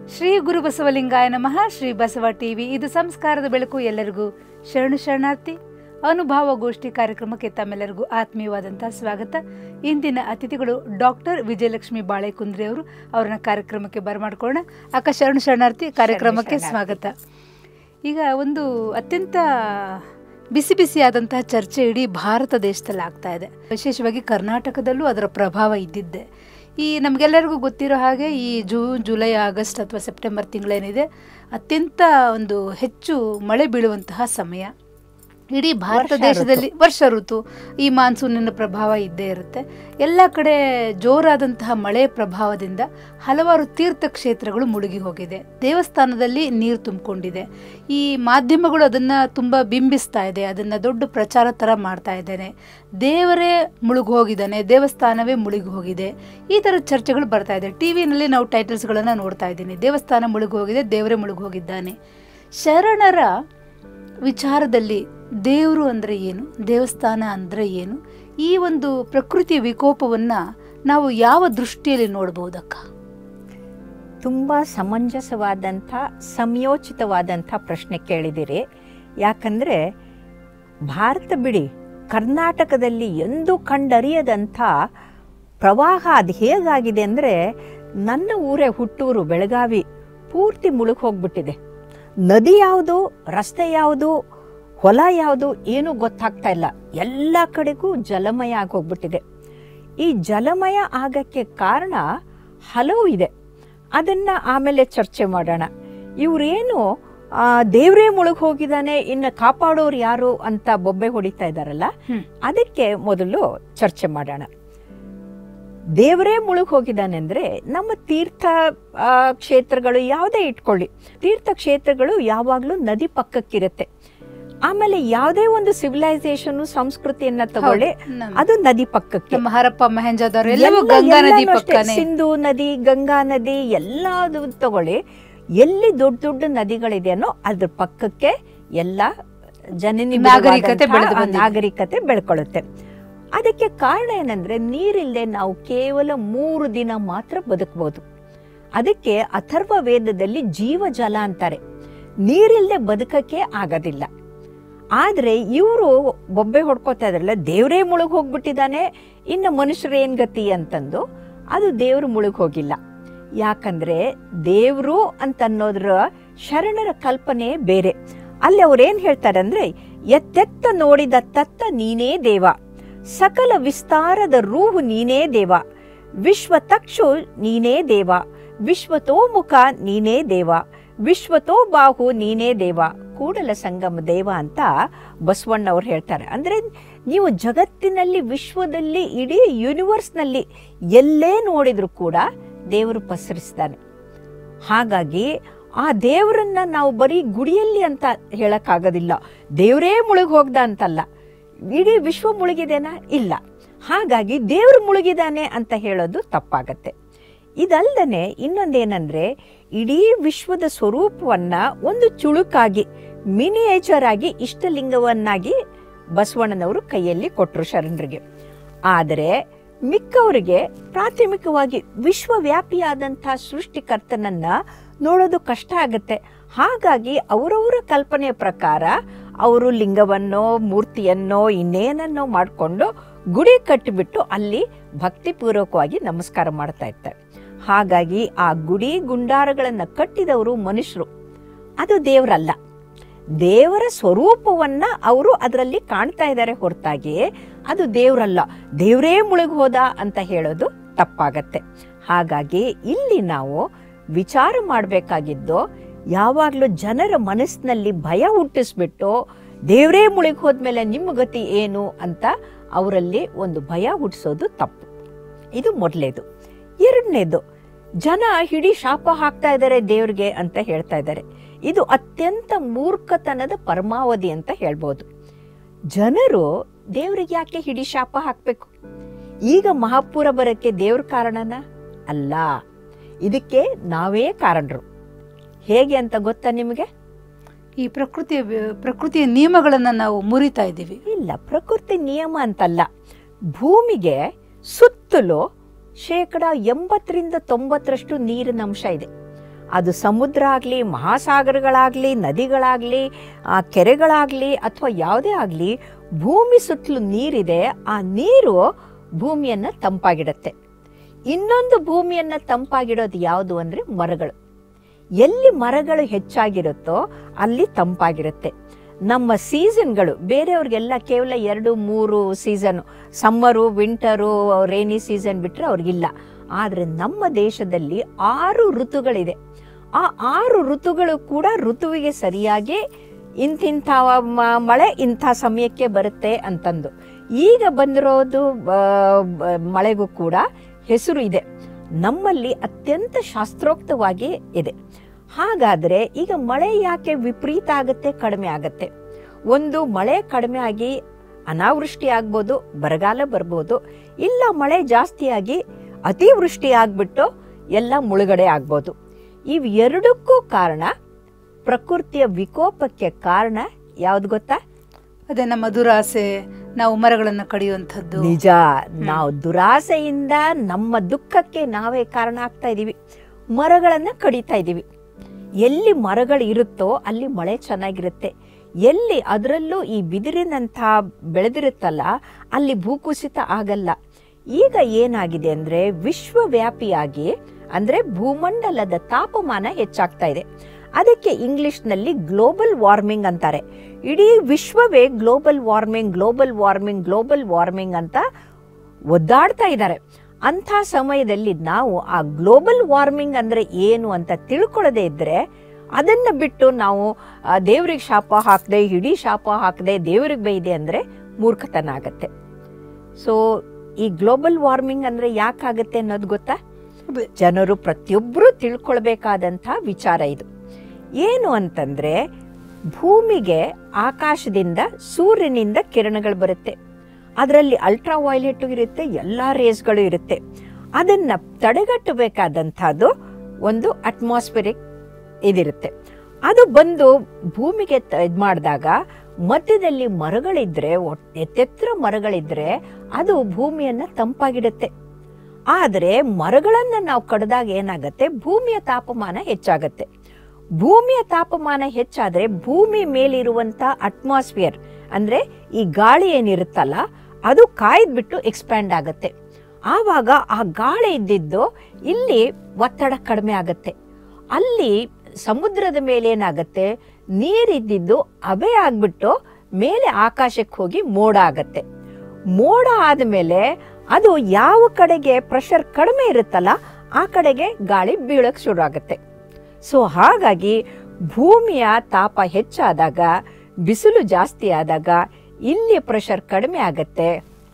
ಶ್ರೀ ಗುರು ಬಸವಲಿಂಗಾಯ ನಮಃ ಶ್ರೀ ಬಸವ ಟಿವಿ ಇದು ಸಂಸ್ಕಾರದ ಬೆಳಕು ಎಲ್ಲರಿಗೂ ಶರಣು ಶರಣಾರ್ಥಿ ಅನುಭವ ಗೋಷ್ಠಿ ಕಾರ್ಯಕ್ರಮಕ್ಕೆ ತಮ್ಮೆಲ್ಲರಿಗೂ ಆತ್ಮೀಯವಾದಂತಹ ಸ್ವಾಗತ ಇಂದಿನ ಅತಿಥಿಗಳು ಡಾಕ್ಟರ್ ವಿಜಯಲಕ್ಷ್ಮಿ ಬಾಳೆಕುಂದ್ರಿ ಅವರು ಅವರನ್ನ ಕಾರ್ಯಕ್ರಮಕ್ಕೆ ಬರಮಾಡ್ಕೊಳ್ಳೋಣ ಅಕ್ಕ ಶರಣು ಶರಣಾರ್ಥಿ ಕಾರ್ಯಕ್ರಮಕ್ಕೆ ಸ್ವಾಗತ ಈಗ ಒಂದು ಅತ್ಯಂತ ಬಿಸಿ ಬಿಸಿಯಾದಂತಹ ಚರ್ಚೆ ಇಡೀ ಭಾರತ ದೇಶದಲ್ಲಿ ಆಗ್ತಾ ಇದೆ ವಿಶೇಷವಾಗಿ ಕರ್ನಾಟಕದಲ್ಲೂ ಅದರ ಪ್ರಭಾವ ಇದ್ದಿದ್ದೆ ಈ ನಮಗೆಲ್ಲರಿಗೂ ಗೊತ್ತಿರೋ ಹಾಗೆ ಈ ಜೂನ್ ಜುಲೈ ಆಗಸ್ಟ್ ಅಥವಾ ಸೆಪ್ಟೆಂಬರ್ ತಿಂಗಳೇನಿದೆ ಅತ್ಯಂತ ಒಂದು ಹೆಚ್ಚು ಮಳೆ ಬೀಳುವಂತಹ ಸಮಯ ಇಡೀ ಭಾರತ ದೇಶದಲ್ಲಿ ವರ್ಷ ಋತು ಈ ಮಾನ್ಸೂನಿನ ಪ್ರಭಾವ ಇದ್ದೇ ಇರುತ್ತೆ ಎಲ್ಲ ಕಡೆ ಜೋರಾದಂತಹ ಮಳೆ ಪ್ರಭಾವದಿಂದ ಹಲವಾರು ತೀರ್ಥಕ್ಷೇತ್ರಗಳು ಮುಳುಗಿ ಹೋಗಿದೆ ದೇವಸ್ಥಾನದಲ್ಲಿ ನೀರು ತುಂಬಿಕೊಂಡಿದೆ ಈ ಮಾಧ್ಯಮಗಳು ಅದನ್ನ ತುಂಬಾ ಬಿಂಬಿಸ್ತಾ ಇದೆ ಅದನ್ನ ದೊಡ್ಡ ಪ್ರಚಾರ ತರ ಮಾಡ್ತಾ ಇದ್ದೇನೆ ದೇವರೇ ಮುಳುಗಿ ಹೋಗಿದ್ದಾನೆ ದೇವಸ್ಥಾನವೇ ಮುಳುಗಿ ಹೋಗಿದೆ ಈ ಥರ ಚರ್ಚೆಗಳು ಬರ್ತಾ ಇದೆ ಟಿ ವಿನಲ್ಲಿ ನಾವು ಟೈಟಲ್ಸ್ಗಳನ್ನು ನೋಡ್ತಾ ಇದ್ದೀನಿ ದೇವಸ್ಥಾನ ಮುಳುಗಿ ಹೋಗಿದೆ ದೇವರೇ ಮುಳುಗಿ ಹೋಗಿದ್ದಾನೆ ಶರಣರ ವಿಚಾರದಲ್ಲಿ ದೇವರು ಅಂದರೆ ಏನು ದೇವಸ್ಥಾನ ಅಂದರೆ ಏನು ಈ ಒಂದು ಪ್ರಕೃತಿ ವಿಕೋಪವನ್ನು ನಾವು ಯಾವ ದೃಷ್ಟಿಯಲ್ಲಿ ನೋಡ್ಬೋದಕ್ಕ ತುಂಬ ಸಮಂಜಸವಾದಂಥ ಸಂಯೋಚಿತವಾದಂಥ ಪ್ರಶ್ನೆ ಕೇಳಿದಿರಿ ಯಾಕಂದರೆ ಭಾರತ ಬಿಡಿ ಕರ್ನಾಟಕದಲ್ಲಿ ಎಂದೂ ಕಂಡರಿಯದಂಥ ಪ್ರವಾಹ ಅದು ಹೇಗಾಗಿದೆ ಅಂದರೆ ನನ್ನ ಊರೇ ಹುಟ್ಟೂರು ಬೆಳಗಾವಿ ಪೂರ್ತಿ ಮುಳುಗಿ ಹೋಗ್ಬಿಟ್ಟಿದೆ ನದಿ ಯಾವುದು ರಸ್ತೆ ಯಾವುದು ಹೊಲ ಯಾವುದು ಏನೂ ಗೊತ್ತಾಗ್ತಾ ಇಲ್ಲ ಎಲ್ಲ ಕಡೆಗೂ ಜಲಮಯ ಆಗೋಗ್ಬಿಟ್ಟಿದೆ ಈ ಜಲಮಯ ಆಗಕ್ಕೆ ಕಾರಣ ಹಲವು ಇದೆ ಅದನ್ನ ಆಮೇಲೆ ಚರ್ಚೆ ಮಾಡೋಣ ಇವರೇನು ದೇವರೇ ಮುಳುಗಿ ಹೋಗಿದ್ದಾನೆ ಇನ್ನು ಕಾಪಾಡೋರು ಯಾರು ಅಂತ ಬೊಬ್ಬೆ ಹೊಡಿತಾ ಇದ್ದಾರಲ್ಲ ಹ್ಮ್. ಅದಕ್ಕೆ ಮೊದಲು ಚರ್ಚೆ ಮಾಡೋಣ ದೇವರೇ ಮುಳುಗಿ ಹೋಗಿದ್ದಾನೆ ಅಂದ್ರೆ ನಮ್ಮ ತೀರ್ಥ ಆ, ಕ್ಷೇತ್ರಗಳು ಯಾವುದೇ ಇಟ್ಕೊಳ್ಳಿ ತೀರ್ಥ ಕ್ಷೇತ್ರಗಳು ಯಾವಾಗಲೂ ನದಿ ಪಕ್ಕಕ್ಕಿರುತ್ತೆ ಆಮೇಲೆ ಯಾವುದೇ ಒಂದು ಸಿವಿಲೈಸೇಷನ್ ಸಂಸ್ಕೃತಿಯನ್ನ ತಗೊಳ್ಳಿ ನಮ್ಮ- ಅದು ನದಿ ಪಕ್ಕಕ್ಕೆ ನಮ್ಮ ಹರಪ್ಪ ಮಹೇಂಜಾದವ್ರು ಎಲ್ಲವೂ ಎಲ್ಲ- ಗಂಗಾ ನದಿ ಎಲ್ಲನೂ ಅಷ್ಟೇ. ಪಕ್ಕನೆ ಸಿಂಧು ನದಿ ಗಂಗಾ ನದಿ ಎಲ್ಲದು ತಗೊಳ್ಳಿ ಎಲ್ಲಿ ದೊಡ್ಡ ದೊಡ್ಡ ನದಿಗಳಿದೆಯೋ ಅದ್ರ ಪಕ್ಕಕ್ಕೆ ಎಲ್ಲ ಜನನಿ ನಾಗರಿಕತೆ ಬೆಳೆದು ಆ ಬಂದಿದೆ. ನಾಗರಿಕತೆ ಬೆಳ್ಕೊಳ್ಳುತ್ತೆ ಅದಕ್ಕೆ ಕಾರಣ ಏನಂದ್ರೆ ನೀರಿಲ್ಲದೆ ನಾವು ಕೇವಲ ಮೂರು ದಿನ ಮಾತ್ರ ಬದುಕಬಹುದು ಅದಕ್ಕೆ ಅಥರ್ವ ವೇದದಲ್ಲಿ ಜೀವಜಲ ಅಂತಾರೆ ನೀರಿಲ್ಲದೆ ಬದುಕಕ್ಕೆ ಆಗೋದಿಲ್ಲ ಆದ್ರೆ ಇವರು ಬೊಬ್ಬೆ ಹೊಡ್ಕೋತಾ ಇದ್ರಲ್ಲ ದೇವರೇ ಮುಳುಗ್ ಹೋಗ್ಬಿಟ್ಟಿದ್ದಾನೆ ಇನ್ನು ಮನುಷ್ಯರು ಏನ್ ಗತಿ ಅಂತಂದು ಅದು ದೇವ್ರು ಮುಳುಗ್ ಹೋಗಿಲ್ಲ ಯಾಕಂದ್ರೆ ದೇವ್ರು ಅಂತ ಅನ್ನೋದ್ರ ಶರಣರ ಕಲ್ಪನೆ ಬೇರೆ ಅಲ್ಲಿ ಅವ್ರೇನ್ ಹೇಳ್ತಾರೆ ಅಂದ್ರೆ ಎತ್ತೆತ್ತ ನೋಡಿದ ತತ್ತ ನೀನೇ ದೇವ ಸಕಲ ವಿಸ್ತಾರದ ರೂಹು ನೀನೇ ದೇವ ವಿಶ್ವತಕ್ಷು ನೀನೇ ದೇವ ವಿಶ್ವತೋಮುಖ ನೀನೇ ದೇವ ವಿಶ್ವತೋ ಬಾಹು ನೀನೇ ದೇವ ಕೂಡಲ ಸಂಗಮ ದೇವ ಅಂತ ಬಸವಣ್ಣವ್ರು ಹೇಳ್ತಾರೆ ಅಂದ್ರೆ ನೀವು ಜಗತ್ತಿನಲ್ಲಿ ವಿಶ್ವದಲ್ಲಿ ಇಡೀ ಯೂನಿವರ್ಸ್ನಲ್ಲಿ ಎಲ್ಲೇ ನೋಡಿದ್ರು ಕೂಡ ದೇವರು ಪಸರಿಸ್ತಾನೆ ಹಾಗಾಗಿ ಆ ದೇವರನ್ನ ನಾವು ಬರೀ ಗುಡಿಯಲ್ಲಿ ಅಂತ ಹೇಳಕ್ಕಾಗೋದಿಲ್ಲ ದೇವರೇ ಮುಳುಗಿ ಹೋಗ್ದ ಅಂತಲ್ಲ ಇಡೀ ವಿಶ್ವ ಮುಳುಗಿದೇನಾ ಇಲ್ಲ ಹಾಗಾಗಿ ದೇವರು ಮುಳುಗಿದಾನೆ ಅಂತ ಹೇಳೋದು ತಪ್ಪಾಗತ್ತೆ ಇದಲ್ದನೆ ಇನ್ನೊಂದೇನಂದ್ರೆ ಇಡೀ ವಿಶ್ವದ ಸ್ವರೂಪವನ್ನ ಒಂದು ಚುಳುಕಾಗಿ ಮಿನಿಯೇಚರ್ ಆಗಿ ಇಷ್ಟಲಿಂಗವನ್ನಾಗಿ ಬಸವಣ್ಣನವರು ಕೈಯಲ್ಲಿ ಕೊಟ್ಟರು ಶರಣರಿಗೆ ಆದರೆ ಮಿಕ್ಕವರಿಗೆ ಪ್ರಾಥಮಿಕವಾಗಿ ವಿಶ್ವವ್ಯಾಪಿಯಾದಂತಹ ಸೃಷ್ಟಿಕರ್ತನನ್ನ ನೋಡೋದು ಕಷ್ಟ ಆಗತ್ತೆ ಹಾಗಾಗಿ ಅವರವರ ಕಲ್ಪನೆಯ ಪ್ರಕಾರ ಅವರು ಲಿಂಗವನ್ನೋ ಮೂರ್ತಿಯನ್ನೋ ಇನ್ನೇನನ್ನೋ ಮಾಡಿಕೊಂಡು ಗುಡಿ ಕಟ್ಟಿಬಿಟ್ಟು ಅಲ್ಲಿ ಭಕ್ತಿಪೂರ್ವಕವಾಗಿ ನಮಸ್ಕಾರ ಮಾಡ್ತಾ ಇರ್ತಾರೆ ಹಾಗಾಗಿ ಆ ಗುಡಿ ಗುಂಡಾರಗಳನ್ನು ಕಟ್ಟಿದವರು ಮನುಷ್ಯರು ಅದು ದೇವರಲ್ಲ ದೇವರ ಸ್ವರೂಪವನ್ನ ಅವರು ಅದರಲ್ಲಿ ಕಾಣ್ತಾ ಇದ್ದಾರೆ ಹೊರತಾಗಿ ಅದು ದೇವರಲ್ಲ ದೇವರೇ ಮುಳುಗಿ ಹೋದ ಅಂತ ಹೇಳೋದು ತಪ್ಪಾಗತ್ತೆ ಹಾಗಾಗಿ ಇಲ್ಲಿ ನಾವು ವಿಚಾರ ಮಾಡಬೇಕಾಗಿದ್ದು ಯಾವಾಗಲೂ ಜನರ ಮನಸ್ಸಿನಲ್ಲಿ ಭಯ ಹುಟ್ಟಿಸ್ಬಿಟ್ಟು ದೇವರೇ ಮುಳುಗಿ ಹೋದ್ಮೇಲೆ ನಿಮ್ಮ ಗತಿ ಏನು ಅಂತ ಅವರಲ್ಲಿ ಒಂದು ಭಯ ಹುಟ್ಟಿಸೋದು ತಪ್ಪು ಇದು ಮೊದಲೇದು ಎರಡನೇದು ಜನ ಹಿಡಿ ಶಾಪ ಹಾಕ್ತಾ ಇದ್ದಾರೆ ದೇವ್ರಿಗೆ ಅಂತ ಹೇಳ್ತಾ ಇದ್ದಾರೆ ಇದು ಅತ್ಯಂತ ಮೂರ್ಖತನದ ಪರಮಾವಧಿ ಅಂತ ಹೇಳ್ಬೋದು ಜನರು ದೇವ್ರಿಗೆ ಯಾಕೆ ಹಿಡಿ ಶಾಪ ಹಾಕ್ಬೇಕು ಈಗ ಮಹಾಪೂರ ಬರಕ್ಕೆ ದೇವ್ರ ಕಾರಣನ ಅಲ್ಲ ಇದಕ್ಕೆ ನಾವೇ ಕಾರಣರು ಹೇಗೆ ಅಂತ ಗೊತ್ತಾ ನಿಮಗೆ ಈ ಪ್ರಕೃತಿಯ ಪ್ರಕೃತಿಯ ನಿಯಮಗಳನ್ನು ನಾವು ಮುರಿತಾ ಇದ್ದೀವಿ ಇಲ್ಲ ಪ್ರಕೃತಿ ನಿಯಮ ಅಂತಲ್ಲ ಭೂಮಿಗೆ ಸುತ್ತಲೂ ಶೇಕಡ ಎಂಬತ್ತರಿಂದ ತೊಂಬತ್ತರಷ್ಟು ನೀರಿನ ಅಂಶ ಇದೆ ಅದು ಸಮುದ್ರ ಆಗಲಿ ಮಹಾಸಾಗರಗಳಾಗಲಿ ನದಿಗಳಾಗಲಿ ಕೆರೆಗಳಾಗಲಿ ಅಥವಾ ಯಾವುದೇ ಆಗಲಿ ಭೂಮಿ ಸುತ್ತಲೂ ನೀರಿದೆ ಆ ನೀರು ಭೂಮಿಯನ್ನು ತಂಪಾಗಿಡುತ್ತೆ ಇನ್ನೊಂದು ಭೂಮಿಯನ್ನು ತಂಪಾಗಿಡೋದು ಯಾವುದು ಅಂದರೆ ಮರಗಳು ಎಲ್ಲಿ ಮರಗಳು ಹೆಚ್ಚಾಗಿರುತ್ತೋ ಅಲ್ಲಿ ತಂಪಾಗಿರುತ್ತೆ ನಮ್ಮ ಸೀಸನ್ಗಳು ಬೇರೆಯವ್ರಿಗೆಲ್ಲ ಕೇವಲ ಎರಡು ಮೂರು season summer winter rainy season ಬಿಟ್ಟರೆ ಅವ್ರಿಗಿಲ್ಲ ಆದರೆ ನಮ್ಮ ದೇಶದಲ್ಲಿ ಆರು ಋತುಗಳಿದೆ ಆ ಆರು ಋತುಗಳು ಕೂಡ ಋತುವಿಗೆ ಸರಿಯಾಗಿ ಇಂತಿಂಥ ಮ- ಮಳೆ ಇಂಥ ಸಮಯಕ್ಕೆ ಬರುತ್ತೆ ಅಂತಂದು ಈಗ ಬಂದಿರೋದು ಆ, ಬ- ಮಳೆಗೂ ಕೂಡ ಹೆಸರು ಇದೆ ನಮ್ಮಲ್ಲಿ ಅತ್ಯಂತ ಶಾಸ್ತ್ರೋಕ್ತವಾಗಿ ಇದೆ ಹಾಗಾದರೆ ಈಗ ಮಳೆ ಯಾಕೆ ವಿಪರೀತ ಆಗುತ್ತೆ ಕಡಿಮೆ ಆಗುತ್ತೆ ಒಂದು ಮಳೆ ಕಡಿಮೆ ಆಗಿ ಅನಾವೃಷ್ಟಿ ಆಗ್ಬೋದು ಬರಗಾಲ ಬರ್ಬೋದು ಇಲ್ಲ ಮಳೆ ಜಾಸ್ತಿಯಾಗಿ ಅತಿವೃಷ್ಟಿ ಆಗ್ಬಿಟ್ಟು ಎಲ್ಲ ಮುಳುಗಡೆ ಆಗ್ಬೋದು ಇವು ಎರಡಕ್ಕೂ ಕಾರಣ ಪ್ರಕೃತಿಯ ವಿಕೋಪಕ್ಕೆ ಕಾರಣ ಯಾವ್ದು ಗೊತ್ತಾ ಅದೇ ನಮ್ಮ ದುರಾಸೆ ನಾವು ಮರಗಳನ್ನು ಕಡಿಯುವಂಥದ್ದು ನಿಜ ನಾವು ದುರಾಸೆಯಿಂದ ನಮ್ಮ ದುಃಖಕ್ಕೆ ನಾವೇ ಕಾರಣ ಆಗ್ತಾ ಇದೀವಿ ಮರಗಳನ್ನ ಕಡಿತಾ ಇದೀವಿ ಎಲ್ಲಿ ಮರಗಳು ಇರುತ್ತೋ ಅಲ್ಲಿ ಮಳೆ ಚೆನ್ನಾಗಿರುತ್ತೆ ಎಲ್ಲಿ ಅದರಲ್ಲೂ ಈ ಬಿದಿರಿನಂಥ ಬೆಳೆದಿರುತ್ತಲ್ಲ ಅಲ್ಲಿ ಭೂಕುಸಿತ ಆಗಲ್ಲ ಈಗ ಏನಾಗಿದೆ ಅಂದ್ರೆ ವಿಶ್ವವ್ಯಾಪಿಯಾಗಿ ಅಂದ್ರೆ ಭೂಮಂಡಲದ ತಾಪಮಾನ ಹೆಚ್ಚಾಗ್ತಾ ಇದೆ ಅದಕ್ಕೆ ಇಂಗ್ಲಿಷ್ನಲ್ಲಿ ಗ್ಲೋಬಲ್ ವಾರ್ಮಿಂಗ್ ಅಂತಾರೆ ಇಡೀ ವಿಶ್ವವೇ global warming global warming global warming ಅಂತ ಒದ್ದಾಡ್ತಾ ಇದ್ದಾರೆ ಅಂಥ ಸಮಯದಲ್ಲಿ ನಾವು ಆ ಗ್ಲೋಬಲ್ ವಾರ್ಮಿಂಗ್ ಅಂದ್ರೆ ಏನು ಅಂತ ತಿಳ್ಕೊಳ್ಳದೆ ಇದ್ರೆ ಅದನ್ನ ಬಿಟ್ಟು ನಾವು ದೇವ್ರಿಗೆ ಶಾಪ ಹಾಕದೆ ಇಡೀ ಶಾಪ ಹಾಕದೆ ದೇವ್ರಿಗೆ ಬೈದೆ ಅಂದ್ರೆ ಮೂರ್ಖತನ ಆಗತ್ತೆ ಸೊ ಈ ಗ್ಲೋಬಲ್ ವಾರ್ಮಿಂಗ್ ಅಂದ್ರೆ ಯಾಕಾಗತ್ತೆ ಅನ್ನೋದು ಗೊತ್ತಾ ಅದೇ. ಜನರು ಪ್ರತಿಯೊಬ್ಬರು ತಿಳ್ಕೊಳ್ಬೇಕಾದಂಥ ವಿಚಾರ ಇದು ಏನು ಅಂತಂದ್ರೆ ಭೂಮಿಗೆ ಆಕಾಶದಿಂದ ಸೂರ್ಯನಿಂದ ಕಿರಣಗಳು ಬರುತ್ತೆ ಅದರಲ್ಲಿ ಅಲ್ಟ್ರಾ ವೈಲೆಟ್ ಇರುತ್ತೆ ಎಲ್ಲ ರೇಸ್ಗಳು ಇರುತ್ತೆ ಅದನ್ನ ತಡೆಗಟ್ಟಬೇಕಾದಂಥದ್ದು ಒಂದು ಅಟ್ಮಾಸ್ಫಿರಿಕ್ ಇದಿರುತ್ತೆ ಅದು ಬಂದು ಭೂಮಿಗೆ ಇದು ಮಾಡಿದಾಗ ಮಧ್ಯದಲ್ಲಿ ಮರಗಳಿದ್ರೆ ಒಟ್- ಎತ್ತೆತ್ತರ ಮರಗಳಿದ್ರೆ ಅದು ಭೂಮಿಯನ್ನ ತಂಪಾಗಿಡುತ್ತೆ ಆದರೆ ಮರಗಳನ್ನ ನಾವು ಕಡ್ದಾಗ ಏನಾಗತ್ತೆ ಭೂಮಿಯ ತಾಪಮಾನ ಹೆಚ್ಚಾಗತ್ತೆ ಭೂಮಿಯ ತಾಪಮಾನ ಹೆಚ್ಚಾದ್ರೆ ಭೂಮಿ ಮೇಲಿರುವಂತ ಅಟ್ಮಾಸ್ಫಿಯರ್ ಅಂದ್ರೆ ಈ ಗಾಳಿ ಏನಿರುತ್ತಲ್ಲ ಅದು ಕಾಯ್ದ್ಬಿಟ್ಟು ಎಕ್ಸ್ಪ್ಯಾಂಡ್ ಆಗತ್ತೆ ಆವಾಗ ಆ ಗಾಳಿ ಇದ್ದಿದ್ದು ಇಲ್ಲಿ ಒತ್ತಡ ಕಡಿಮೆ ಆಗತ್ತೆ ಅಲ್ಲಿ ಸಮುದ್ರದ ಮೇಲೆ ಏನಾಗತ್ತೆ ನೀರಿದ್ದಿದ್ದು ಅಬೆ ಆಗ್ಬಿಟ್ಟು ಮೇಲೆ ಆಕಾಶಕ್ಕೆ ಹೋಗಿ ಮೋಡ ಆಗತ್ತೆ ಮೋಡ ಆದಮೇಲೆ ಅದು ಯಾವ ಕಡೆಗೆ ಪ್ರೆಷರ್ ಕಡಿಮೆ ಇರುತ್ತಲ್ಲ ಆ ಕಡೆಗೆ ಗಾಳಿ ಬೀಳಕ್ ಶುರು ಆಗುತ್ತೆ ಸೊ ಹಾಗಾಗಿ ಭೂಮಿಯ ತಾಪ ಹೆಚ್ಚಾದಾಗ ಬಿಸಿಲು ಜಾಸ್ತಿ ಆದಾಗ ಇಲ್ಲಿ ಪ್ರೆಷರ್ ಕಡಿಮೆ ಆಗತ್ತೆ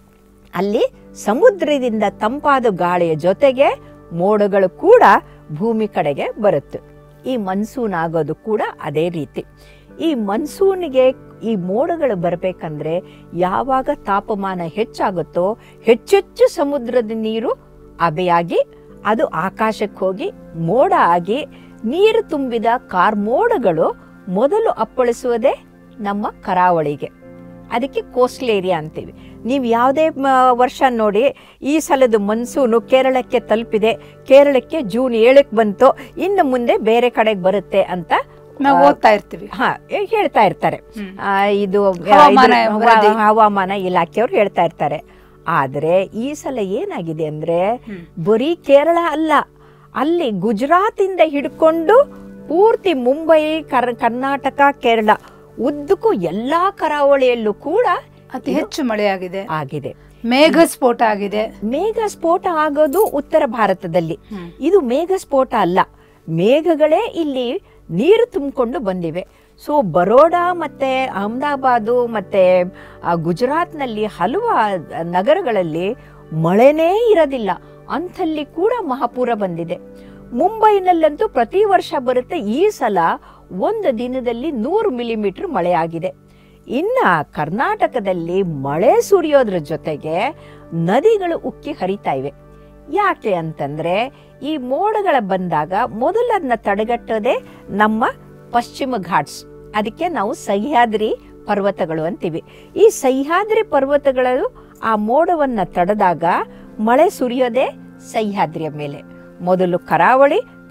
ಅಲ್ಲಿ ಸಮುದ್ರದಿಂದ ತಂಪಾದ ಗಾಳಿಯ ಜೊತೆಗೆ ಮೋಡಗಳು ಕೂಡ ಭೂಮಿ ಕಡೆಗೆ ಬರುತ್ತೆ ಈ ಮನ್ಸೂನ್ ಆಗೋದು ಕೂಡ ಅದೇ ರೀತಿ ಈ ಮನ್ಸೂನಿಗೆ ಈ ಮೋಡಗಳು ಬರಬೇಕಂದ್ರೆ ಯಾವಾಗ ತಾಪಮಾನ ಹೆಚ್ಚಾಗುತ್ತೋ ಹೆಚ್ಚೆಚ್ಚು ಸಮುದ್ರದ ನೀರು ಅಬೆಯಾಗಿ ಅದು ಆಕಾಶಕ್ಕೆ ಹೋಗಿ ಮೋಡ ಆಗಿ ನೀರು ತುಂಬಿದ ಕಾರ್ಮೋಡಗಳು ಮೊದಲು ಅಪ್ಪಳಿಸುವುದೇ ನಮ್ಮ ಕರಾವಳಿಗೆ ಅದಕ್ಕೆ ಕೋಸ್ಟಲ್ ಏರಿಯಾ ಅಂತೀವಿ ನೀವು ಯಾವುದೇ ವರ್ಷ ನೋಡಿ ಈ ಸಲದ ಮನ್ಸೂನು ಕೇರಳಕ್ಕೆ ತಲುಪಿದೆ ಕೇರಳಕ್ಕೆ ಜೂನ್ ಏಳಕ್ಕೆ ಬಂತು ಇನ್ನು ಮುಂದೆ ಬೇರೆ ಕಡೆಗೆ ಬರುತ್ತೆ ಅಂತ ನಾವು ಓದ್ತಾ ಇರ್ತೀವಿ ಹಾ ಹೇಳ್ತಾ ಇರ್ತಾರೆ ಹ್ಮ್. ಆ, ಇದು ಹವಾಮಾನ ಇದು ವರದಿ. ಹವಾಮಾನ ಇಲಾಖೆಯವರು ಹೇಳ್ತಾ ಇರ್ತಾರೆ ಆದ್ರೆ ಈ ಸಲ ಏನಾಗಿದೆ ಅಂದ್ರೆ ಹ್ಮ್. ಬರೀ ಕೇರಳ ಅಲ್ಲ ಅಲ್ಲಿ ಗುಜರಾತ್ ಇಂದ ಹಿಡ್ಕೊಂಡು ಪೂರ್ತಿ ಮುಂಬೈ ಕರ್ ಕರ್ನಾಟಕ ಕೇರಳ ಉದ್ದಕ್ಕೂ ಎಲ್ಲಾ ಕರಾವಳಿಯಲ್ಲೂ ಕೂಡ ಅತಿ ಹೆಚ್ಚು ಮಳೆಯಾಗಿದೆ ಆಗಿದೆ ಮೇಘ ಸ್ಫೋಟ ಆಗಿದೆ ಮೇಘ ಸ್ಫೋಟ ಆಗೋದು ಉತ್ತರ ಭಾರತದಲ್ಲಿ ಹ್ಮ್. ಇದು ಮೇಘ ಸ್ಫೋಟ ಅಲ್ಲ ಮೇಘಗಳೇ ಇಲ್ಲಿ ನೀರು ತುಂಬಿಕೊಂಡು ಬಂದಿವೆ ಸೊ ಬರೋಡಾ ಮತ್ತೆ ಅಹಮದಾಬಾದು ಮತ್ತೆ ಆ, ಗುಜರಾತ್ನಲ್ಲಿ ಹಲವು ಆ, ನಗರಗಳಲ್ಲಿ ಮಳೆನೇ ಇರೋದಿಲ್ಲ ಅಂಥಲ್ಲಿ ಕೂಡ ಮಹಾಪೂರ ಬಂದಿದೆ ಮುಂಬೈನಲ್ಲಂತೂ ಪ್ರತಿ ವರ್ಷ ಬರುತ್ತೆ ಈ ಸಲ ಒಂದು ದಿನದಲ್ಲಿ ನೂರು ಮಿಲಿಮೀಟರ್ ಮಳೆ ಆಗಿದೆ ಇನ್ನ ಕರ್ನಾಟಕದಲ್ಲಿ ಮಳೆ ಸುರಿಯೋದ್ರ ಜೊತೆಗೆ ನದಿಗಳು ಉಕ್ಕಿ ಹರಿತಾ ಇವೆ ಯಾಕೆ ಅಂತಂದ್ರೆ ಈ ಮೋಡಗಳ ಬಂದಾಗ ಮೊದಲನ್ನ ತಡೆಗಟ್ಟೋದೇ ನಮ್ಮ ಪಶ್ಚಿಮ ಘಾಟ್ಸ್ ಅದಕ್ಕೆ ನಾವು ಸಹ್ಯಾದ್ರಿ ಪರ್ವತಗಳು ಅಂತೀವಿ ಈ ಸಹ್ಯಾದ್ರಿ ಪರ್ವತಗಳು ಆ ಮೋಡವನ್ನ ತಡೆದಾಗ ಮಳೆ ಸುರಿಯೋದೇ ಸಹ್ಯಾದ್ರಿಯ ಮೇಲೆ ಮೊದಲು ಕರಾವಳಿ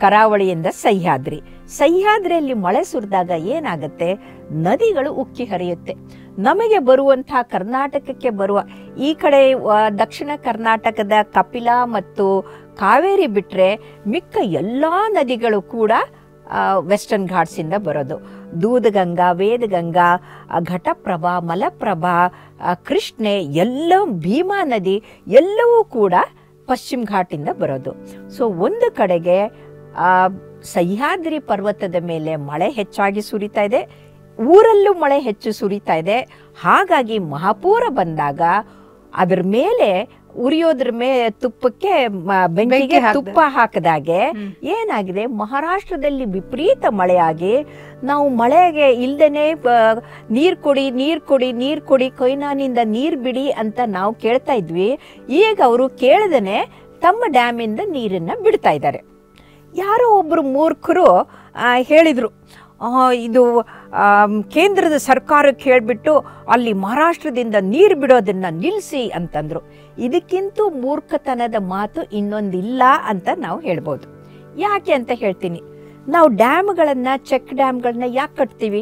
ಕರಾವಳಿಯಿಂದ ಸಹ್ಯಾದ್ರಿ ಸಹ್ಯಾದ್ರಿಯಲ್ಲಿ ಮಳೆ ಸುರಿದಾಗ ಏನಾಗುತ್ತೆ ನದಿಗಳು ಉಕ್ಕಿ ಹರಿಯುತ್ತೆ ನಮಗೆ ಬರುವಂತಹ ಕರ್ನಾಟಕಕ್ಕೆ ಬರುವ ಈ ಕಡೆ ಆ, ದಕ್ಷಿಣ ಕರ್ನಾಟಕದ ಕಪಿಲ ಮತ್ತು ಕಾವೇರಿ ಬಿಟ್ಟರೆ ಮಿಕ್ಕ ಎಲ್ಲ ನದಿಗಳು ಕೂಡ ವೆಸ್ಟರ್ನ್ ಘಾಟ್ಸಿಂದ ಬರೋದು ದೂದಗಂಗಾ ವೇದಗಂಗಾ ಆ, ಘಟಪ್ರಭಾ ಮಲಪ್ರಭಾ ಆ, ಕೃಷ್ಣೆ ಎಲ್ಲ ಭೀಮಾ ನದಿ ಎಲ್ಲವೂ ಕೂಡ ಪಶ್ಚಿಮ ಘಾಟಿಂದ ಬರೋದು ಸೊ ಒಂದು ಕಡೆಗೆ ಆ, ಸಹ್ಯಾದ್ರಿ ಪರ್ವತದ ಮೇಲೆ ಮಳೆ ಹೆಚ್ಚಾಗಿ ಸುರಿತಾ ಇದೆ ಊರಲ್ಲೂ ಮಳೆ ಹೆಚ್ಚು ಸುರಿತಾ ಇದೆ ಹಾಗಾಗಿ ಮಹಾಪೂರ ಬಂದಾಗ ಅದ್ರ ಮೇಲೆ ಉರಿಯೋದ್ರ ಮೇಲೆ ತುಪ್ಪಕ್ಕೆ ಮ- ಬೆಂಕಿಗೆ ಬೆಂಕಿ ಹಾಕ್ದೆ. ತುಪ್ಪ ಹಾಕಿದಾಗೆ ಹ್ಮ್. ಏನಾಗಿದೆ ಮಹಾರಾಷ್ಟ್ರದಲ್ಲಿ ವಿಪರೀತ ಮಳೆಯಾಗಿ ನಾವು ಮಳೆಗೆ ಇಲ್ದೇನೆ ನೀರು ಕೊಡಿ ನೀರು ಕೊಡಿ ನೀರು ಕೊಡಿ ಕೊಯ್ನಾನಿಂದ ನೀರು ಬಿಡಿ ಅಂತ ನಾವು ಕೇಳ್ತಾ ಇದ್ವಿ ಈಗ ಅವರು ಕೇಳದೇನೆ ತಮ್ಮ ಡ್ಯಾಮಿಂದ ನೀರನ್ನ ಬಿಡ್ತಾ ಇದ್ದಾರೆ ಯಾರೋ ಒಬ್ಬರು ಮೂರ್ಖರು ಆ, ಹೇಳಿದ್ರು ಆ, ಇದು ಆಮ್, ಕೇಂದ್ರದ ಸರ್ಕಾರಕ್ಕೆ ಹೇಳಿಬಿಟ್ಟು ಅಲ್ಲಿ ಮಹಾರಾಷ್ಟ್ರದಿಂದ ನೀರು ಬಿಡೋದನ್ನ ನಿಲ್ಲಿಸಿ ಅಂತಂದ್ರು ಇದಕ್ಕಿಂತ ಮೂರ್ಖತನದ ಮಾತು ಇನ್ನೊಂದಿಲ್ಲ ಅಂತ ನಾವು ಹೇಳ್ಬೋದು ಯಾಕೆ ಅಂತ ಹೇಳ್ತೀನಿ ನಾವು ಡ್ಯಾಮ್ಗಳನ್ನ ಚೆಕ್ ಡ್ಯಾಮ್ಗಳನ್ನ ಯಾಕೆ ಕಟ್ತೀವಿ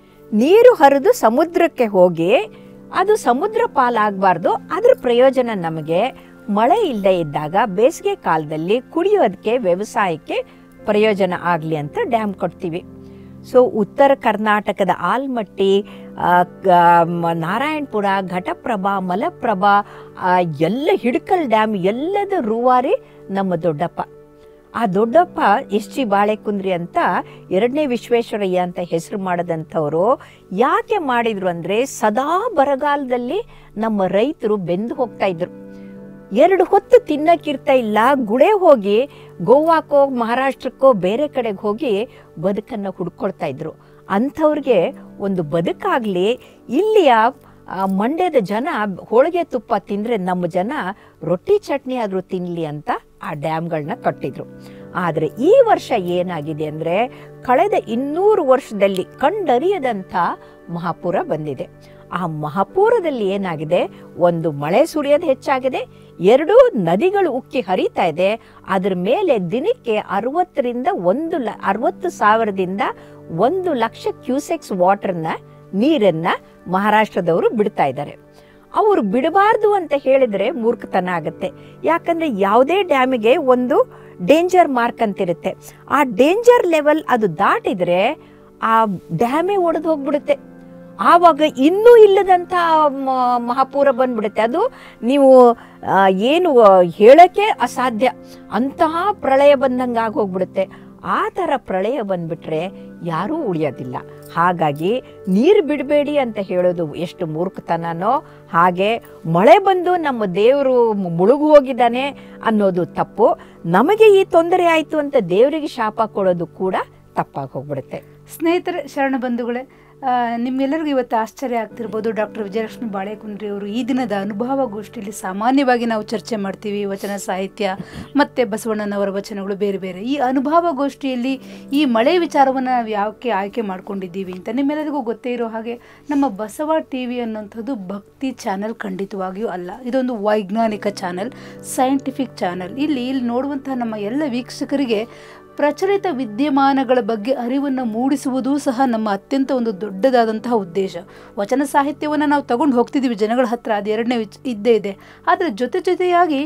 ನೀರು ಹರಿದು ಸಮುದ್ರಕ್ಕೆ ಹೋಗಿ ಅದು ಸಮುದ್ರ ಪಾಲಾಗಬಾರ್ದು ಅದ್ರ ಪ್ರಯೋಜನ ನಮಗೆ ಮಳೆ ಇಲ್ಲದೆ ಇದ್ದಾಗ ಬೇಸಿಗೆ ಕಾಲದಲ್ಲಿ ಕುಡಿಯೋದಕ್ಕೆ ವ್ಯವಸಾಯಕ್ಕೆ ಪ್ರಯೋಜನ ಆಗಲಿ ಅಂತ ಡ್ಯಾಮ್ ಕಟ್ತೀವಿ ಸೊ ಉತ್ತರ ಕರ್ನಾಟಕದ ಆಲ್ಮಟ್ಟಿ ಆ, ಗ- ಮ- ನಾರಾಯಣಪುರ ಘಟಪ್ರಭಾ ಮಲಪ್ರಭಾ ಆ, ಎಲ್ಲ ಹಿಡ್ಕಲ್ ಡ್ಯಾಮ್ ಎಲ್ಲದ ರೂವಾರಿ ನಮ್ಮ ದೊಡ್ಡಪ್ಪ ಆ ದೊಡ್ಡಪ್ಪ ಎಸ್ ಜಿ ಬಾಳೆಕುಂದ್ರಿ ಅಂತ ಎರಡನೇ ವಿಶ್ವೇಶ್ವರಯ್ಯ ಅಂತ ಹೆಸರು ಮಾಡದಂಥವ್ರು ಯಾಕೆ ಮಾಡಿದ್ರು ಅಂದರೆ ಸದಾ ಬರಗಾಲದಲ್ಲಿ ನಮ್ಮ ರೈತರು ಬೆಂದು ಹೋಗ್ತಾ ಇದ್ರು ಎರಡು ಹೊತ್ತು ತಿನ್ನಕ್ಕಿರ್ತಾ ಇಲ್ಲ ಗುಳೆ ಹೋಗಿ ಗೋವಾಕ್ಕೋ ಮಹಾರಾಷ್ಟ್ರಕ್ಕೋ ಬೇರೆ ಕಡೆಗೆ ಹೋಗಿ ಬದುಕನ್ನು ಹುಡ್ಕೊಳ್ತಾ ಇದ್ರು ಅಂಥವ್ರಿಗೆ ಒಂದು ಬದುಕಾಗಲಿ ಇಲ್ಲಿಯ ಆ, ಮಂಡ್ಯದ ಜನ ಹೋಳಿಗೆ ತುಪ್ಪ ತಿಂದರೆ ನಮ್ಮ ಜನ ರೊಟ್ಟಿ ಚಟ್ನಿ ಆದರೂ ತಿನ್ನಲಿ ಅಂತ ಆ ಡ್ಯಾಮ್ಗಳನ್ನ ಕಟ್ಟಿದ್ರು ಆದರೆ ಈ ವರ್ಷ ಏನಾಗಿದೆ ಅಂದರೆ ಕಳೆದ ಇನ್ನೂರು ವರ್ಷದಲ್ಲಿ ಕಂಡರಿಯದಂಥ ಮಹಾಪುರ ಬಂದಿದೆ ಆ ಮಹಾಪೂರದಲ್ಲಿ ಏನಾಗಿದೆ ಒಂದು ಮಳೆ ಸುರಿಯೋದು ಹೆಚ್ಚಾಗಿದೆ ಎರಡು ನದಿಗಳು ಉಕ್ಕಿ ಹರಿತಾ ಇದೆ ಅದ್ರ ಮೇಲೆ ದಿನಕ್ಕೆ ಅರವತ್ತರಿಂದ ಒಂದು ಲ ಅರವತ್ತು ಸಾವಿರದಿಂದ ಒಂದು ಲಕ್ಷ ಕ್ಯೂಸೆಕ್ಸ್ ವಾಟರ್ನ ನೀರನ್ನ ಮಹಾರಾಷ್ಟ್ರದವರು ಬಿಡ್ತಾ ಇದ್ದಾರೆ ಅವರು ಬಿಡಬಾರ್ದು ಅಂತ ಹೇಳಿದ್ರೆ ಮೂರ್ಖತನ ಆಗುತ್ತೆ ಯಾಕಂದ್ರೆ ಯಾವುದೇ ಡ್ಯಾಮಿಗೆ ಒಂದು ಡೇಂಜರ್ ಮಾರ್ಕ್ ಅಂತಿರುತ್ತೆ ಆ ಡೇಂಜರ್ ಲೆವೆಲ್ ಅದು ದಾಟಿದ್ರೆ ಆ ಡ್ಯಾಮೇ ಒಡೆದು ಹೋಗ್ಬಿಡುತ್ತೆ ಆವಾಗ ಇನ್ನೂ ಇಲ್ಲದಂಥ ಮ- ಮಹಾಪೂರ ಬಂದ್ಬಿಡುತ್ತೆ ಅದು ನೀವು ಆ, ಏನು ಆ, ಹೇಳಕ್ಕೆ ಅಸಾಧ್ಯ ಅಂತಹ ಪ್ರಳಯ ಬಂದಂಗೆ ಆಗೋಗ್ಬಿಡುತ್ತೆ ಆ ಥರ ಪ್ರಳಯ ಬಂದ್ಬಿಟ್ರೆ ಯಾರೂ ಉಳಿಯೋದಿಲ್ಲ ಹಾಗಾಗಿ ನೀರು ಬಿಡಬೇಡಿ ಅಂತ ಹೇಳೋದು ಎಷ್ಟು ಮೂರ್ಖತನನೋ ಹಾಗೆ ಮಳೆ ಬಂದು ನಮ್ಮ ದೇವರು ಮುಳುಗು ಹೋಗಿದ್ದಾನೆ ಅನ್ನೋದು ತಪ್ಪು ನಮಗೆ ಈ ತೊಂದರೆ ಆಯಿತು ಅಂತ ದೇವರಿಗೆ ಶಾಪ ಕೊಡೋದು ಕೂಡ ತಪ್ಪಾಗಿ ಹೋಗ್ಬಿಡುತ್ತೆ ಸ್ನೇಹಿತರೆ ಶರಣ ಬಂಧುಗಳೇ ಆ, ನಿಮ್ಮೆಲ್ಲರಿಗೂ ಇವತ್ತು ಆಶ್ಚರ್ಯ ಆಗ್ತಿರ್ಬೋದು ಡಾಕ್ಟರ್ ವಿಜಯಲಕ್ಷ್ಮಿ ಬಾಳೆಕುಂದ್ರಿ ಅವರು ಈ ದಿನದ ಅನುಭವ ಗೋಷ್ಠಿಯಲ್ಲಿ ಸಾಮಾನ್ಯವಾಗಿ ನಾವು ಚರ್ಚೆ ಮಾಡ್ತೀವಿ ವಚನ ಸಾಹಿತ್ಯ ಮತ್ತು ಬಸವಣ್ಣನವರ ವಚನಗಳು ಬೇರೆ ಬೇರೆ ಈ ಅನುಭವ ಗೋಷ್ಠಿಯಲ್ಲಿ ಈ ಮಳೆ ವಿಚಾರವನ್ನು ನಾವು ಯಾಕೆ ಆಯ್ಕೆ ಮಾಡ್ಕೊಂಡಿದ್ದೀವಿ ಅಂತ ನಿಮ್ಮೆಲ್ಲರಿಗೂ ಗೊತ್ತೇ ಇರೋ ಹಾಗೆ ನಮ್ಮ ಬಸವ ಟಿ ವಿ ಅನ್ನೋಂಥದ್ದು ಭಕ್ತಿ ಚಾನೆಲ್ ಖಂಡಿತವಾಗಿಯೂ ಅಲ್ಲ ಇದೊಂದು ವೈಜ್ಞಾನಿಕ ಚಾನೆಲ್ ಸೈಂಟಿಫಿಕ್ ಚಾನೆಲ್ ಇಲ್ಲಿ ಇಲ್ಲಿ ನೋಡುವಂತಹ ನಮ್ಮ ಎಲ್ಲ ವೀಕ್ಷಕರಿಗೆ ಪ್ರಚಲಿತ ವಿದ್ಯಮಾನಗಳ ಬಗ್ಗೆ ಅರಿವನ್ನು ಮೂಡಿಸುವುದೂ ಸಹ ನಮ್ಮ ಅತ್ಯಂತ ಒಂದು ದೊಡ್ಡದಾದಂತಹ ಉದ್ದೇಶ ವಚನ ಸಾಹಿತ್ಯವನ್ನು ನಾವು ತಗೊಂಡು ಹೋಗ್ತಿದ್ದೀವಿ ಜನಗಳ ಹತ್ರ ಅದು ಎರಡನೇ ವಿಚ್ ಇದ್ದೇ ಇದೆ ಆದರೆ ಜೊತೆ ಜೊತೆಯಾಗಿ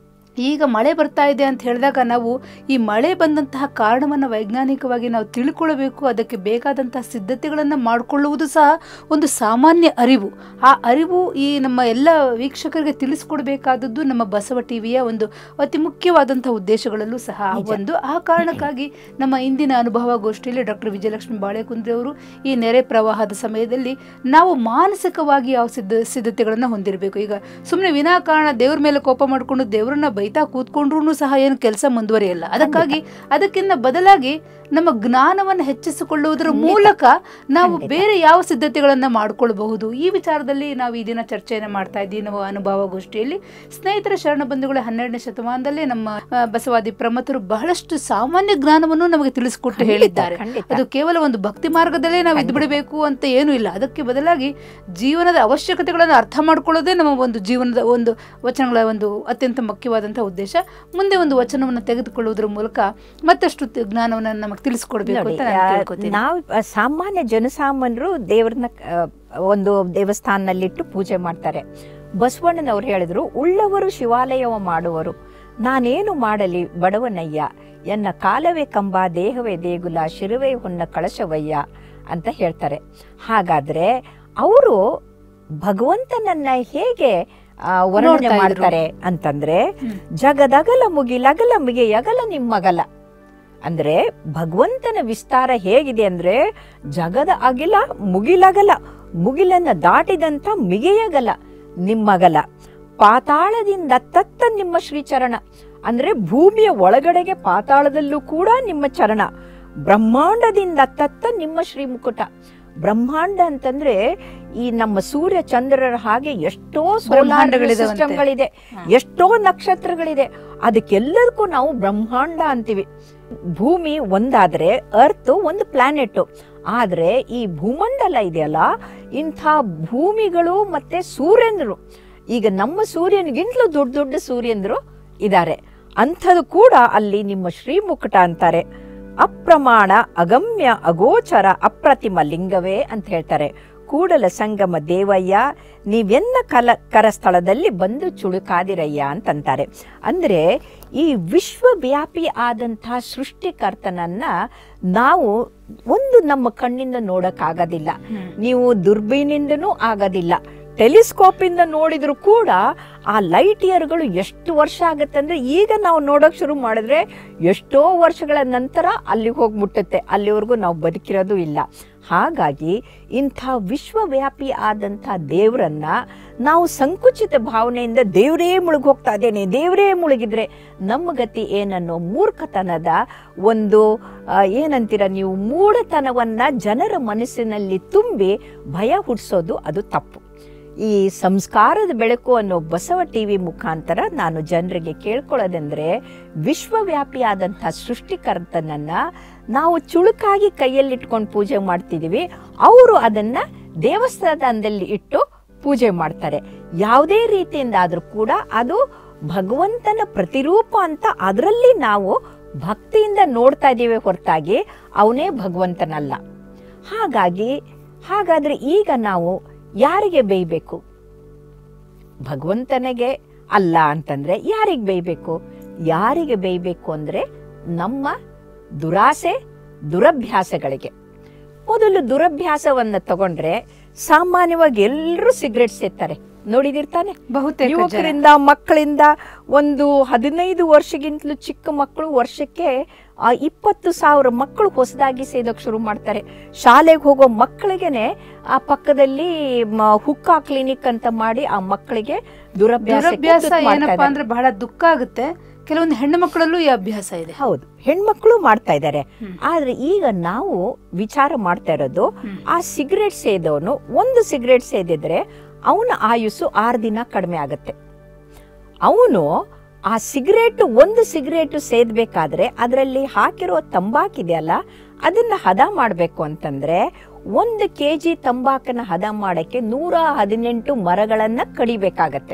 ಈಗ ಮಳೆ ಬರ್ತಾ ಇದೆ ಅಂತ ಹೇಳಿದಾಗ ನಾವು ಈ ಮಳೆ ಬಂದಂತಹ ಕಾರಣವನ್ನು ವೈಜ್ಞಾನಿಕವಾಗಿ ನಾವು ತಿಳ್ಕೊಳ್ಬೇಕು ಅದಕ್ಕೆ ಬೇಕಾದಂತಹ ಸಿದ್ಧತೆಗಳನ್ನು ಮಾಡಿಕೊಳ್ಳುವುದು ಸಹ ಒಂದು ಸಾಮಾನ್ಯ ಅರಿವು ಆ ಅರಿವು ಈ ನಮ್ಮ ಎಲ್ಲ ವೀಕ್ಷಕರಿಗೆ ತಿಳಿಸ್ಕೊಡ್ಬೇಕಾದದ್ದು ನಮ್ಮ ಬಸವ ಟಿವಿಯ ಒಂದು ಅತಿ ಮುಖ್ಯವಾದಂತಹ ಉದ್ದೇಶಗಳಲ್ಲೂ ಸಹ ನಿಜ. ಒಂದು ಆ ಕಾರಣಕ್ಕಾಗಿ ನಮ್ಮ ಇಂದಿನ ಅನುಭವ ಗೋಷ್ಠಿಯಲ್ಲಿ ಡಾಕ್ಟರ್ ವಿಜಯಲಕ್ಷ್ಮಿ ಬಾಳೆಕುಂದ್ರಿ ಅವರು ಈ ನೆರೆ ಪ್ರವಾಹದ ಸಮಯದಲ್ಲಿ ನಾವು ಮಾನಸಿಕವಾಗಿ ಯಾವ ಸಿದ್ಧ ಸಿದ್ಧತೆಗಳನ್ನು ಹೊಂದಿರಬೇಕು ಈಗ ಸುಮ್ಮನೆ ವಿನಾಕಾರಣ ದೇವ್ರ ಮೇಲೆ ಕೋಪ ಮಾಡಿಕೊಂಡು ದೇವ್ರನ್ನ ಬೈತಾ ಕೂತ್ಕೊಂಡ್ರು ಸಹ ಏನು ಕೆಲಸ ಮುಂದುವರಿಯಲ್ಲ ಅದಕ್ಕಾಗಿ ಅದಕ್ಕಿಂತ ಬದಲಾಗಿ ನಮ್ಮ ಜ್ಞಾನವನ್ನು ಹೆಚ್ಚಿಸಿಕೊಳ್ಳುವುದರ ಖಂಡಿತ. ಮೂಲಕ ನಾವು ಖಂಡಿತ. ಬೇರೆ ಯಾವ ಸಿದ್ಧತೆಗಳನ್ನ ಮಾಡ್ಕೊಳ್ಬಹುದು ಈ ವಿಚಾರದಲ್ಲಿ ನಾವು ಈ ದಿನ ಚರ್ಚೆಯನ್ನು ಮಾಡ್ತಾ ಇದ್ದೀವಿ ನಾವು ಅನುಭವ ಗೋಷ್ಠಿಯಲ್ಲಿ ಸ್ನೇಹಿತರ ಶರಣ ಬಂಧುಗಳ ಹನ್ನೆರಡನೇ ಶತಮಾನದಲ್ಲೇ ನಮ್ಮ ಆ, ಬಸವಾದಿ ಪ್ರಮಥರು ಬಹಳಷ್ಟು ಸಾಮಾನ್ಯ ಜ್ಞಾನವನ್ನು ನಮಗೆ ತಿಳಿಸಿಕೊಟ್ಟು ಖಂಡಿತ, ಹೇಳಿದ್ದಾರೆ ಖಂಡಿತ. ಅದು ಕೇವಲ ಒಂದು ಭಕ್ತಿ ಮಾರ್ಗದಲ್ಲೇ ನಾವು ಇದ್ದು ಬಿಡಬೇಕು ಅಂತ ಏನೂ ಇಲ್ಲ ಅದಕ್ಕೆ ಬದಲಾಗಿ ಜೀವನದ ಅವಶ್ಯಕತೆಗಳನ್ನು ಅರ್ಥ ಮಾಡ್ಕೊಳ್ಳೋದೇ ನಮ್ಮ ಒಂದು ಜೀವನದ ಒಂದು ವಚನಗಳ ಒಂದು ಅತ್ಯಂತ ಮುಖ್ಯವಾದಂಥ ಹೇಳುವಂಥ ಉದ್ದೇಶ ಮುಂದೆ ಒಂದು ವಚನವನ್ನು ತೆಗೆದುಕೊಳ್ಳುವುದರ ಮೂಲಕ ಮತ್ತಷ್ಟು ತಿ- ಜ್ಞಾನವನ್ನು ನಮಗೆ ತಿಳಿಸ್ಕೊಡ್ಬೇಕು ನೋಡಿ, ಅಂತ ನಾನು ಆ, ಕೇಳ್ಕೊತೀನಿ ನಾವು ಆ, ಸಾಮಾನ್ಯ ಜನಸಾಮಾನ್ಯರು ದೇವ್ರನ್ನ ಆ, ಒಂದು ದೇವಸ್ಥಾನದಲ್ಲಿಟ್ಟು ಪೂಜೆ ಮಾಡ್ತಾರೆ ಬಸವಣ್ಣನವ್ರು ಹೇಳಿದ್ರು ಉಳ್ಳವರು ಶಿವಾಲಯವ ಮಾಡುವರು ನಾನೇನು ಮಾಡಲಿ ಬಡವನಯ್ಯ ಎನ್ನ ಕಾಲವೇ ಕಂಬ ದೇಹವೇ ದೇಗುಲ ಶಿರವೇ ಹೊನ್ನ ಕಳಶವಯ್ಯ ಅಂತ ಹೇಳ್ತಾರೆ ಹಾಗಾದ್ರೆ ಅವರು ಭಗವಂತನನ್ನ ಹೇಗೆ ಆ, ವರ್ಣನೆ ನೋಡ್ತಾ ಇದ್ರು. ಮಾಡ್ತಾರೆ ಅಂತಂದ್ರೆ ಹ್ಮ್. ಜಗದಗಲ ಮುಗಿಲಗಲ ಮಿಗೆ ಯಗಲ ನಿಮ್ಮಗಲ ಅಂದ್ರೆ ಭಗವಂತನ ವಿಸ್ತಾರ ಹೇಗಿದೆ ಅಂದ್ರೆ ಜಗದ ಅಗಿಲ ಮುಗಿಲಗಲ ಮುಗಿಲನ್ನ ದಾಟಿದಂತ ಮಿಗೆಯಗಲ ನಿಮ್ಮಗಲ ಪಾತಾಳದಿಂದ ತತ್ತ ನಿಮ್ಮ ಶ್ರೀಚರಣ ಅಂದ್ರೆ ಭೂಮಿಯ ಒಳಗಡೆಗೆ ಪಾತಾಳದಲ್ಲೂ ಕೂಡ ನಿಮ್ಮ ಚರಣ ಬ್ರಹ್ಮಾಂಡದಿಂದ ತತ್ತ ನಿಮ್ಮ ಶ್ರೀಮುಕುಟ ಬ್ರಹ್ಮಾಂಡ ಅಂತಂದ್ರೆ ಈ ನಮ್ಮ ಸೂರ್ಯ ಚಂದ್ರರ ಹಾಗೆ ಎಷ್ಟೋ ಸೋಲಾರ್ ಬ್ರಹ್ಮಾಂಡಗಳಿದಾವಂತೆ. ಸಿಸ್ಟಮ್ಗಳಿದೆ ಹಾ. ಎಷ್ಟೋ ನಕ್ಷತ್ರಗಳಿದೆ ಅದಕ್ಕೆಲ್ಲದಕ್ಕೂ ನಾವು ಬ್ರಹ್ಮಾಂಡ ಅಂತೀವಿ ಭೂಮಿ ಒಂದಾದ್ರೆ ಅರ್ತ್ ಒಂದು ಪ್ಲಾನೆಟ್ ಆದ್ರೆ ಈ ಭೂಮಂಡಲ ಇದೆಯಲ್ಲ ಇಂಥ ಭೂಮಿಗಳು ಮತ್ತೆ ಸೂರ್ಯಂದ್ರು ಈಗ ನಮ್ಮ ಸೂರ್ಯನಿಗಿಂತಲೂ ದೊಡ್ಡ ದೊಡ್ಡ ಸೂರ್ಯಂದ್ರು ಇದ್ದಾರೆ ಅಂಥದ್ದು ಕೂಡ ಅಲ್ಲಿ ನಿಮ್ಮ ಶ್ರೀಮುಕುಟ ಅಂತಾರೆ ಅಪ್ರಮಾಣ ಅಗಮ್ಯ ಅಗೋಚರ ಅಪ್ರತಿಮ ಲಿಂಗವೇ ಅಂತ ಹೇಳ್ತಾರೆ ಕೂಡಲ ಸಂಗಮ ದೇವಯ್ಯ ನೀವೆನ್ನ ಕಲ ಕರಸ್ಥಳದಲ್ಲಿ ಬಂದು ಚುಳುಕಾದಿರಯ್ಯ ಅಂತಂತಾರೆ ಅಂದ್ರೆ ಈ ವಿಶ್ವವ್ಯಾಪಿ ಆದಂತಹ ಸೃಷ್ಟಿಕರ್ತನನ್ನ ನಾವು ಒಂದು ನಮ್ಮ ಕಣ್ಣಿಂದ ನೋಡಕ್ಕಾಗೋದಿಲ್ಲ ಹ್ಮ್. ನೀವು ದುರ್ಬೀನಿಂದನೂ ಆಗೋದಿಲ್ಲ ಟೆಲಿಸ್ಕೋಪ್ ಇಂದ ನೋಡಿದ್ರು ಕೂಡ ಆ ಲೈಟ್ ಇಯರ್ಗಳು ಎಷ್ಟು ವರ್ಷ ಆಗುತ್ತೆ ಅಂದ್ರೆ ಈಗ ನಾವು ನೋಡೋಕ್ ಶುರು ಮಾಡಿದ್ರೆ ಎಷ್ಟೋ ವರ್ಷಗಳ ನಂತರ ಅಲ್ಲಿಗೆ ಹೋಗ್ಬಿಟ್ಟುತ್ತೆ ಅಲ್ಲಿವರೆಗೂ ನಾವು ಬದುಕಿರೋದು ಇಲ್ಲ ಹಾಗಾಗಿ ಇಂಥ ವಿಶ್ವವ್ಯಾಪಿ ಆದಂಥ ದೇವರನ್ನ ನಾವು ಸಂಕುಚಿತ ಭಾವನೆಯಿಂದ ದೇವರೇ ಮುಳುಗ್ ಹೋಗ್ತಾ ಇದ್ದೇನೆ ದೇವರೇ ಮುಳುಗಿದ್ರೆ ನಮ್ಮ ಗತಿ ಏನನ್ನೋ ಮೂರ್ಖತನದ ಒಂದು ಆ, ಏನಂತೀರ ನೀವು ಮೂಢತನವನ್ನ ಜನರ ಮನಸ್ಸಿನಲ್ಲಿ ತುಂಬಿ ಭಯ ಹುಟ್ಟಿಸೋದು ಅದು ತಪ್ಪು ಈ ಸಂಸ್ಕಾರದ ಬೆಳಕು ಅನ್ನೋ ಬಸವ ಟಿವಿ ಮುಖಾಂತರ ನಾನು ಜನರಿಗೆ ಕೇಳ್ಕೊಳ್ಳೋದಂದ್ರೆ ವಿಶ್ವವ್ಯಾಪಿಯಾದಂಥ ಸೃಷ್ಟಿಕರ್ತನನ್ನ ನಾವು ಚುಳುಕಾಗಿ ಕೈಯಲ್ಲಿಟ್ಕೊಂಡು ಪೂಜೆ ಮಾಡ್ತಿದೀವಿ ಅವರು ಅದನ್ನ ದೇವಸ್ಥಾನದಲ್ಲಿ ಇಟ್ಟು ಪೂಜೆ ಮಾಡ್ತಾರೆ ಯಾವುದೇ ರೀತಿಯಿಂದ ಆದ್ರೂ ಕೂಡ ಅದು ಭಗವಂತನ ಪ್ರತಿರೂಪ ಅಂತ ಅದರಲ್ಲಿ ನಾವು ಭಕ್ತಿಯಿಂದ ನೋಡ್ತಾ ಇದ್ದೀವಿ ಹೊರತಾಗಿ ಅವನೇ ಭಗವಂತನಲ್ಲ ಹಾಗಾಗಿ ಹಾಗಾದ್ರೆ ಈಗ ನಾವು ಯಾರಿಗೆ ಬೇಯಬೇಕು ಭಗವಂತನಿಗೆ ಅಲ್ಲ ಅಂತಂದ್ರೆ ಯಾರಿಗೆ ಬೇಯಬೇಕು ಯಾರಿಗೆ ಬೇಯಬೇಕು ಅಂದ್ರೆ ನಮ್ಮ ದುರಾಸೆ ದುರಭ್ಯಾಸಗಳಿಗೆ ಮೊದಲು ದುರಭ್ಯಾಸವನ್ನ ತಗೊಂಡ್ರೆ ಸಾಮಾನ್ಯವಾಗಿ ಎಲ್ಲರೂ ಸಿಗರೆಟ್ ಸೇರ್ತಾರೆ ನೋಡಿದಿರ್ತಾನೆ ಬಹುತೇಕ ಜನ. ಯುವಕರಿಂದ ಮಕ್ಕಳಿಂದ ಒಂದು ಹದಿನೈದು ವರ್ಷಕ್ಕಿಂತಲೂ ಚಿಕ್ಕ ಮಕ್ಕಳು ವರ್ಷಕ್ಕೆ ಆ ಇಪ್ಪತ್ತು ಸಾವಿರ ಮಕ್ಕಳು ಹೊಸದಾಗಿ ಸೇದೋಕ್ ಶುರು ಮಾಡ್ತಾರೆ ಶಾಲೆಗೆ ಹೋಗೋ ಮಕ್ಕಳಿಗೆನೆ ಆ ಪಕ್ಕದಲ್ಲಿ ಮ- ಹುಕ್ಕಾ ಕ್ಲಿನಿಕ್ ಅಂತ ಮಾಡಿ ಆ ಮಕ್ಕಳಿಗೆ ದುರಭ್ಯಾಸ ದುರಭ್ಯಾಸ ಏನಪ್ಪಾ ಅಂದ್ರೆ ಬಹಳ ದುಃಖ ಆಗುತ್ತೆ ಕೆಲವೊಂದು ಹೆಣ್ಣು ಮಕ್ಕಳಲ್ಲೂ ಈ ಅಭ್ಯಾಸ ಇದೆ ಹೌದು ಹೆಣ್ಮಕ್ಳು ಮಾಡ್ತಾ ಇದ್ದಾರೆ ಹ್ಮ್. ಆದ್ರೆ ಈಗ ನಾವು ವಿಚಾರ ಮಾಡ್ತಾ ಇರೋದು ಹ್ಮ್. ಆ ಸಿಗರೇಟ್ ಸೇದವನು ಒಂದು ಸಿಗರೇಟ್ ಸೇದಿದ್ರೆ ಅವನ ಆಯುಸ್ಸು ಆರು ದಿನ ಕಡಿಮೆ ಆಗುತ್ತೆ ಅವನು ಆ ಸಿಗರೇಟ್ ಒಂದು ಸಿಗರೇಟ್ ಸೇದ್ಬೇಕಾದ್ರೆ ಅದರಲ್ಲಿ ಹಾಕಿರೋ ತಂಬಾಕಿದೆಯಲ್ಲ ಅದನ್ನ ಹದ ಮಾಡಬೇಕು ಅಂತಂದ್ರೆ ಒಂದು ಕೆ ಜಿ ತಂಬಾಕನ್ನ ಹದ ಮಾಡಕ್ಕೆ ನೂರ ಹದಿನೆಂಟು ಮರಗಳನ್ನ ಕಡಿಬೇಕಾಗತ್ತೆ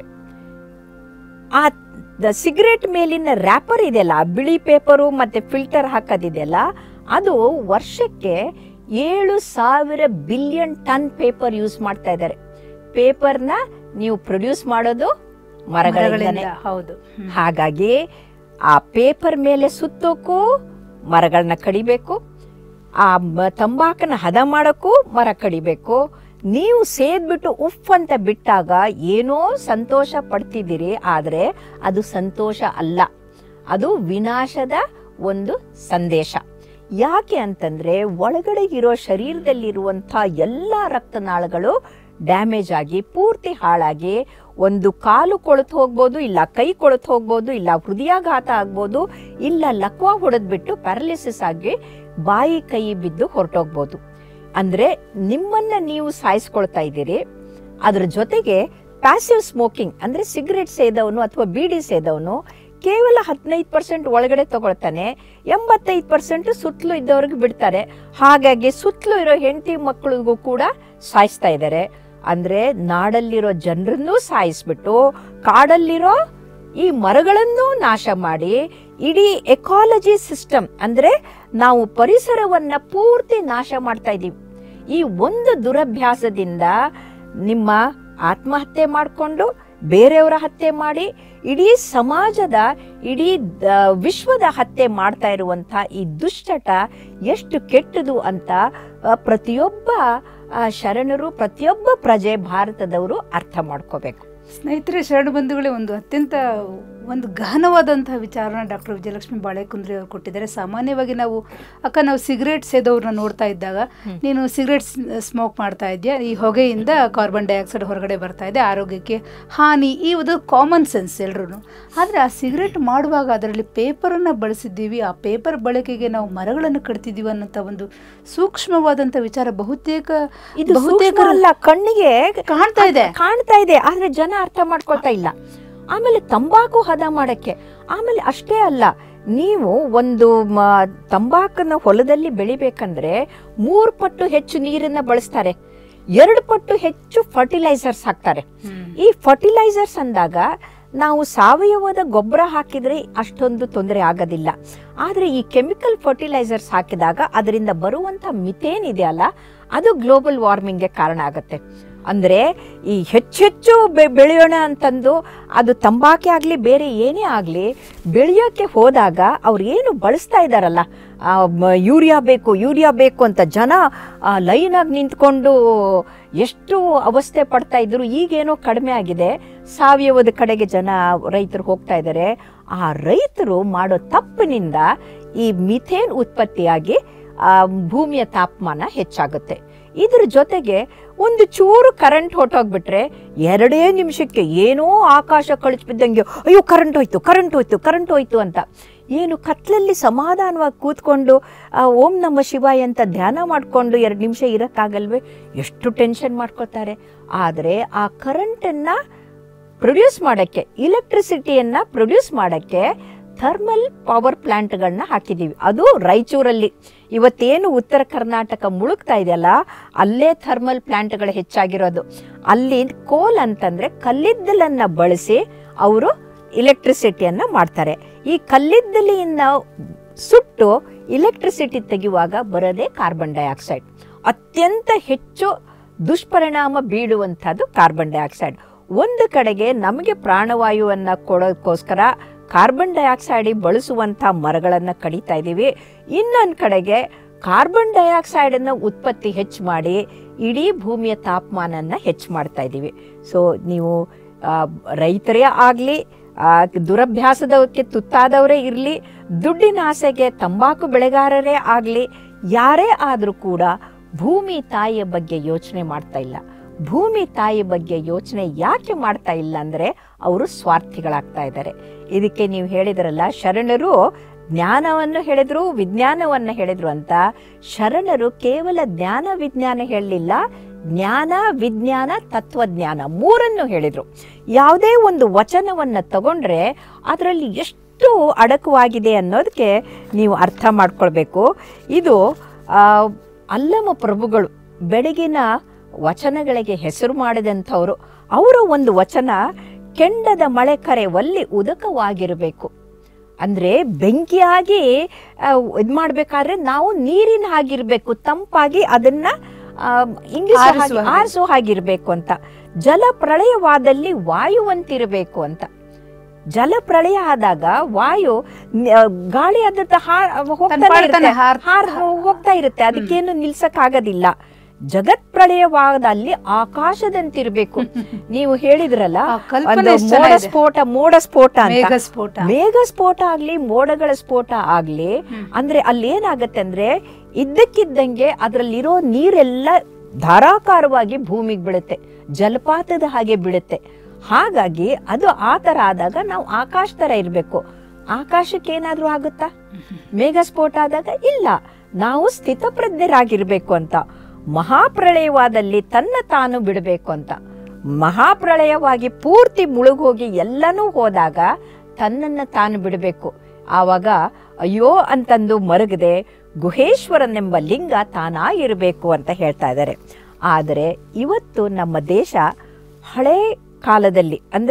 ಆ ದ ಸಿಗರೇಟ್ ಮೇಲಿನ ರ್ಯಾಪರ್ ಇದೆಯಲ್ಲ ಆ ಬಿಳಿ ಪೇಪರು ಮತ್ತೆ ಫಿಲ್ಟರ್ ಹಾಕೋದಿದೆಯಲ್ಲ ಅದು ವರ್ಷಕ್ಕೆ ಏಳು ಸಾವಿರ ಬಿಲಿಯನ್ ಟನ್ ಪೇಪರ್ ಯೂಸ್ ಮಾಡ್ತಾ ಇದ್ದಾರೆ ಪೇಪರ್ನ ನೀವು ಪ್ರೊಡ್ಯೂಸ್ ಮಾಡೋದು ಮರಗಳಿಂದನೇ ಮರಗಳಿಂದ ಹೌದು ಹ್ಮ್. ಹಾಗಾಗಿ ಆ ಪೇಪರ್ ಮೇಲೆ ಸುತ್ತೋಕು ಮರಗಳನ್ನ ಕಡಿಬೇಕು ಆ ಮ- ತಂಬಾಕನ್ನ ಹದ ಮಾಡೋಕ್ಕೂ ಮರ ಕಡಿಬೇಕು ನೀವು ಸೇದ್ಬಿಟ್ಟು ಉಫ್ ಅಂತ ಬಿಟ್ಟಾಗ ಏನೋ ಸಂತೋಷ ಪಡ್ತಿದ್ದೀರಿ ಆದ್ರೆ ಅದು ಸಂತೋಷ ಅಲ್ಲ ಅದು ವಿನಾಶದ ಒಂದು ಸಂದೇಶ ಯಾಕೆ ಅಂತಂದ್ರೆ ಒಳಗಡೆ ಇರೋ ಶರೀರದಲ್ಲಿರುವಂಥ ಎಲ್ಲ ರಕ್ತನಾಳಗಳು ಡ್ಯಾಮೇಜ್ ಆಗಿ ಪೂರ್ತಿ ಹಾಳಾಗಿ ಒಂದು ಕಾಲು ಕೊಳೆತು ಹೋಗ್ಬೋದು ಇಲ್ಲ ಕೈ ಕೊಳೆತು ಹೋಗ್ಬೋದು ಇಲ್ಲ ಹೃದಯಾಘಾತ ಆಗ್ಬೋದು ಇಲ್ಲ ಲಕ್ವ ಹೊಡೆದ್ಬಿಟ್ಟು ಪ್ಯಾರಲಿಸಿಸ್ ಆಗಿ ಬಾಯಿ ಕೈ ಬಿದ್ದು ಹೊರಟೋಗ್ಬೋದು ಅಂದ್ರೆ ನಿಮ್ಮನ್ನ ನೀವು ಸಾಯಿಸ್ಕೊಳ್ತಾ ಇದ್ದೀರಿ ಅದ್ರ ಜೊತೆಗೆ ಪ್ಯಾಸಿವ್ ಸ್ಮೋಕಿಂಗ್ ಅಂದ್ರೆ ಸಿಗರೆಟ್ ಸೇದವನು ಅಥವಾ ಬೀಡಿ ಸೇದವನು ಕೇವಲ ಹದಿನೈದು ಪರ್ಸೆಂಟ್ ಒಳಗಡೆ ತಗೊಳ್ತಾನೆ ಎಂಬತ್ತೈದು ಪರ್ಸೆಂಟ್ ಸುತ್ತಲೂ ಇದ್ದವ್ರಿಗೆ ಬಿಡ್ತಾರೆ ಹಾಗಾಗಿ ಸುತ್ತಲೂ ಇರೋ ಹೆಂಡತಿ ಮಕ್ಕಳಿಗೂ ಕೂಡ ಸಾಯಿಸ್ತಾ ಇದ್ದಾರೆ ಅಂದ್ರೆ ನಾಡಲ್ಲಿರೋ ಜನರನ್ನೂ ಸಾಯಿಸ್ಬಿಟ್ಟು ಕಾಡಲ್ಲಿರೋ ಈ ಮರಗಳನ್ನು ನಾಶ ಮಾಡಿ ಇಡೀ ಎಕಾಲಜಿ ಸಿಸ್ಟಮ್ ಅಂದ್ರೆ ನಾವು ಪರಿಸರವನ್ನ ಪೂರ್ತಿ ನಾಶ ಮಾಡ್ತಾ ಇದ್ದೀವಿ ಈ ಒಂದು ದುರಭ್ಯಾಸದಿಂದ ನಿಮ್ಮ ಆತ್ಮಹತ್ಯೆ ಮಾಡಿಕೊಂಡು ಬೇರೆಯವರ ಹತ್ಯೆ ಮಾಡಿ ಇಡೀ ಸಮಾಜದ ಇಡೀ ದ- ವಿಶ್ವದ ಹತ್ಯೆ ಮಾಡ್ತಾ ಇರುವಂತ ಈ ದುಶ್ಚಟ ಎಷ್ಟು ಕೆಟ್ಟದು ಅಂತ ಆ, ಪ್ರತಿಯೊಬ್ಬ ಆ, ಶರಣರು ಪ್ರತಿಯೊಬ್ಬ ಪ್ರಜೆ ಭಾರತದವರು ಅರ್ಥ ಮಾಡ್ಕೋಬೇಕು ಸ್ನೇಹಿತರೆ ಶರಣ ಬಂಧುಗಳೇ ಒಂದು ಅತ್ಯಂತ ಒಂದು ಗಹನವಾದಂತಹ ವಿಚಾರನ ಡಾಕ್ಟರ್ ವಿಜಯಲಕ್ಷ್ಮಿ ಬಾಳೆಕುಂದ್ರಿ ಅವರು ಕೊಟ್ಟಿದ್ದಾರೆ ಸಾಮಾನ್ಯವಾಗಿ ನಾವು ಅಕ್ಕ ನಾವು ಸಿಗರೇಟ್ ಸೇದೋರ್ನ ನೋಡ್ತಾ ಇದ್ದಾಗ ನೀನು ಸಿಗರೇಟ್ ಸ್ಮೋಕ್ ಮಾಡ್ತಾ ಇದೆಯಾ ಈ ಹೊಗೆಯಿಂದ ಕಾರ್ಬನ್ ಡೈಆಕ್ಸೈಡ್ ಹೊರಗಡೆ ಬರ್ತಾ ಇದೆ ಆರೋಗ್ಯಕ್ಕೆ ಹಾನಿ ಈ ಒಂದು ಕಾಮನ್ ಸೆನ್ಸ್ ಎಲ್ರೂ ಆದರೆ ಆ ಸಿಗರೇಟ್ ಮಾಡುವಾಗ ಅದರಲ್ಲಿ ಪೇಪರನ್ನು ಬಳಸಿದ್ದೀವಿ ಆ ಪೇಪರ್ ಬಳಕೆಗೆ ನಾವು ಮರಗಳನ್ನು ಕಡ್ತಿದ್ದೀವಿ ಅನ್ನೋಂಥ ಒಂದು ಸೂಕ್ಷ್ಮವಾದಂಥ ವಿಚಾರ ಬಹುತೇಕ ಇದು ಬಹುತೇಕ ಸೂಕ್ಷ್ಮ ಅಲ್ಲ ಕಣ್ಣಿಗೆ ಕಾಣ್ತಾ ಇದೆ ಕಾಣ್ತಾ ಇದೆ ಆದ್ರೆ ಜನ ಅರ್ಥ ಮಾಡ್ಕೊಳ್ತಾ ಇಲ್ಲ ಆಮೇಲೆ ತಂಬಾಕು ಹದ ಮಾಡಕ್ಕೆ ಆಮೇಲೆ ಅಷ್ಟೇ ಅಲ್ಲ ನೀವು ಒಂದು ಮ- ತಂಬಾಕನ್ನ ಹೊಲದಲ್ಲಿ ಬೆಳಿಬೇಕಂದ್ರೆ ಮೂರು ಪಟ್ಟು ಹೆಚ್ಚು ನೀರನ್ನ ಬಳಸ್ತಾರೆ ಎರಡು ಪಟ್ಟು ಹೆಚ್ಚು ಫರ್ಟಿಲೈಸರ್ಸ್ ಹಾಕ್ತಾರೆ ಹ್ಮ್. ಈ ಫರ್ಟಿಲೈಸರ್ಸ್ ಅಂದಾಗ ನಾವು ಸಾವಯವದ ಗೊಬ್ಬರ ಹಾಕಿದ್ರೆ ಅಷ್ಟೊಂದು ತೊಂದರೆ ಆಗೋದಿಲ್ಲ ಆದರೆ ಈ ಕೆಮಿಕಲ್ ಫರ್ಟಿಲೈಸರ್ಸ್ ಹಾಕಿದಾಗ ಅದರಿಂದ ಬರುವಂಥ ಮಿಥೇನ್ ಇದೆಯಲ್ಲ ಅದು ಗ್ಲೋಬಲ್ ವಾರ್ಮಿಂಗ್ಗೆ ಕಾರಣ ಆಗುತ್ತೆ ಅಂದರೆ ಈ ಹೆಚ್ಚೆಚ್ಚು ಬೆ ಬೆಳೆಯೋಣ ಅಂತಂದು ಅದು ತಂಬಾಕೆ ಆಗಲಿ ಬೇರೆ ಏನೇ ಆಗಲಿ ಬೆಳೆಯೋಕ್ಕೆ ಹೋದಾಗ ಅವ್ರು ಏನು ಬಳಸ್ತಾ ಇದ್ದಾರಲ್ಲ ಆ, ಮ- ಯೂರಿಯಾ ಬೇಕು ಯೂರಿಯಾ ಬೇಕು ಅಂತ ಜನ ಲೈನಾಗಿ ನಿಂತ್ಕೊಂಡು ಎಷ್ಟು ಅವಸ್ಥೆ ಪಡ್ತಾ ಇದ್ರು ಈಗೇನೋ ಕಡಿಮೆ ಆಗಿದೆ ಸಾವಯವದ ಕಡೆಗೆ ಜನ ರೈತರು ಹೋಗ್ತಾ ಇದ್ದಾರೆ ಆ ರೈತರು ಮಾಡೋ ತಪ್ಪಿನಿಂದ ಈ ಮಿಥೇನ್ ಉತ್ಪತ್ತಿಯಾಗಿ ಆ, ಭೂಮಿಯ ತಾಪಮಾನ ಹೆಚ್ಚಾಗುತ್ತೆ ಇದ್ರ ಜೊತೆಗೆ ಒಂದು ಚೂರು ಕರೆಂಟ್ ಹೊಟ್ಟೋಗ್ಬಿಟ್ರೆ ಎರಡೇ ನಿಮಿಷಕ್ಕೆ ಏನೋ ಆಕಾಶ ಕಳಿಸ್ಬಿದ್ದಂಗೆ ಅಯ್ಯೋ ಕರೆಂಟ್ ಹೋಯ್ತು ಕರೆಂಟ್ ಹೋಯ್ತು ಕರೆಂಟ್ ಹೋಯ್ತು ಅಂತ ಏನು ಕತ್ಲಲ್ಲಿ ಸಮಾಧಾನವಾಗಿ ಕೂತ್ಕೊಂಡು ಆ, ಓಂ ನಮ ಶಿವಾಯ ಅಂತ ಧ್ಯಾನ ಮಾಡಿಕೊಂಡು ಎರಡು ನಿಮಿಷ ಇರೋಕ್ಕಾಗಲ್ವೇ ಎಷ್ಟು ಟೆನ್ಷನ್ ಮಾಡ್ಕೋತಾರೆ ಆದರೆ ಆ ಕರೆಂಟನ್ನು ಪ್ರೊಡ್ಯೂಸ್ ಮಾಡೋಕ್ಕೆ ಇಲೆಕ್ಟ್ರಿಸಿಟಿಯನ್ನು ಪ್ರೊಡ್ಯೂಸ್ ಮಾಡೋಕ್ಕೆ ಥರ್ಮಲ್ ಪವರ್ ಪ್ಲಾಂಟ್ಗಳನ್ನ ಹಾಕಿದ್ದೀವಿ ಅದು ರಾಯಚೂರಲ್ಲಿ ಇವತ್ತೇನು ಉತ್ತರ ಕರ್ನಾಟಕ ಮುಳುಗ್ತಾ ಇದೆಯಲ್ಲ ಅಲ್ಲೇ ಥರ್ಮಲ್ ಪ್ಲಾಂಟ್ಗಳು ಹೆಚ್ಚಾಗಿರೋದು ಅಲ್ಲಿ ಕೋಲ್ ಅಂತಂದ್ರೆ ಕಲ್ಲಿದ್ದಲನ್ನ ಬಳಸಿ ಅವರು ಇಲೆಕ್ಟ್ರಿಸಿಟಿಯನ್ನ ಮಾಡ್ತಾರೆ ಈ ಕಲ್ಲಿದ್ದಲಿಯಿಂದ ಸುಟ್ಟು ಇಲೆಕ್ಟ್ರಿಸಿಟಿ ತೆಗೆಯುವಾಗ ಬರೋದೇ ಕಾರ್ಬನ್ ಡೈಆಕ್ಸೈಡ್ ಅತ್ಯಂತ ಹೆಚ್ಚು ದುಷ್ಪರಿಣಾಮ ಬೀಳುವಂಥದ್ದು ಕಾರ್ಬನ್ ಡೈಆಕ್ಸೈಡ್ ಒಂದು ಕಡೆಗೆ ನಮಗೆ ಪ್ರಾಣವಾಯುವನ್ನ ಕೊಡೋಕ್ಕೋಸ್ಕರ ಕಾರ್ಬನ್ ಡೈಆಕ್ಸೈಡ್ ಬಳಸುವಂಥ ಮರಗಳನ್ನು ಕಡಿತಾ ಇದ್ದೀವಿ ಇನ್ನೊಂದು ಕಡೆಗೆ ಕಾರ್ಬನ್ ಡೈಆಕ್ಸೈಡನ್ನು ಉತ್ಪತ್ತಿ ಹೆಚ್ಚು ಮಾಡಿ ಇಡೀ ಭೂಮಿಯ ತಾಪಮಾನನ ಹೆಚ್ಚು ಮಾಡ್ತಾ ಇದ್ದೀವಿ ಸೊ ನೀವು ಆ, ರೈತರೇ ಆಗಲಿ ದುರಭ್ಯಾಸದಕ್ಕೆ ತುತ್ತಾದವರೇ ಇರಲಿ ದುಡ್ಡಿನ ಆಸೆಗೆ ತಂಬಾಕು ಬೆಳೆಗಾರರೇ ಆಗಲಿ ಯಾರೇ ಆದರೂ ಕೂಡ ಭೂಮಿ ತಾಯಿಯ ಬಗ್ಗೆ ಯೋಚನೆ ಮಾಡ್ತಾ ಇಲ್ಲ ಭೂಮಿ ತಾಯಿ ಬಗ್ಗೆ ಯೋಚನೆ ಯಾಕೆ ಮಾಡ್ತಾ ಇಲ್ಲ ಅಂದರೆ ಅವರು ಸ್ವಾರ್ಥಿಗಳಾಗ್ತಾ ಇದ್ದಾರೆ ಇದಕ್ಕೆ ನೀವು ಹೇಳಿದ್ರಲ್ಲ ಶರಣರು ಜ್ಞಾನವನ್ನು ಹೇಳಿದ್ರು ವಿಜ್ಞಾನವನ್ನು ಹೇಳಿದ್ರು ಅಂತ ಶರಣರು ಕೇವಲ ಜ್ಞಾನ ವಿಜ್ಞಾನ ಹೇಳಲಿಲ್ಲ ಜ್ಞಾನ ವಿಜ್ಞಾನ ತತ್ವಜ್ಞಾನ ಮೂರನ್ನು ಹೇಳಿದ್ರು ಯಾವುದೇ ಒಂದು ವಚನವನ್ನು ತಗೊಂಡ್ರೆ ಅದರಲ್ಲಿ ಎಷ್ಟು ಅಡಕವಾಗಿದೆ ಅನ್ನೋದಕ್ಕೆ ನೀವು ಅರ್ಥ ಮಾಡ್ಕೊಳ್ಬೇಕು ಇದು ಆ, ಅಲ್ಲಮ ಪ್ರಭುಗಳು ಬೆಳಗಿನ ವಚನಗಳಿಗೆ ಹೆಸರು ಮಾಡಿದಂಥವ್ರು ಅವರ ಒಂದು ವಚನ ಕೆಂಡದ ಮಳೆ ಕರೆವಲ್ಲಿ ಉದಕವಾಗಿರಬೇಕು ಅಂದ್ರೆ ಬೆಂಕಿಯಾಗಿ ಇದು ಮಾಡಬೇಕಾದ್ರೆ ನಾವು ನೀರಿನ ಹಾಗಿರ್ಬೇಕು ತಂಪಾಗಿ ಅದನ್ನ ಆ, ಇಂಗಿಸೋ ಹಾಗೆ- ಆರಿಸುವ ಹಾಗೆ. ಆರಿಸೋ ಹಾಗಿರ್ಬೇಕು ಅಂತ ಜಲ ಪ್ರಳಯವಾದಲ್ಲಿ ವಾಯುವಂತಿರಬೇಕು ಅಂತ ಜಲ ಪ್ರಳಯ ಆದಾಗ ವಾಯು ನ- ಗಾಳಿ ಅದರ ಹೋಗ್ತಾನೆ ಪಾಡ್ತಾನೆ ಇರುತ್ತೆ. ಹಾರ್- ಹಾರ್ ಹೋಗ್ತಾ ಇರುತ್ತೆ ಅದಕ್ಕೇನು ನಿಲ್ಸಕ್ ಆಗೋದಿಲ್ಲ ಜಗತ್ ಪ್ರಳಯವಾದಲ್ಲಿ ಆಕಾಶದಂತಿರ್ಬೇಕು ನೀವು ಹೇಳಿದ್ರಲ್ಲ ಆ ಕಲ್ಪನೆ ಒಂದು ಎಷ್ಟ್ ಮೋಡ ಚೆನ್ನಾಗಿದೆ. ಸ್ಫೋಟ ಮೋಡ ಸ್ಫೋಟ ಅಂತ ಮೇಘ ಸ್ಫೋಟ ಮೇಘ ಸ್ಫೋಟ ಆಗ್ಲಿ ಮೋಡಗಳ ಸ್ಫೋಟ ಆಗ್ಲಿ ಹ್ಮ್. ಅಂದ್ರೆ ಅಲ್ಲಿ ಏನಾಗತ್ತೆ ಅಂದ್ರೆ ಇದ್ದಕ್ಕಿದ್ದಂಗೆ ಅದರಲ್ಲಿರೋ ನೀರೆಲ್ಲ ಧಾರಾಕಾರವಾಗಿ ಭೂಮಿಗೆ ಬೀಳುತ್ತೆ ಜಲಪಾತದ ಹಾಗೆ ಬೀಳುತ್ತೆ ಹಾಗಾಗಿ ಅದು ಆ ತರ ಆದಾಗ ನಾವು ಆಕಾಶ ತರ ಇರ್ಬೇಕು ಆಕಾಶಕ್ಕೆ ಏನಾದ್ರೂ ಆಗುತ್ತಾ ಮೇಘ ಸ್ಫೋಟ ಆದಾಗ ಇಲ್ಲ ನಾವು ಸ್ಥಿತಪ್ರಜ್ಞರಾಗಿರ್ಬೇಕು ಅಂತ ಮಹಾಪ್ರಳಯವಾದಲ್ಲಿ ತನ್ನ ತಾನು ಬಿಡಬೇಕು ಅಂತ ಮಹಾಪ್ರಳಯವಾಗಿ ಪೂರ್ತಿ ಮುಳುಗೋಗಿ ಎಲ್ಲನೂ ಹೋದಾಗ ತನ್ನನ್ನ ತಾನು ಬಿಡಬೇಕು ಆವಾಗ ಅಯ್ಯೋ ಅಂತಂದು ಮರಗದೆ ಗುಹೇಶ್ವರನೆಂಬ ಲಿಂಗ ತಾನಾಗಿರಬೇಕು ಅಂತ ಹೇಳ್ತಾ ಇದ್ದಾರೆ ಆದರೆ ಇವತ್ತು ನಮ್ಮ ದೇಶ ಹಳೆ ಕಾಲದಲ್ಲಿ ಅಂದ್ರೆ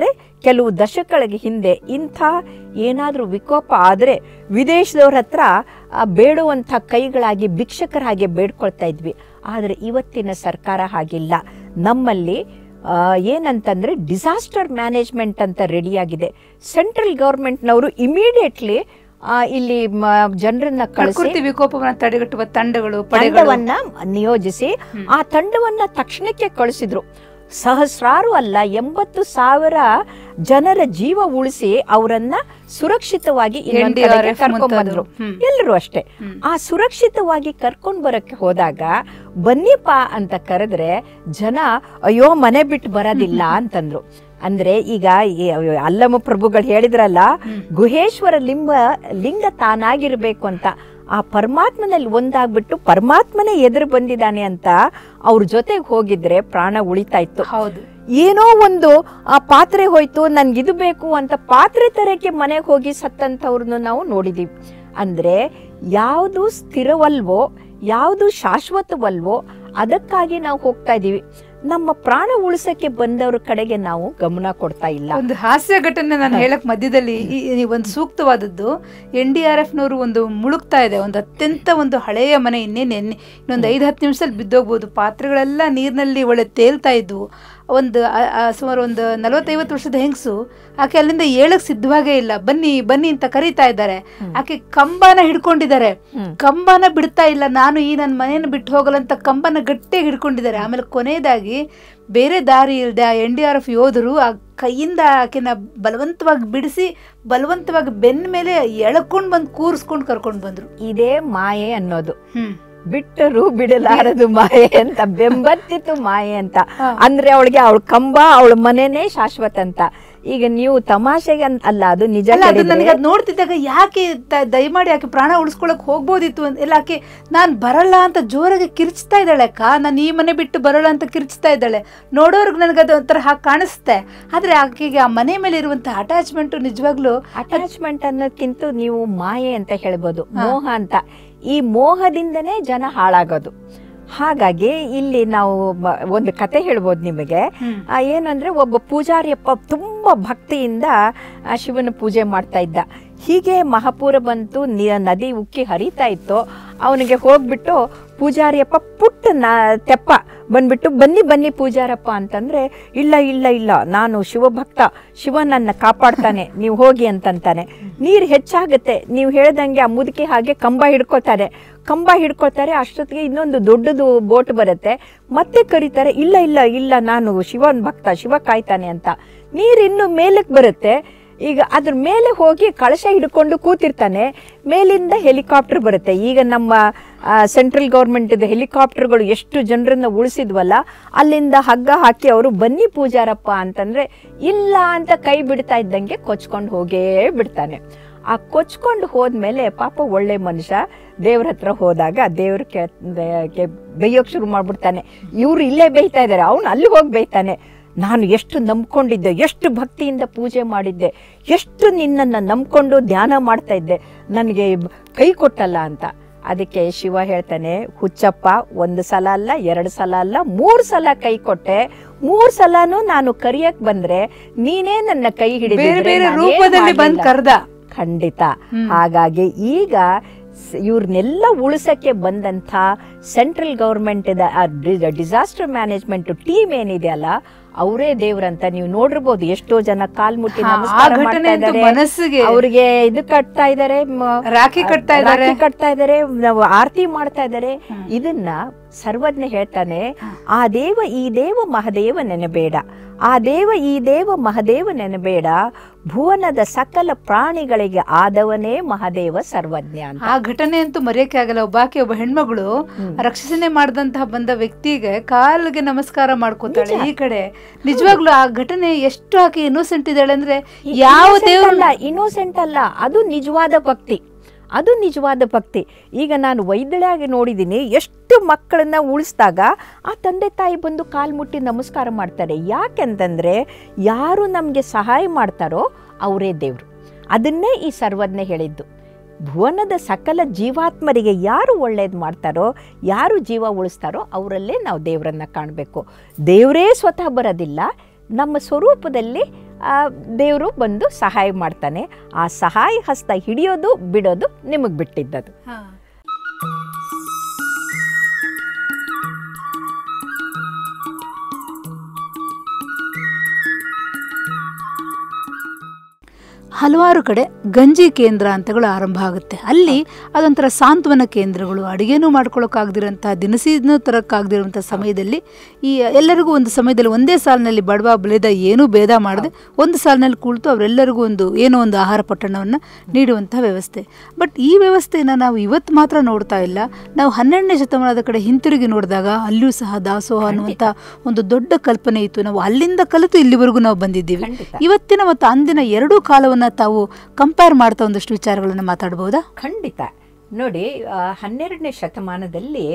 ಕೆಲವು ದಶಕಗಳಿಗೆ ಹಿಂದೆ ಇಂಥ ಏನಾದರೂ ವಿಕೋಪ ಆದರೆ ವಿದೇಶದವ್ರ ಹತ್ರ ಆ, ಬೇಡುವಂಥ ಕೈಗಳಾಗಿ ಭಿಕ್ಷಕರಾಗಿ ಬೇಡ್ಕೊಳ್ತಾ ಇದ್ವಿ ಆದರೆ ಇವತ್ತಿನ ಸರ್ಕಾರ ಹಾಗಿಲ್ಲ ನಮ್ಮಲ್ಲಿ ಆ, ಏನಂತಂದ್ರೆ ಡಿಸಾಸ್ಟರ್ ಮ್ಯಾನೇಜ್ಮೆಂಟ್ ಅಂತ ರೆಡಿಯಾಗಿದೆ ಸೆಂಟ್ರಲ್ ಗೌರ್ಮೆಂಟ್ನವರು ಇಮಿಡಿಯೇಟ್ಲಿ ಇಲ್ಲಿ ಜನರನ್ನ ಕಳಿಸಿ ಪ್ರಕೃತಿ ವಿಕೋಪವನ್ನ ತಡೆಗಟ್ಟುವ ತಂಡಗಳು ಪಡೆಗಳು ತಂಡವನ್ನ ನಿಯೋಜಿಸಿ ಆ ತಂಡವನ್ನ ತಕ್ಷಣಕ್ಕೆ ಕಳಿಸಿದ್ರು ಸಹಸ್ರಾರು ಅಲ್ಲ ಎಂಬತ್ತು ಸಾವಿರ ಜನರ ಜೀವ ಉಳಿಸಿ ಅವರನ್ನ ಸುರಕ್ಷಿತವಾಗಿ ಇನ್ನೊಂದ್ ಕಡೆಗೆ NDRF ಕರ್ಕೊಂಡ್ ಬಂದ್ರು ಮುಂತಾದವು. ಹ್ಮ್. ಎಲ್ಲರೂ ಅಷ್ಟೇ ಹ್ಮ್. ಆ ಸುರಕ್ಷಿತವಾಗಿ ಕರ್ಕೊಂಡ್ ಬರಕ್ಕೆ ಹೋದಾಗ ಬನ್ನಿಪ್ಪ ಅಂತ ಕರೆದ್ರೆ ಜನ ಅಯ್ಯೋ ಮನೆ ಬಿಟ್ಟು ಬರೋದಿಲ್ಲ ಅಂತಂದ್ರು ಅಂದ್ರೆ ಈಗ ಈ ಅಲ್ಲಮ ಪ್ರಭುಗಳು ಹೇಳಿದ್ರಲ್ಲ ಗುಹೇಶ್ವರ ಲಿಂಗ ಲಿಂಗ ತಾನಾಗಿರ್ಬೇಕು ಅಂತ ಆ ಪರಮಾತ್ಮನಲ್ಲಿ ಒಂದಾಗ್ಬಿಟ್ಟು ಪರಮಾತ್ಮನೇ ಎದುರು ಬಂದಿದ್ದಾನೆ ಅಂತ ಅವ್ರ ಜೊತೆಗೆ ಹೋಗಿದ್ರೆ ಪ್ರಾಣ ಉಳಿತಾ ಇತ್ತು ಹೌದು ಏನೋ ಒಂದು ಆ ಪಾತ್ರೆ ಹೋಯ್ತು ನನ್ಗೆ ಇದು ಬೇಕು ಅಂತ ಪಾತ್ರೆ ತರಕ್ಕೆ ಮನೆಗೆ ಹೋಗಿ ಸತ್ತಂಥವ್ರನ್ನು ನಾವು ನೋಡಿದೀವಿ ಅಂದ್ರೆ ಯಾವುದು ಸ್ಥಿರವಲ್ವೋ ಯಾವುದು ಶಾಶ್ವತವಲ್ವೋ ಅದಕ್ಕಾಗಿ ನಾವು ಹೋಗ್ತಾ ಇದೀವಿ ನಮ್ಮ ಪ್ರಾಣ ಉಳಿಸಕ್ಕೆ ಬಂದವ್ರ ಕಡೆಗೆ ನಾವು ಗಮನ ಕೊಡ್ತಾ ಇಲ್ಲ ಒಂದು ಹಾಸ್ಯ ಘಟನೆ ನಾನು ಹೇಳಕ್ ಮಧ್ಯದಲ್ಲಿ ಈ- ಈ ಒಂದು ಸೂಕ್ತವಾದದ್ದು ಎನ್ ಡಿ ಆರ್ ಎಫ್ ನವರು ಒಂದು ಮುಳುಗ್ತಾ ಇದೆ ಒಂದು ಅತ್ಯಂತ ಒಂದು ಹಳೆಯ ಮನೆ ಇನ್ನೇನು ಎಣ್ಣೆ ಇನ್ನೊಂದು ಐದು ಹತ್ತು ನಿಮಿಷದಲ್ಲಿ ಬಿದ್ದೋಗ್ಬೋದು ಪಾತ್ರೆಗಳೆಲ್ಲ ನೀರಿನಲ್ಲಿ ಒಳ್ಳೆ ತೇಲ್ತಾ ಇದ್ವು ಒಂದು ಆ- ಆ ಸುಮಾರು ಒಂದು ನಲವತ್ತೈವತ್ತು ವರ್ಷದ ಹೆಂಗಸು ಆಕೆ ಅಲ್ಲಿಂದ ಏಳಕ್ ಸಿದ್ಧವಾಗೇ ಇಲ್ಲ ಬನ್ನಿ ಬನ್ನಿ ಅಂತ ಕರೀತಾ ಇದ್ದಾರೆ ಆಕೆ ಕಂಬನ ಹಿಡ್ಕೊಂಡಿದ್ದಾರೆ ಹ್ಮ್. ಕಂಬನ ಬಿಡ್ತಾ ಇಲ್ಲ ನಾನು ಈ ನನ್ನ ಮನೆಯನ್ನು ಬಿಟ್ಟು ಹೋಗಲ್ಲ ಅಂತ ಕಂಬನ ಗಟ್ಟಿಯಾಗಿ ಹಿಡ್ಕೊಂಡಿದ್ದಾರೆ ಆಮೇಲೆ ಕೊನೆಯದಾಗಿ ಬೇರೆ ದಾರಿ ಇಲ್ಲದೆ ಆ ಎನ್ ಡಿ ಆರ್ ಎಫ್ ಯೋಧರು ಆ ಕೈಯಿಂದ ಆಕೆನ ಬಲವಂತವಾಗಿ ಬಿಡಿಸಿ ಬಲವಂತವಾಗಿ ಬೆನ್ನ ಮೇಲೆ ಎಳ್ಕೊಂಡು ಬಂದು ಕೂರಿಸ್ಕೊಂಡು ಕರ್ಕೊಂಡು ಬಂದ್ರು ಇದೇ ಮಾಯೆ ಅನ್ನೋದು ಹ್ಮ್ ಬಿಟ್ಟರು ಬಿಡಲಾರದು ಮಾಯೆ ಅಂತ ಬೆಂಬತ್ತಿತ್ತು ಮಾಯೆ ಅಂತ ಹಾ. ಅಂದ್ರೆ ಅವಳಿಗೆ ಅವಳ ಕಂಬ ಅವಳ ಮನೆನೇ ಶಾಶ್ವತ ಅಂತ ಈಗ ನೀವು ತಮಾಷೆಗೆ ಅನ್- ಅಲ್ಲ ಅದು ನಿಜ ಅಲ್ಲ ಅದು ಕೇಳಿದ್ರೆ- ನನಗೆ ಅದು ನೋಡ್ತಿದ್ದಾಗ ಯಾಕೆ ತ- ದಯಮಾಡಿ ಆಕೆ ಪ್ರಾಣ ಉಳಿಸ್ಕೊಳಕ್ ಹೋಗ್ಬೋದಿತ್ತು ಅಂತ ಇಲ್ಲ ಆಕೆ ನಾನ್ ಬರಲ್ಲ ಅಂತ ಜೋರಾಗಿ ಕಿರ್ಚ್ತಾ ಇದ್ದಾಳೆ ಅಕ್ಕ ನಾನು ಈ ಮನೆ ಬಿಟ್ಟು ಬರಲ್ಲ ಅಂತ ಕಿರ್ಚ್ತಾ ಇದ್ದಾಳೆ ನೋಡೋರ್ಗೆ ನನಗೆ ಅದು ಒಂಥರ ಹಾಗೆ ಕಾಣಿಸುತ್ತೆ ಆದ್ರೆ ಆಕೆಗೆ ಆ ಮನೆ ಮೇಲೆ ಇರುವಂತ ಅಟ್ಯಾಚ್ಮೆಂಟ್ ನಿಜವಾಗ್ಲೂ ಅಟ್ಯಾಚ್ಮೆಂಟ್ ಅನ್ನೋದಕ್ಕಿಂತ ನೀವು ಮಾಯೆ ಅಂತ ಹೇಳ್ಬೋದು ಮೋಹ ಅಂತ ಈ ಮೋಹದಿಂದನೇ ಜನ ಹಾಳಾಗೋದು ಹಾಗಾಗಿ ಇಲ್ಲಿ ನಾವು ಮ- ಒಂದು ಕತೆ ಹೇಳ್ಬೋದು ನಿಮಗೆ ಹ್ಮ್. ಆ, ಏನಂದ್ರೆ ಒಬ್ಬ ಪೂಜಾರಿಯಪ್ಪ ತುಂಬಾ ಭಕ್ತಿಯಿಂದ ಆ ಶಿವನ ಪೂಜೆ ಮಾಡ್ತಾ ಇದ್ದ ಹೀಗೆ ಮಹಾಪೂರ ಬಂತು ನಿ- ನದಿ ಉಕ್ಕಿ ಹರಿತಾ ಇತ್ತು ಅವನಿಗೆ ಹೋಗ್ಬಿಟ್ಟು ಪೂಜಾರಿಯಪ್ಪ ಪುಟ್ಟ ನ ತೆಪ್ಪ ಬಂದ್ಬಿಟ್ಟು ಬನ್ನಿ ಬನ್ನಿ ಪೂಜಾರಪ್ಪ ಅಂತಂದ್ರೆ ಇಲ್ಲ ಇಲ್ಲ ಇಲ್ಲ ನಾನು ಶಿವಭಕ್ತ ಶಿವ ನನ್ನ ಕಾಪಾಡ್ತಾನೆ ನೀವು ಹೋಗಿ ಅಂತಂತಾನೆ ನೀರು ಹೆಚ್ಚಾಗುತ್ತೆ ನೀವು ಹೇಳ್ದಂಗೆ ಆ ಮುದುಕಿ ಹಾಗೆ ಕಂಬ ಹಿಡ್ಕೋತಾರೆ ಕಂಬ ಹಿಡ್ಕೊಳ್ತಾರೆ ಅಷ್ಟೊತ್ತಿಗೆ ಇನ್ನೊಂದು ದೊಡ್ಡದು ಬೋಟ್ ಬರುತ್ತೆ ಮತ್ತೆ ಕರೀತಾರೆ ಇಲ್ಲ ಇಲ್ಲ ಇಲ್ಲ ನಾನು ಶಿವನ್ ಭಕ್ತ ಶಿವ ಕಾಯ್ತಾನೆ ಅಂತ ನೀರು ಇನ್ನು ಮೇಲಕ್ಕೆ ಬರುತ್ತೆ ಈಗ ಅದ್ರ ಮೇಲೆ ಹೋಗಿ ಕಳಶ ಹಿಡ್ಕೊಂಡು ಕೂತಿರ್ತಾನೆ ಮೇಲಿಂದ ಹೆಲಿಕಾಪ್ಟರ್ ಬರುತ್ತೆ ಈಗ ನಮ್ಮ ಸೆಂಟ್ರಲ್ ಗೌರ್ಮೆಂಟ್ ಹೆಲಿಕಾಪ್ಟರ್ಗಳು ಎಷ್ಟು ಜನರನ್ನ ಉಳಿಸಿದ್ವಲ್ಲ ಅಲ್ಲಿಂದ ಹಗ್ಗ ಹಾಕಿ ಅವರು ಬನ್ನಿ ಪೂಜಾರಪ್ಪ ಅಂತಂದ್ರೆ ಇಲ್ಲ ಅಂತ ಕೈ ಬಿಡ್ತಾ ಇದ್ದಂಗೆ ಕೊಚ್ಕೊಂಡು ಹೋಗೇ ಬಿಡ್ತಾನೆ ಆ ಕೊಚ್ಕೊಂಡು ಹೋದ್ಮೇಲೆ ಪಾಪ ಒಳ್ಳೆ ಮನುಷ್ಯ ದೇವ್ರ ಹತ್ರ ಹೋದಾಗ ದೇವ್ರ ಕೆ ಬೈಯೋಕ್ ಶುರು ಮಾಡ್ಬಿಡ್ತಾನೆ ಇವ್ರು ಇಲ್ಲೇ ಬೇಯ್ತಾ ಇದ್ದಾರೆ ಅವನು ಅಲ್ಲಿ ಹೋಗಿ ಬೇಯ್ತಾನೆ ನಾನು ಎಷ್ಟು ನಂಬ್ಕೊಂಡಿದ್ದೆ ಎಷ್ಟು ಭಕ್ತಿಯಿಂದ ಪೂಜೆ ಮಾಡಿದ್ದೆ ಎಷ್ಟು ನಿನ್ನನ್ನು ನಂಬ್ಕೊಂಡು ಧ್ಯಾನ ಮಾಡ್ತಾ ಇದ್ದೆ ನನಗೆ ಕೈ ಕೊಟ್ಟಲ್ಲ ಅಂತ ಅದಕ್ಕೆ ಶಿವ ಹೇಳ್ತಾನೆ ಹುಚ್ಚಪ್ಪ ಒಂದು ಸಲ ಅಲ್ಲ ಎರಡು ಸಲ ಅಲ್ಲ ಮೂರು ಸಲ ಕೈ ಕೊಟ್ಟೆ ಮೂರು ಸಲನೂ ನಾನು ಕರಿಯಕ್ ಬಂದ್ರೆ ನೀನೇ ನನ್ನ ಕೈ ಬೇರೆ ಹಿಡಿದಿದ್ರೆ ಬೇರೆ ನಾನೇನ್ ರೂಪದಲ್ಲಿ ಬಂದ್ ಮಾಡ್ಲಿಲ್ಲ. ಕರ್ದ ಖಂಡಿತ ಹ್ಮ್. ಹಾಗಾಗಿ ಈಗ ಸ್- ಇವ್ರನ್ನೆಲ್ಲ ಉಳಿಸಕ್ಕೆ ಬಂದಂಥ central government disaster management team ಏನಿದೆ ಅಲ್ಲ ಅವರೇ ದೇವ್ರಂತ ನೀವು ನೋಡಿರ್ಬೋದು ಎಷ್ಟೋ ಜನ ಕಾಲ್ ಮುಟ್ಟಿ ಹಾ, ಆ ನಮಸ್ಕಾರ ಘಟನೆ ಮಾಡ್ತಾ ಅಂತೂ ಇದ್ದಾರೆ ಮನಸ್ಸಿಗೆ ಅವ್ರಿಗೆ ಇದು ಕಟ್ತಾ ಇದ್ದಾರೆ ರಾಖಿ ಕಟ್ತಾ ಇದ್ದಾರೆ ರಾಖಿ ಕಟ್ತಾ ಇದ್ದಾರೆ ನಾವು ಆರತಿ ಮಾಡ್ತಾ ಇದ್ದಾರೆ ಇದನ್ನ ಸರ್ವಜ್ಞ ಹೇಳ್ತಾನೆ ಆ ದೇವ ಈ ದೇವ ಮಹದೇವ ನೆನಬೇಡ ಆ ದೇವ ಈ ದೇವ ಮಹದೇವ ನೆನಬೇಡ ಭುವನದ ಸಕಲ ಪ್ರಾಣಿಗಳಿಗೆ ಆದವನೇ ಮಹದೇವ ಸರ್ವಜ್ಞ ಅಂತ ಆ ಘಟನೆ ಅಂತೂ ಮರೆಯಕ್ಕೆ ಆಗಲ್ಲ ಒಬ್ಬಾಕೆ ಒಬ್ಬ ಹೆಣ್ಮಗಳು ರಕ್ಷಣೆ ಮಾಡಿದಂತಹ ಬಂದ ವ್ಯಕ್ತಿಗೆ ಕಾಲಿಗೆ ನಮಸ್ಕಾರ ಮಾಡ್ಕೋತಾಳೆ ಈ ಕಡೆ ನಿಜವಾಗ್ಲೂ ಆ ಘಟನೆ ಎಷ್ಟು ಆಕೆ ಇನ್ನೋಸೆಂಟ್ ಇದ್ದಾಳೆ ಅಂದ್ರೆ ಯಾವ ದೇವ್ರು ಅಲ್ಲ ಇನ್ನೋಸೆಂಟ್ ಅಲ್ಲ ಅದು ನಿಜವಾದ ಭಕ್ತಿ ಅದು ನಿಜವಾದ ಭಕ್ತಿ ಈಗ ನಾನು ವೈದ್ಯಳಾಗಿ ನೋಡಿದ್ದೀನಿ ಎಷ್ಟು ಮಕ್ಕಳನ್ನ ಉಳಿಸಿದಾಗ ಆ ತಂದೆ ತಾಯಿ ಬಂದು ಕಾಲು ಮುಟ್ಟಿ ನಮಸ್ಕಾರ ಮಾಡ್ತಾರೆ ಯಾಕೆಂತಂದ್ರೆ ಯಾರು ನಮಗೆ ಸಹಾಯ ಮಾಡ್ತಾರೋ ಅವರೇ ದೇವರು ಅದನ್ನೇ ಈ ಸರ್ವಜ್ಞ ಹೇಳಿದ್ದು ಭುವನದ ಸಕಲ ಜೀವಾತ್ಮರಿಗೆ ಯಾರು ಒಳ್ಳೇದು ಮಾಡ್ತಾರೋ ಯಾರು ಜೀವ ಉಳಿಸ್ತಾರೋ ಅವರಲ್ಲೇ ನಾವು ದೇವರನ್ನ ಕಾಣಬೇಕು ದೇವರೇ ಸ್ವತಃ ಬರೋದಿಲ್ಲ ನಮ್ಮ ಸ್ವರೂಪದಲ್ಲಿ ದೇವರು ಬಂದು ಸಹಾಯ ಮಾಡ್ತಾನೆ ಆ ಸಹಾಯ ಹಸ್ತ ಹಿಡಿಯೋದು ಬಿಡೋದು ನಿಮಗೆ ಬಿಟ್ಟಿದ್ದದು ಹಲವಾರು ಕಡೆ ಗಂಜಿ ಕೇಂದ್ರ ಅಂತಗಳು ಆರಂಭ ಆಗುತ್ತೆ ಅಲ್ಲಿ ಅದೊಂಥರ ಸಾಂತ್ವನ ಕೇಂದ್ರಗಳು ಅಡುಗೆನೂ ಮಾಡ್ಕೊಳ್ಳೋಕ್ಕಾಗದಿರೋಂಥ ದಿನಸಿನೂ ತರೋಕ್ಕಾಗದಿರೋಂಥ ಸಮಯದಲ್ಲಿ ಈ ಎಲ್ಲರಿಗೂ ಒಂದು ಸಮಯದಲ್ಲಿ ಒಂದೇ ಸಾಲಿನಲ್ಲಿ ಬಡವ ಬೆಳೆದ ಏನೂ ಭೇದ ಮಾಡದೆ ಒಂದು ಸಾಲಿನಲ್ಲಿ ಕುಳಿತು ಅವರೆಲ್ಲರಿಗೂ ಒಂದು ಏನೋ ಒಂದು ಆಹಾರ ಪಟ್ಟಣವನ್ನು ನೀಡುವಂಥ ವ್ಯವಸ್ಥೆ ಬಟ್ ಈ ವ್ಯವಸ್ಥೆಯನ್ನು ನಾವು ಇವತ್ತು ಮಾತ್ರ ನೋಡ್ತಾ ಇಲ್ಲ ನಾವು ಹನ್ನೆರಡನೇ ಶತಮಾನದ ಕಡೆ ಹಿಂತಿರುಗಿ ನೋಡಿದಾಗ ಅಲ್ಲಿಯೂ ಸಹ ದಾಸೋಹ ಅನ್ನುವಂಥ ಒಂದು ದೊಡ್ಡ ಕಲ್ಪನೆ ಇತ್ತು ನಾವು ಅಲ್ಲಿಂದ ಕಲಿತು ಇಲ್ಲಿವರೆಗೂ ನಾವು ಬಂದಿದ್ದೀವಿ ಖಂಡಿತ ಇವತ್ತಿನ ಮತ್ತು ಅಂದಿನ ಎರಡೂ ಕಾಲವನ್ನು ತಾವು ಕಂಪೇರ್ ಮಾಡ್ತಾ ಒಂದಷ್ಟು ವಿಚಾರಗಳನ್ನು ಮಾತಾಡಬಹುದಾ ಖಂಡಿತ ನೋಡಿ ಆ, ಹನ್ನೆರಡನೇ ಶತಮಾನದಲ್ಲಿ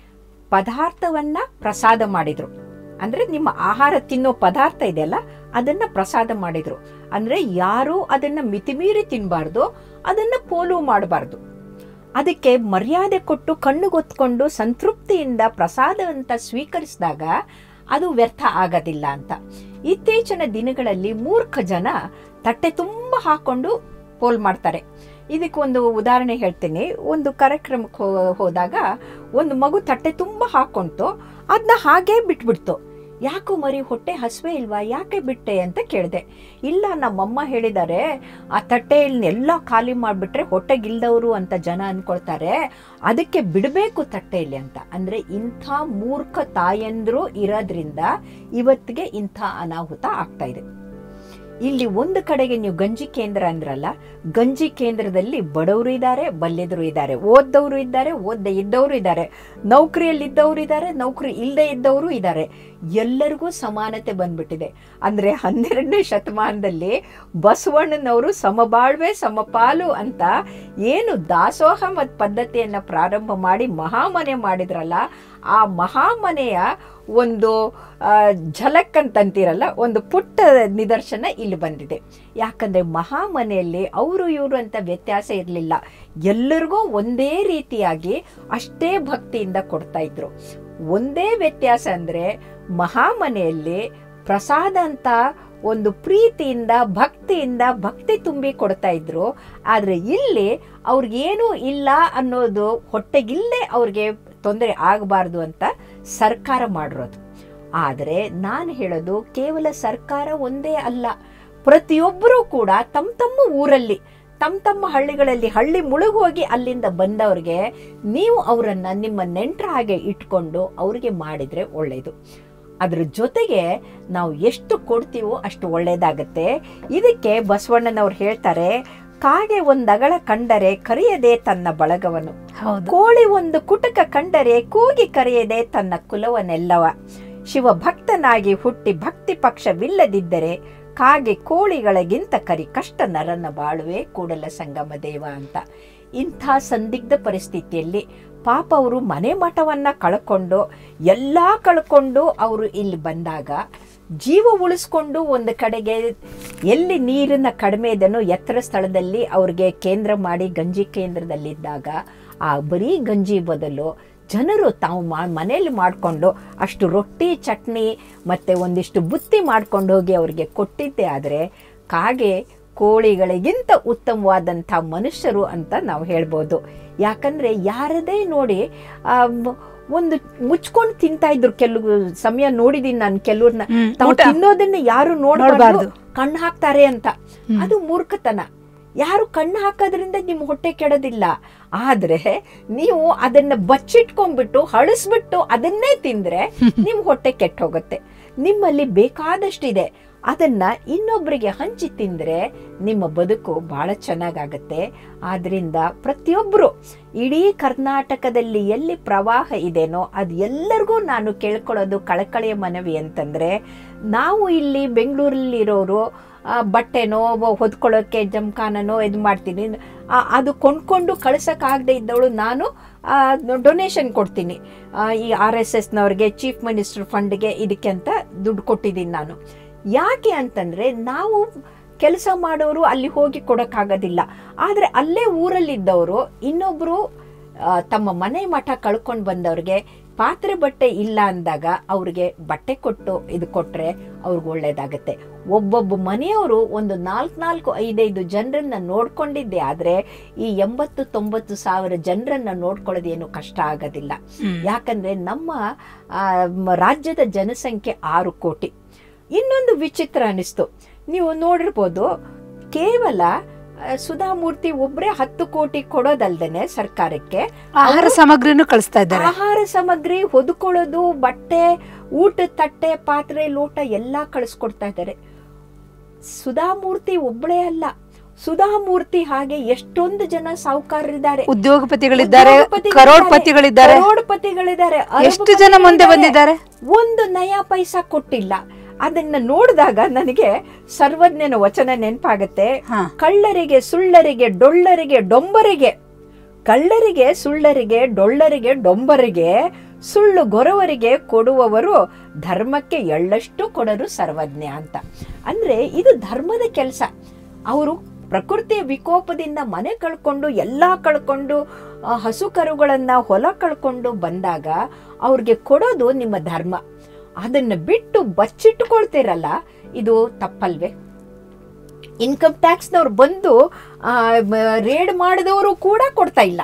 ಪದಾರ್ಥವನ್ನ ಪ್ರಸಾದ ಮಾಡಿದ್ರು ಅಂದ್ರೆ ನಿಮ್ಮ ಆಹಾರ ತಿನ್ನೋ ಪದಾರ್ಥ ಇದೆಯಲ್ಲ ಅದನ್ನ ಪ್ರಸಾದ ಮಾಡಿದ್ರು ಅಂದ್ರೆ ಯಾರು ಅದನ್ನ ಮಿತಿಮೀರಿ ತಿನ್ನಬಾರ್ದು ಅದನ್ನ ಪೋಲು ಮಾಡಬಾರ್ದು ಅದಕ್ಕೆ ಮರ್ಯಾದೆ ಕೊಟ್ಟು ಕಣ್ಣುಗೊತ್ಕೊಂಡು ಸಂತೃಪ್ತಿಯಿಂದ ಪ್ರಸಾದ ಅಂತ ಸ್ವೀಕರಿಸಿದಾಗ ಅದು ವ್ಯರ್ಥ ಆಗೋದಿಲ್ಲ ಅಂತ ಇತ್ತೀಚಿನ ದಿನಗಳಲ್ಲಿ ಮೂರ್ಖ ಜನ ತಟ್ಟೆ ತುಂಬ ಹಾಕೊಂಡು ಪೋಲ್ ಮಾಡ್ತಾರೆ ಇದಕ್ಕೆ ಒಂದು ಉದಾಹರಣೆ ಹೇಳ್ತೀನಿ ಒಂದು ಕಾರ್ಯಕ್ರಮಕ್ಕೆ ಹೋ- ಹೋದಾಗ ಒಂದು ಮಗು ತಟ್ಟೆ ತುಂಬ ಹಾಕೊಂತು ಅದನ್ನ ಹಾಗೇ ಬಿಟ್ಬಿಡ್ತು ಯಾಕೋ ಮರಿ ಹೊಟ್ಟೆ ಹಸುವೆ ಇಲ್ವಾ ಯಾಕೆ ಬಿಟ್ಟೆ ಅಂತ ಕೇಳಿದೆ ಇಲ್ಲ ನಮ್ಮಮ್ಮ ಹೇಳಿದ್ದಾರೆ ಆ ತಟ್ಟೆಯಲ್ಲಿ ಎಲ್ಲ ಖಾಲಿ ಮಾಡಿಬಿಟ್ರೆ ಹೊಟ್ಟೆಗಿಲ್ದವರು ಅಂತ ಜನ ಅನ್ಕೊಳ್ತಾರೆ ಅದಕ್ಕೆ ಬಿಡಬೇಕು ತಟ್ಟೆಯಲ್ಲಿ ಅಂತ ಅಂದ್ರೆ ಇಂಥ ಮೂರ್ಖ ತಾಯಂದ್ರು ಇರೋದ್ರಿಂದ ಇವತ್ತಿಗೆ ಇಂಥ ಅನಾಹುತ ಆಗ್ತಾ ಇದೆ ಇಲ್ಲಿ ಒಂದು ಕಡೆಗೆ ನೀವು ಗಂಜಿ ಕೇಂದ್ರ ಅಂದ್ರಲ್ಲ ಗಂಜಿ ಕೇಂದ್ರದಲ್ಲಿ ಬಡವರು ಇದ್ದಾರೆ ಬಲ್ಲೆದರು ಇದ್ದಾರೆ ಓದ್ದವರು ಇದ್ದಾರೆ ಓದ್ದೆ ಇದ್ದವರು ಇದ್ದಾರೆ ನೌಕರಿಯಲ್ಲಿ ಇದ್ದವರು ಇದ್ದಾರೆ ನೌಕರಿ ಇಲ್ಲದೆ ಇದ್ದವರು ಇದ್ದಾರೆ ಎಲ್ಲರಿಗೂ ಸಮಾನತೆ ಬಂದ್ಬಿಟ್ಟಿದೆ ಅಂದ್ರೆ ಹನ್ನೆರಡನೇ ಶತಮಾನದಲ್ಲಿ ಬಸವಣ್ಣನವರು ಸಮಬಾಳ್ವೆ ಸಮಪಾಲು ಅಂತ ಏನು ದಾಸೋಹ ಮತ್ತು ಪದ್ಧತಿಯನ್ನ ಪ್ರಾರಂಭ ಮಾಡಿ ಮಹಾಮನೆ ಮಾಡಿದ್ರಲ್ಲ ಆ ಮಹಾಮನೆಯ ಒಂದು ಆ, ಝಲಕ್ ಅಂತಂತೀರಲ್ಲ ಒಂದು ಪುಟ್ಟ ನಿದರ್ಶನ ಇಲ್ಲಿ ಬಂದಿದೆ ಯಾಕಂದ್ರೆ ಮಹಾಮನೆಯಲ್ಲಿ ಅವರು ಇವರು ಅಂತ ವ್ಯತ್ಯಾಸ ಇರಲಿಲ್ಲ ಎಲ್ಲರಿಗೂ ಒಂದೇ ರೀತಿಯಾಗಿ ಅಷ್ಟೇ ಭಕ್ತಿಯಿಂದ ಕೊಡ್ತಾ ಇದ್ರು ಒಂದೇ ವ್ಯತ್ಯಾಸ ಅಂದ್ರೆ ಮಹಾಮನೆಯಲ್ಲಿ ಪ್ರಸಾದ ಅಂತ ಒಂದು ಪ್ರೀತಿಯಿಂದ ಭಕ್ತಿಯಿಂದ ಭಕ್ತಿ ತುಂಬಿ ಕೊಡ್ತಾ ಇದ್ರು ಆದ್ರೆ ಇಲ್ಲಿ ಅವ್ರಿಗೇನೂ ಇಲ್ಲ ಅನ್ನೋದು ಹೊಟ್ಟೆಗಿಲ್ಲದೆ ಅವ್ರಿಗೆ ತೊಂದರೆ ಆಗಬಾರ್ದು ಅಂತ ಸರ್ಕಾರ ಮಾಡಿರೋದು ಆದರೆ ನಾನು ಹೇಳೋದು ಕೇವಲ ಸರ್ಕಾರ ಒಂದೇ ಅಲ್ಲ ಪ್ರತಿಯೊಬ್ಬರೂ ಕೂಡ ತಮ್ಮ ತಮ್ಮ ಊರಲ್ಲಿ ತಮ್ಮ ತಮ್ಮ ಹಳ್ಳಿಗಳಲ್ಲಿ ಹಳ್ಳಿ ಮುಳುಗೋಗಿ ಅಲ್ಲಿಂದ ಬಂದವ್ರಿಗೆ ನೀವು ಅವರನ್ನ ನಿಮ್ಮ ನೆಂಟರ ಹಾಗೆ ಇಟ್ಕೊಂಡು ಅವ್ರಿಗೆ ಮಾಡಿದ್ರೆ ಒಳ್ಳೇದು ಅದ್ರ ಜೊತೆಗೆ ನಾವು ಎಷ್ಟು ಕೊಡ್ತೀವೋ ಅಷ್ಟು ಒಳ್ಳೇದಾಗತ್ತೆ ಇದಕ್ಕೆ ಬಸವಣ್ಣನವ್ರು ಹೇಳ್ತಾರೆ ಕಾಗೆ ಒಂದಗಳ ಕಂಡರೆ ಕರೆಯದೆ ತನ್ನ ಬಳಗವನು ಹೌದು ಕೋಳಿ ಒಂದು ಕುಟುಕ ಕಂಡರೆ ಕೂಗಿ ಕರೆಯದೆ ತನ್ನ ಕುಲವನೆಲ್ಲವ ಶಿವ ಭಕ್ತನಾಗಿ ಹುಟ್ಟಿ ಭಕ್ತಿ ಪಕ್ಷವಿಲ್ಲದಿದ್ದರೆ ಕಾಗೆ ಕೋಳಿಗಳಿಗಿಂತ ಕರಿ ಕಷ್ಟ ನರನ ಬಾಳುವೆ ಕೂಡಲ ಸಂಗಮ ದೇವ ಅಂತ ಇಂಥ ಸಂದಿಗ್ಧ ಪರಿಸ್ಥಿತಿಯಲ್ಲಿ ಪಾಪ ಅವರು ಮನೆ ಮಠವನ್ನ ಕಳ್ಕೊಂಡು ಎಲ್ಲ ಕಳ್ಕೊಂಡು ಅವರು ಇಲ್ಲಿ ಬಂದಾಗ ಜೀವ ಉಳಿಸ್ಕೊಂಡು ಒಂದು ಕಡೆಗೆ ಎಲ್ಲಿ ನೀರಿನ ಕಡಿಮೆ ಇದೆನೋ ಎತ್ತರ ಸ್ಥಳದಲ್ಲಿ ಅವ್ರಿಗೆ ಕೇಂದ್ರ ಮಾಡಿ ಗಂಜಿ ಕೇಂದ್ರದಲ್ಲಿದ್ದಾಗ ಆ ಬರೀ ಗಂಜಿ ಬದಲು ಜನರು ತಾವು ಮಾ ಮನೆಯಲ್ಲಿ ಮಾಡಿಕೊಂಡು ಅಷ್ಟು ರೊಟ್ಟಿ ಚಟ್ನಿ ಮತ್ತು ಒಂದಿಷ್ಟು ಬುತ್ತಿ ಮಾಡ್ಕೊಂಡು ಹೋಗಿ ಅವ್ರಿಗೆ ಕೊಟ್ಟಿದ್ದೆ ಆದರೆ ಕಾಗೆ ಕೋಳಿಗಳಿಗಿಂತ ಉತ್ತಮವಾದಂಥ ಮನುಷ್ಯರು ಅಂತ ನಾವು ಹೇಳ್ಬೋದು ಯಾಕಂದ್ರೆ ಯಾರದೇ ನೋಡಿ ಆ, ಮ್- ಒಂದು ಮುಚ್ಕೊಂಡು ತಿಂತಾ ಇದ್ರು ಕೆಲವು ಸಮಯ ನೋಡಿದೀನಿ ನಾನು ಕೆಲವ್ರನ್ನ ಹ್ಮ್, ತಾವು ಊಟ. ತಿನ್ನೋದನ್ನ ಯಾರು ನೋಡ್ಬಾರ್ದು. ನೋಡಬಾರ್ದು ಕಣ್ಣು ಹಾಕ್ತಾರೆ ಅಂತ ಹ್ಮ್. ಅದು ಮೂರ್ಖತನ ಯಾರು ಕಣ್ಣು ಹಾಕೋದ್ರಿಂದ ನಿಮ್ಮ ಹೊಟ್ಟೆ ಕೆಡೋದಿಲ್ಲ ಆದ್ರೆ ನೀವು ಅದನ್ನ ಬಚ್ಚಿಟ್ಕೊಂಡ್ಬಿಟ್ಟು ಹಳಸ್ಬಿಟ್ಟು ಅದನ್ನೇ ತಿಂದ್ರೆ ನಿಮ್ ಹೊಟ್ಟೆ ಕೆಟ್ಟ ಹೋಗುತ್ತೆ ನಿಮ್ಮಲ್ಲಿ ಬೇಕಾದಷ್ಟಿದೆ ಅದನ್ನ ಇನ್ನೊಬ್ಬರಿಗೆ ಹಂಚಿ ತಿಂದ್ರೆ ನಿಮ್ಮ ಬದುಕು ಬಹಳ ಚೆನ್ನಾಗಾಗತ್ತೆ ಆದ್ರಿಂದ ಪ್ರತಿಯೊಬ್ಬರು ಇಡೀ ಕರ್ನಾಟಕದಲ್ಲಿ ಎಲ್ಲಿ ಪ್ರವಾಹ ಇದೆನೋ ಅದು ಎಲ್ಲರಿಗೂ ನಾನು ಕೇಳ್ಕೊಳ್ಳೋದು ಕಳಕಳಿಯ ಮನವಿ ಅಂತಂದ್ರೆ ನಾವು ಇಲ್ಲಿ ಬೆಂಗಳೂರಲ್ಲಿ ಇರೋರು ಆ, ಬಟ್ಟೆನೋ ಒ- ಹೊದ್ಕೊಳ್ಳೋಕೆ ಜಮ್ಖಾನನೋ ಇದು ಮಾಡ್ತೀನಿ ಆ, ಅದು ಕೊಂಡ್ಕೊಂಡು ಕಳ್ಸೋಕ್ಕಾಗದೆ ಇದ್ದವಳು ನಾನು ಡೊನೇಷನ್ ಕೊಡ್ತೀನಿ ಆ, ಈ ಆರ್ ಎಸ್ ಎಸ್ನವ್ರಿಗೆ ಚೀಫ್ ಮಿನಿಸ್ಟರ್ ಫಂಡ್ಗೆ ಇದಕ್ಕೆ ಅಂತ ದುಡ್ಡು ಕೊಟ್ಟಿದ್ದೀನಿ ನಾನು ಯಾಕೆ ಅಂತಂದ್ರೆ ನಾವು ಕೆಲಸ ಮಾಡೋರು ಅಲ್ಲಿ ಹೋಗಿ ಕೊಡೋಕ್ಕಾಗೋದಿಲ್ಲ ಆದರೆ ಅಲ್ಲೇ ಊರಲ್ಲಿದ್ದವರು ಇನ್ನೊಬ್ಬರು ಆ, ತಮ್ಮ ಮನೆ ಮಠ ಕಳ್ಕೊಂಡು ಬಂದವ್ರಿಗೆ ಪಾತ್ರೆ ಬಟ್ಟೆ ಇಲ್ಲ ಅಂದಾಗ ಅವ್ರಿಗೆ ಬಟ್ಟೆ ಕೊಟ್ಟು ಇದು ಕೊಟ್ರೆ ಅವ್ರಿಗೆ ಒಳ್ಳೇದಾಗತ್ತೆ ಒಬ್ಬೊಬ್ಬ ಮನೆಯವರು ಒಂದು ನಾಲ್ಕು ನಾಲ್ಕು ಐದೈದು ಜನರನ್ನ ನೋಡ್ಕೊಂಡಿದ್ದೆ ಆದ್ರೆ ಈ ಎಂಬತ್ತು ತೊಂಬತ್ತು ಸಾವಿರ ಜನರನ್ನ ನೋಡ್ಕೊಳ್ಳೋದೇನು ಕಷ್ಟ ಆಗೋದಿಲ್ಲ ಹ್ಮ್. ಯಾಕಂದ್ರೆ ನಮ್ಮ ಆ, ಮ- ರಾಜ್ಯದ ಜನಸಂಖ್ಯೆ ಆರು ಕೋಟಿ ಇನ್ನೊಂದು ವಿಚಿತ್ರ ಅನಿಸ್ತು ನೀವು ನೋಡಿರ್ಬೋದು ಕೇವಲ ಆ, ಸುಧಾಮೂರ್ತಿ ಒಬ್ರೇ ಹತ್ತು ಕೋಟಿ ಕೊಡೋದಲ್ದೇನೆ ಸರ್ಕಾರಕ್ಕೆ ಆಹಾರ ಸಾಮಗ್ರಿನೂ ಕಳಿಸ್ತಾ ಇದ್ದಾರೆ ಆಹಾರ ಸಾಮಗ್ರಿ ಹೊದ್ಕೊಳ್ಳೋದು ಬಟ್ಟೆ ಊಟದ ತಟ್ಟೆ ಪಾತ್ರೆ ಲೋಟ ಎಲ್ಲಾ ಕಳಿಸ್ಕೊಡ್ತಾ ಇದ್ದಾರೆ ಸುಧಾಮೂರ್ತಿ ಒಬ್ಬಳೇ ಅಲ್ಲ ಸುಧಾಮೂರ್ತಿ ಹಾಗೆ ಎಷ್ಟೊಂದು ಜನ ಸಾಹುಕಾರರಿದ್ದಾರೆ ಉದ್ಯೋಗಪತಿಗಳಿದ್ದಾರೆ ಉದ್ಯೋಗಪತಿಗಳಿದ್ದಾರೆ, ಕರೋಡ್ಪತಿಗಳಿದ್ದಾರೆ ಕರೋಡ್ಪತಿಗಳಿದ್ದಾರೆ ಎಷ್ಟು ಜನ ಮುಂದೆ ಬಂದಿದ್ದಾರೆ ಒಂದು ನಯ ಪೈಸಾ ಕೊಟ್ಟಿಲ್ಲ ಅದನ್ನ ನೋಡಿದಾಗ ನನಗೆ ಸರ್ವಜ್ಞನ ವಚನ ನೆನಪಾಗತ್ತೆ ಹಾ. ಕಳ್ಳರಿಗೆ ಸುಳ್ಳರಿಗೆ ಡೊಳ್ಳರಿಗೆ ಡೊಂಬರಿಗೆ ಕಳ್ಳರಿಗೆ ಸುಳ್ಳರಿಗೆ ಡೊಳ್ಳರಿಗೆ ಡೊಂಬರಿಗೆ ಸುಳ್ಳು ಗೊರವರಿಗೆ ಕೊಡುವವರು ಧರ್ಮಕ್ಕೆ ಎಳ್ಳಷ್ಟು ಕೊಡರು ಸರ್ವಜ್ಞ ಅಂತ ಅಂದ್ರೆ ಇದು ಧರ್ಮದ ಕೆಲಸ ಅವರು ಪ್ರಕೃತಿಯ ವಿಕೋಪದಿಂದ ಮನೆ ಕಳ್ಕೊಂಡು ಎಲ್ಲಾ ಕಳ್ಕೊಂಡು ಆ, ಹಸು ಕರುಗಳನ್ನ ಹೊಲ ಕಳ್ಕೊಂಡು ಬಂದಾಗ ಅವ್ರಿಗೆ ಕೊಡೋದು ನಿಮ್ಮ ಧರ್ಮ ಅದನ್ನ ಬಿಟ್ಟು ಬಚ್ಚಿಟ್ಟುಕೊಳ್ತೀರಲ್ಲ ಇದು ತಪ್ಪಲ್ವೇ ಇನ್ಕಮ್ ಟ್ಯಾಕ್ಸ್ನವ್ರು ಬಂದು ರೇಡ್ ಮಾಡಿದವರು ಕೂಡ ಕೊಡ್ತಾ ಇಲ್ಲ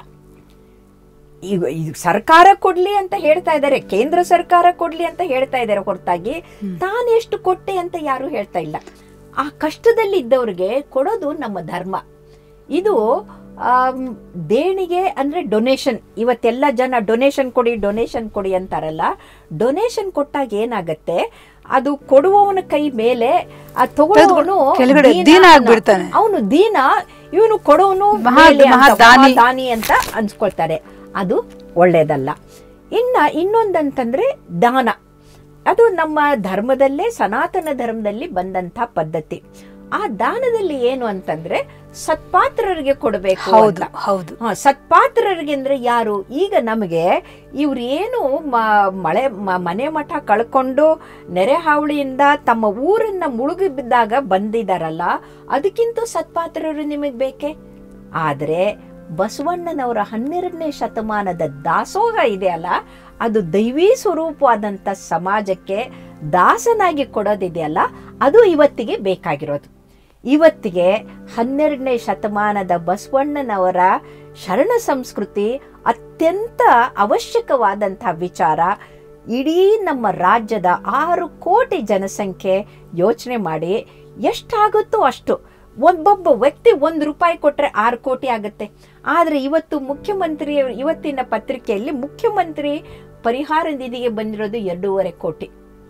ಈಗ ಇದು ಸರ್ಕಾರ ಕೊಡ್ಲಿ ಅಂತ ಹೇಳ್ತಾ ಇದ್ದಾರೆ ಕೇಂದ್ರ ಸರ್ಕಾರ ಕೊಡ್ಲಿ ಅಂತ ಹೇಳ್ತಾ ಇದ್ದಾರೆ ಹೊರತಾಗಿ ತಾನು ಎಷ್ಟು ಕೊಟ್ಟೆ ಅಂತ ಯಾರು ಹೇಳ್ತಾ ಇಲ್ಲ ಆ ಕಷ್ಟದಲ್ಲಿ ಇದ್ದವ್ರಿಗೆ ಕೊಡೋದು ನಮ್ಮ ಧರ್ಮ ಇದು ಆಮ್, ದೇಣಿಗೆ ಅಂದ್ರೆ ಡೊನೇಷನ್ ಇವತ್ತೆಲ್ಲ ಜನ ಡೊನೇಷನ್ ಕೊಡಿ ಡೊನೇಷನ್ ಕೊಡಿ ಅಂತಾರಲ್ಲ ಡೊನೇಷನ್ ಕೊಟ್ಟಾಗ ಏನಾಗತ್ತೆ ಅದು ಕೊಡುವವನ ಕೈ ಮೇಲೆ ಆ ತಗೊಳ್ಳೋವನು ಕೆಳಗಡೆ ದೀನ ಆಗ್ಬಿಡ್ತಾನೆ. ಅವನು ದೀನ ಇವನು ಕೊಡೋನು ಮಹಾ- ಮೇಲೆ ಅಂತ, ಮಹಾದಾನಿ. ಮಹಾದಾನಿ ಅಂತ ಅನ್ಸ್ಕೊಳ್ತಾರೆ ಅದು ಒಳ್ಳೇದಲ್ಲ ಇನ್ನ ಇನ್ನೊಂದಂತಂದ್ರೆ ದಾನ ಅದು ನಮ್ಮ ಧರ್ಮದಲ್ಲೇ ಸನಾತನ ಧರ್ಮದಲ್ಲಿ ಬಂದಂತ ಪದ್ಧತಿ ಆ ದಾನದಲ್ಲಿ ಏನು ಅಂತಂದ್ರೆ ಸತ್ಪಾತ್ರರಿಗೆ ಕೊಡಬೇಕು ಹೌದು ಅಂತ ಹೌದು ಹ, ಸತ್ಪಾತ್ರರಿಗೆ ಅಂದ್ರೆ ಯಾರು ಈಗ ನಮಗೆ ಇವ್ರು ಏನು ಮ- ಮಳೆ ಮ- ಮನೆ ಮಠ ಕಳ್ಕೊಂಡು ನೆರೆ ಹಾವಳಿಯಿಂದ ತಮ್ಮ ಊರನ್ನ ಮುಳುಗಿ ಬಿದ್ದಾಗ ಬಂದಿದಾರಲ್ಲ ಅದಕ್ಕಿಂತ ಸತ್ಪಾತ್ರರು ನಿಮಗೆ ಬೇಕೆ ಆದ್ರೆ ಬಸವಣ್ಣನವರ ಹನ್ನೆರಡನೇ ಶತಮಾನದ ದಾಸೋಹ ಇದೆಯಲ್ಲ ಅದು ದೈವೀ ಸ್ವರೂಪವಾದಂತ ಸಮಾಜಕ್ಕೆ ದಾಸನಾಗಿ ಕೊಡೋದಿದೆಯಲ್ಲ ಅದು ಇವತ್ತಿಗೆ ಬೇಕಾಗಿರೋದು ಇವತ್ತಿಗೆ ಹನ್ನೆರಡನೇ ಶತಮಾನದ ಬಸವಣ್ಣನವರ ಶರಣ ಸಂಸ್ಕೃತಿ ಅತ್ಯಂತ ಅವಶ್ಯಕವಾದಂತಹ ವಿಚಾರ ಇಡೀ ನಮ್ಮ ರಾಜ್ಯದ ಆರು ಕೋಟಿ ಜನಸಂಖ್ಯೆ ಯೋಚನೆ ಮಾಡಿ ಎಷ್ಟಾಗುತ್ತೋ ಅಷ್ಟು ಒಬ್ಬೊಬ್ಬ ವ್ಯಕ್ತಿ ಒಂದು ರೂಪಾಯಿ ಕೊಟ್ರೆ ಆರು ಕೋಟಿ ಆಗುತ್ತೆ ಆದ್ರೆ ಇವತ್ತು ಮುಖ್ಯಮಂತ್ರಿ ಇವತ್ತಿನ ಪತ್ರಿಕೆಯಲ್ಲಿ ಮುಖ್ಯಮಂತ್ರಿ ಪರಿಹಾರ ನಿಧಿಗೆ ಬಂದಿರೋದು ಎರಡೂವರೆ ಕೋಟಿ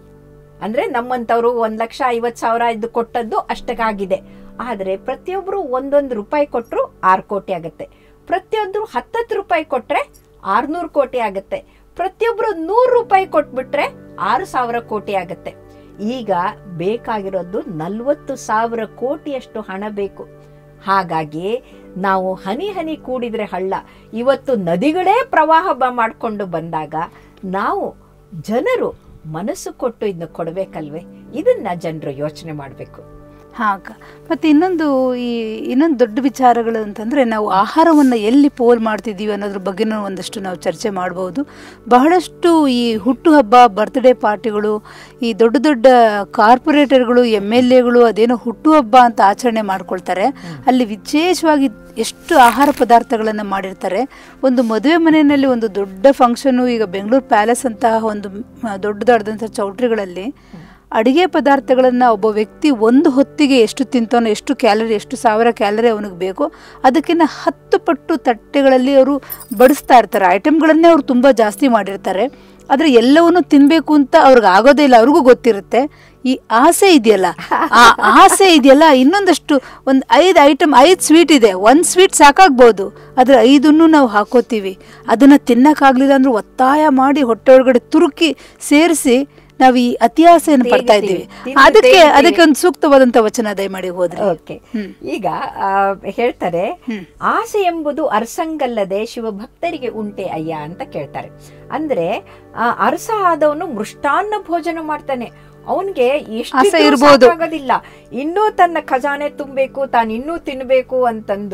ಅಂದ್ರೆ ನಮ್ಮಂತವ್ರು ಒಂದ್ ಲಕ್ಷ ಐವತ್ ಸಾವಿರ ಇದು ಕೊಟ್ಟದ್ದು ಅಷ್ಟಕ್ಕಾಗಿದೆ ಆದ್ರೆ ಪ್ರತಿಯೊಬ್ರು ಒಂದೊಂದು ರೂಪಾಯಿ ಕೊಟ್ರು ಆರು ಕೋಟಿ ಆಗುತ್ತೆ ಪ್ರತಿಯೊಬ್ರು ಹತ್ತತ್ತು ರೂಪಾಯಿ ಕೊಟ್ರೆ ಆರ್ನೂರು ಕೋಟಿ ಆಗುತ್ತೆ ಪ್ರತಿಯೊಬ್ರು ನೂರು ರೂಪಾಯಿ ಕೊಟ್ಬಿಟ್ರೆ ಆರು ಸಾವಿರ ಕೋಟಿ ಆಗುತ್ತೆ ಈಗ ಬೇಕಾಗಿರೋದು ನಲ್ವತ್ತು ಸಾವಿರ ಕೋಟಿಯಷ್ಟು ಹಣ ಬೇಕು ಹಾಗಾಗಿ ನಾವು ಹನಿ ಹನಿ ಕೂಡಿದ್ರೆ ಹಳ್ಳ ಇವತ್ತು ನದಿಗಳೇ ಪ್ರವಾಹ ಬ- ಮಾಡ್ಕೊಂಡು ಬಂದಾಗ ನಾವು ಜನರು ಮನಸ್ಸು ಕೊಟ್ಟು ಇದನ್ನ ಕೊಡ್ಬೇಕಲ್ವೇ ಇದನ್ನ ಜನರು ಯೋಚನೆ ಮಾಡಬೇಕು ಹಾ ಅಕ್ಕ ಮತ್ತೆ ಇನ್ನೊಂದು ಈ ಇನ್ನೊಂದು ದೊಡ್ಡ ವಿಚಾರಗಳು ಅಂತಂದ್ರೆ ನಾವು ಆಹಾರವನ್ನು ಎಲ್ಲಿ ಪೋಲ್ ಮಾಡ್ತಿದ್ದೀವಿ ಅನ್ನೋದ್ರ ಬಗ್ಗೆನೂ ಒಂದಷ್ಟು ನಾವು ಚರ್ಚೆ ಮಾಡಬಹುದು ಬಹಳಷ್ಟು ಈ ಹುಟ್ಟುಹಬ್ಬ ಬರ್ತ್ಡೇ ಪಾರ್ಟಿಗಳು ಈ ದೊಡ್ಡ ದೊಡ್ಡ ಕಾರ್ಪೊರೇಟರ್ಗಳು ಎಮ್ ಎಲ್ ಎಗಳು ಅದೇನೋ ಹುಟ್ಟುಹಬ್ಬ ಅಂತ ಆಚರಣೆ ಮಾಡ್ಕೊಳ್ತಾರೆ ಅಲ್ಲಿ ವಿಶೇಷವಾಗಿ ಎಷ್ಟು ಆಹಾರ ಪದಾರ್ಥಗಳನ್ನು ಮಾಡಿರ್ತಾರೆ ಒಂದು ಮದುವೆ ಮನೆಯಲ್ಲಿ ಒಂದು ದೊಡ್ಡ ಫಂಕ್ಷನು ಈಗ ಬೆಂಗಳೂರು ಪ್ಯಾಲೇಸ್ ಅಂತಹ ಒಂದು ಮ, ದೊಡ್ಡದಾದಂಥ ಚೌಟ್ರಿಗಳಲ್ಲಿ ಅಡಿಗೆ ಪದಾರ್ಥಗಳನ್ನು ಒಬ್ಬ ವ್ಯಕ್ತಿ ಒಂದು ಹೊತ್ತಿಗೆ ಎಷ್ಟು ತಿಂತಾನೋ ಎಷ್ಟು ಕ್ಯಾಲರಿ ಎಷ್ಟು ಸಾವಿರ ಕ್ಯಾಲರಿ ಅವನಿಗೆ ಬೇಕೋ ಅದಕ್ಕಿಂತ ಹತ್ತು ಪಟ್ಟು ತಟ್ಟೆಗಳಲ್ಲಿ ಅವರು ಬಡಿಸ್ತಾ ಇರ್ತಾರೆ ಐಟಮ್ಗಳನ್ನೇ ಅವರು ತುಂಬ ಜಾಸ್ತಿ ಮಾಡಿರ್ತಾರೆ ಆದರೆ ಎಲ್ಲವನ್ನು ತಿನ್ನಬೇಕು ಅಂತ ಅವ್ರಿಗೆ ಆಗೋದೇ ಇಲ್ಲ ಅವ್ರಿಗೂ ಗೊತ್ತಿರುತ್ತೆ ಈ ಆಸೆ ಇದೆಯಲ್ಲ ಆ ಆಸೆ ಇದೆಯಲ್ಲ ಇನ್ನೊಂದಷ್ಟು ಒಂದು ಐದು ಐಟಮ್ ಐದು ಸ್ವೀಟ್ ಇದೆ ಒಂದು ಸ್ವೀಟ್ ಸಾಕಾಗ್ಬೋದು ಆದರೆ ಐದನ್ನು ನಾವು ಹಾಕೋತೀವಿ ಅದನ್ನು ತಿನ್ನಕ್ಕಾಗ್ಲಿಲ್ಲ ಅಂದ್ರೆ ಒತ್ತಾಯ ಮಾಡಿ ಹೊಟ್ಟೆ ಒಳಗಡೆ ತುರುಕಿ ಸೇರಿಸಿ ನಾವು ಈ ಅತಿಯಾಸೆಯನ್ನು ಪಡ್ತಾ ಇದ್ದೀವಿ ತಿಂದು ಅದಕ್ಕೆ ತೇಗ್ತೀವಿ. ಅದಕ್ಕೆ ಒಂದು ಸೂಕ್ತವಾದಂತ ವಚನ ದಯಮಾಡಿ ಹೋದ್ರಿ ಓಕೆ ಹ್ಮ್. ಈಗ ಆ, ಹೇಳ್ತಾರೆ ಹ್ಮ್. ಆಸೆ ಎಂಬುದು ಅರಸಂಗಲ್ಲದೆ ಶಿವಭಕ್ತರಿಗೆ ಉಂಟೆ ಅಯ್ಯ ಅಂತ ಕೇಳ್ತಾರೆ ಅಂದ್ರೆ ಆ, ಅರಸ ಆದವನು ಮೃಷ್ಟಾನ್ನ ಭೋಜನ ಮಾಡ್ತಾನೆ ಅವನ್ಗೆ ಆಸೆ ಎಷ್ಟು ಇರ್ಬೋದು. ಆಗೋದಿಲ್ಲ ಇನ್ನೂ ತನ್ನ ಖಜಾನೆ ತುಂಬಬೇಕು ತಾನು ಇನ್ನೂ ತಿನ್ಬೇಕು ಅಂತಂದು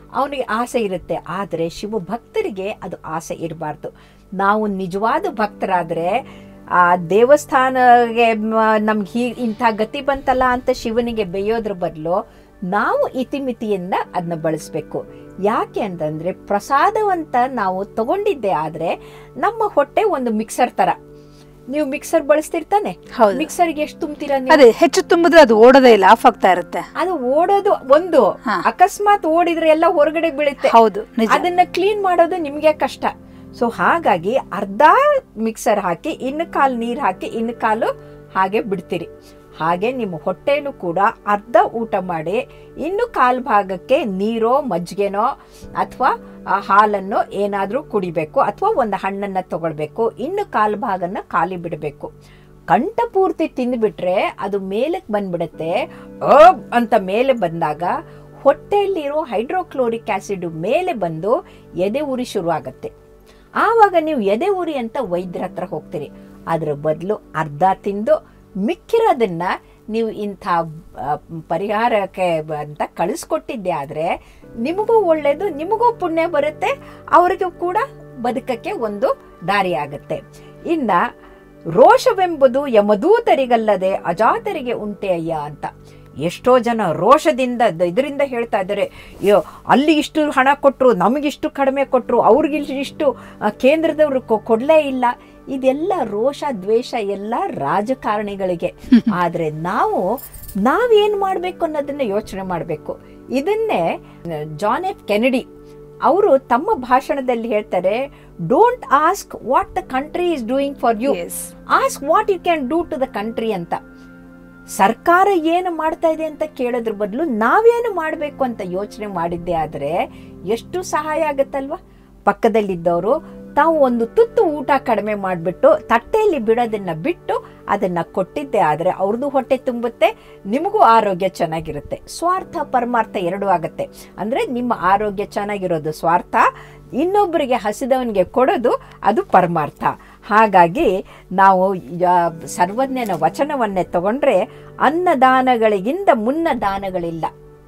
ಅವನಿಗೆ ಆಸೆ ಇರುತ್ತೆ ಆದರೆ ಶಿವ ಭಕ್ತರಿಗೆ ಅದು ಆಸೆ ಇರಬಾರ್ದು ನಾವು ನಿಜವಾದ ಭಕ್ತರಾದರೆ ಆ ದೇವಸ್ಥಾನಗೆ ನಮ್ಗೆ ಹೀ ಇಂಥ ಗತಿ ಬಂತಲ್ಲ ಅಂತ ಶಿವನಿಗೆ ಬೇಯೋದ್ರ ಬದಲು ನಾವು ಇತಿಮಿತಿಯಿಂದ ಅದನ್ನ ಬಳಸಬೇಕು ಯಾಕೆ ಅಂತಂದ್ರೆ ಪ್ರಸಾದವಂತ ನಾವು ತಗೊಂಡಿದ್ದೆ ಆದ್ರೆ ನಮ್ಮ ಹೊಟ್ಟೆ ಒಂದು ಮಿಕ್ಸರ್ ತರ ನೀವು ಮಿಕ್ಸರ್ ಬಳಸ್ತಿರ್ತಾನೆ ಹೌದು ಮಿಕ್ಸರ್ಗೆ ಎಷ್ಟು ತುಂಬ್ತೀರಾ ನೀವು ಅದೇ ಹೆಚ್ಚು ತುಂಬಿದ್ರೆ ಅದು ಓಡೋದೇ ಇಲ್ಲ ಆಫ್ ಆಗ್ತಾ ಇರುತ್ತೆ ಅದು ಓಡೋದು ಒಂದು ಹಾ. ಅಕಸ್ಮಾತ್ ಓಡಿದ್ರೆ ಎಲ್ಲ ಹೊರಗಡೆ ಬೀಳುತ್ತೆ ಹೌದು ನಿಜ ಅದನ್ನ ಕ್ಲೀನ್ ಮಾಡೋದು ನಿಮ್ಗೆ ಕಷ್ಟ ಸೊ ಹಾಗಾಗಿ ಅರ್ಧ ಮಿಕ್ಸರ್ ಹಾಕಿ ಇನ್ನು ಕಾಲು ನೀರು ಹಾಕಿ ಇನ್ನು ಕಾಲು ಹಾಗೆ ಬಿಡ್ತೀರಿ ಹಾಗೆ ನಿಮ್ಮ ಹೊಟ್ಟೆಲೂ ಕೂಡ ಅರ್ಧ ಊಟ ಮಾಡಿ ಇನ್ನು ಕಾಲು ಭಾಗಕ್ಕೆ ನೀರೋ ಮಜ್ಜಿಗೆನೋ ಅಥವಾ ಹಾಲನ್ನು ಏನಾದರೂ ಕುಡಿಬೇಕು ಅಥವಾ ಒಂದು ಹಣ್ಣನ್ನು ತಗೊಳ್ಬೇಕು ಇನ್ನು ಕಾಲು ಭಾಗನ ಖಾಲಿ ಬಿಡಬೇಕು ಕಂಠ ಪೂರ್ತಿ ತಿಂದ್ಬಿಟ್ರೆ ಅದು ಮೇಲಕ್ಕೆ ಬಂದ್ಬಿಡುತ್ತೆ ಅಬ್ ಅಂತ ಮೇಲೆ ಬಂದಾಗ ಹೊಟ್ಟೆಯಲ್ಲಿರೋ ಹೈಡ್ರೋಕ್ಲೋರಿಕ್ ಆಸಿಡ್ ಮೇಲೆ ಬಂದು ಎದೆ ಉರಿ ಶುರು ಆಗತ್ತೆ ಆವಾಗ ನೀವು ಎದೆ ಉರಿ ಅಂತ ವೈದ್ಯರ ಹತ್ರ ಹೋಗ್ತೀರಿ ಅದ್ರ ಬದಲು ಅರ್ಧ ತಿಂದು ಮಿಕ್ಕಿರೋದನ್ನ ನೀವು ಇಂಥ ಆ, ಪರಿಹಾರಕ್ಕೆ ಬ- ಅಂತ ಕಳಿಸ್ಕೊಟ್ಟಿದ್ದೆ ಆದರೆ ನಿಮಗೂ ಒಳ್ಳೆಯದು ನಿಮಗೂ ಪುಣ್ಯ ಬರುತ್ತೆ ಅವರಿಗೂ ಕೂಡ ಬದುಕಕ್ಕೆ ಒಂದು ದಾರಿ ಆಗುತ್ತೆ ಇನ್ನ ರೋಷವೆಂಬುದು ಯಮದೂತರಿಗಲ್ಲದೆ ಅಜಾತರಿಗೆ ಉಂಟೆ ಅಯ್ಯ ಅಂತ ಎಷ್ಟೋ ಜನ ರೋಷದಿಂದ ದ- ಇದರಿಂದ ಹೇಳ್ತಾ ಇದ್ದಾರೆ ಅಯ್ಯೋ ಅಲ್ಲಿ ಇಷ್ಟು ಹಣ ಕೊಟ್ಟರು ನಮಗಿಷ್ಟು ಕಡಿಮೆ ಕೊಟ್ಟರು ಅವ್ರಿಗೆ ಇಷ್ಟು ಆ, ಕೇಂದ್ರದವರು ಕೊ- ಕೊಡ್ಲೇ ಇಲ್ಲ ಇದೆಲ್ಲ ರೋಷ ದ್ವೇಷ ಎಲ್ಲ ರಾಜಕಾರಣಿಗಳಿಗೆ ಆದರೆ ನಾವು ನಾವೇನು ಮಾಡಬೇಕು ಅನ್ನೋದನ್ನ ಯೋಚನೆ ಮಾಡಬೇಕು ಇದನ್ನೇ ಆ, ಜಾನ್ ಎಫ್ ಕೆನಡಿ ಅವರು ತಮ್ಮ ಭಾಷಣದಲ್ಲಿ ಹೇಳ್ತಾರೆ don't ask what the country is doing for us ask what you can do to the country ಅಂತ ಸರ್ಕಾರ ಏನು ಮಾಡ್ತಾ ಇದೆ ಅಂತ ಕೇಳೋದ್ರ ಬದಲು ನಾವೇನು ಮಾಡಬೇಕು ಅಂತ ಯೋಚನೆ ಮಾಡಿದ್ದೆ ಆದರೆ ಎಷ್ಟು ಸಹಾಯ ಆಗುತ್ತಲ್ವಾ ಪಕ್ಕದಲ್ಲಿದ್ದವರು ತಾವು ಒಂದು ತುತ್ತು ಊಟ ಕಡಿಮೆ ಮಾಡಿಬಿಟ್ಟು ತಟ್ಟೆಯಲ್ಲಿ ಬಿಡೋದನ್ನ ಬಿಟ್ಟು ಅದನ್ನ ಕೊಟ್ಟಿದ್ದೆ ಆದರೆ ಅವ್ರದ್ದು ಹೊಟ್ಟೆ ತುಂಬುತ್ತೆ ನಿಮಗೂ ಆರೋಗ್ಯ ಚೆನ್ನಾಗಿರುತ್ತೆ ಸ್ವಾರ್ಥ ಪರಮಾರ್ಥ ಎರಡೂ ಆಗುತ್ತೆ ಅಂದ್ರೆ ನಿಮ್ಮ ಆರೋಗ್ಯ ಚೆನ್ನಾಗಿರೋದು ಸ್ವಾರ್ಥ ಇನ್ನೊಬ್ಬರಿಗೆ ಹಸಿದವನಿಗೆ ಕೊಡೋದು ಅದು ಪರಮಾರ್ಥ ಹಾಗಾಗಿ ನಾವು ಯಾ- ಸರ್ವಜ್ಞನ ವಚನವನ್ನೇ ತಗೊಂಡ್ರೆ ಅನ್ನದಾನಗಳಿಗಿಂತ ಮುನ್ನ ದಾನಗಳಿಲ್ಲ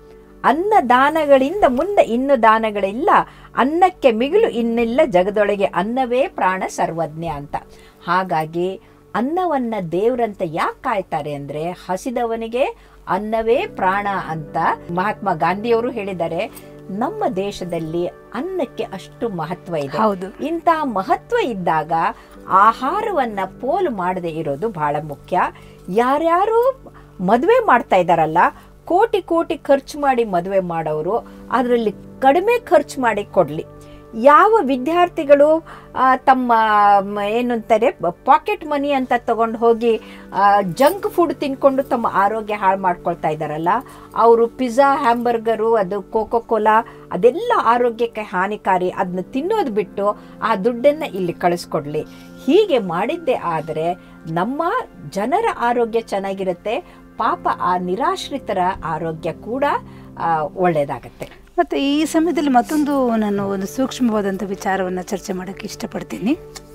ಅನ್ನದಾನಗಳಿಂದ ಮುಂದೆ ಇನ್ನು ದಾನಗಳಿಲ್ಲ ಅನ್ನಕ್ಕೆ ಮಿಗಿಲು ಇನ್ನಿಲ್ಲ ಜಗದೊಳಗೆ ಅನ್ನವೇ ಪ್ರಾಣ ಸರ್ವಜ್ಞ ಅಂತ ಹಾಗಾಗಿ ಅನ್ನವನ್ನ ದೇವ್ರಂತ ಯಾಕೆ ಕಾಯ್ತಾರೆ ಅಂದ್ರೆ ಹಸಿದವನಿಗೆ ಅನ್ನವೇ ಪ್ರಾಣ ಅಂತ ಮಹಾತ್ಮ ಗಾಂಧಿಯವರು ಹೇಳಿದ್ದಾರೆ ನಮ್ಮ ದೇಶದಲ್ಲಿ ಅನ್ನಕ್ಕೆ ಅಷ್ಟು ಮಹತ್ವ ಇದೆ ಹೌದು ಇಂತಹ ಮಹತ್ವ ಇದ್ದಾಗ ಆಹಾರವನ್ನ ಪೋಲು ಮಾಡದೆ ಇರೋದು ಬಹಳ ಮುಖ್ಯ ಯಾರ್ಯಾರು ಮದುವೆ ಮಾಡ್ತಾ ಇದ್ದಾರಲ್ಲ ಕೋಟಿ ಕೋಟಿ ಖರ್ಚು ಮಾಡಿ ಮದುವೆ ಮಾಡೋರು ಅದರಲ್ಲಿ ಕಡಿಮೆ ಖರ್ಚು ಮಾಡಿ ಕೊಡಲಿ ಯಾವ ವಿದ್ಯಾರ್ಥಿಗಳು ಆ, ತಮ್ಮ ಮ, ಏನು ಅಂತಾರೆ ಪಾಕೆಟ್ ಮನಿ ಅಂತ ತಗೊಂಡು ಹೋಗಿ ಜಂಕ್ ಫುಡ್ ತಿನ್ಕೊಂಡು ತಮ್ಮ ಆರೋಗ್ಯ ಹಾಳು ಮಾಡ್ಕೊಳ್ತಾ ಇದ್ದಾರಲ್ಲ ಅವರು ಪಿಜ್ಜಾ ಹ್ಯಾಂಬರ್ಗರು ಅದು ಕೋಕೋ ಕೋಲಾ ಅದೆಲ್ಲ ಆರೋಗ್ಯಕ್ಕೆ ಹಾನಿಕಾರಿ ಅದನ್ನ ತಿನ್ನೋದು ಬಿಟ್ಟು ಆ ದುಡ್ಡನ್ನು ಇಲ್ಲಿ ಕಳಿಸ್ಕೊಡ್ಲಿ ಹೀಗೆ ಮಾಡಿದ್ದೆ ಆದರೆ ನಮ್ಮ ಜನರ ಆರೋಗ್ಯ ಚೆನ್ನಾಗಿರುತ್ತೆ ಪಾಪ ಆ ನಿರಾಶ್ರಿತರ ಆರೋಗ್ಯ ಕೂಡ ಆ, ಒಳ್ಳೆಯದಾಗತ್ತೆ ಮತ್ತೆ ಈ ಸಮಯದಲ್ಲಿ ಮತ್ತೊಂದು ನಾನು ಒಂದು ಸೂಕ್ಷ್ಮವಾದಂಥ ವಿಚಾರವನ್ನು ಚರ್ಚೆ ಮಾಡೋಕ್ಕೆ ಇಷ್ಟಪಡ್ತೀನಿ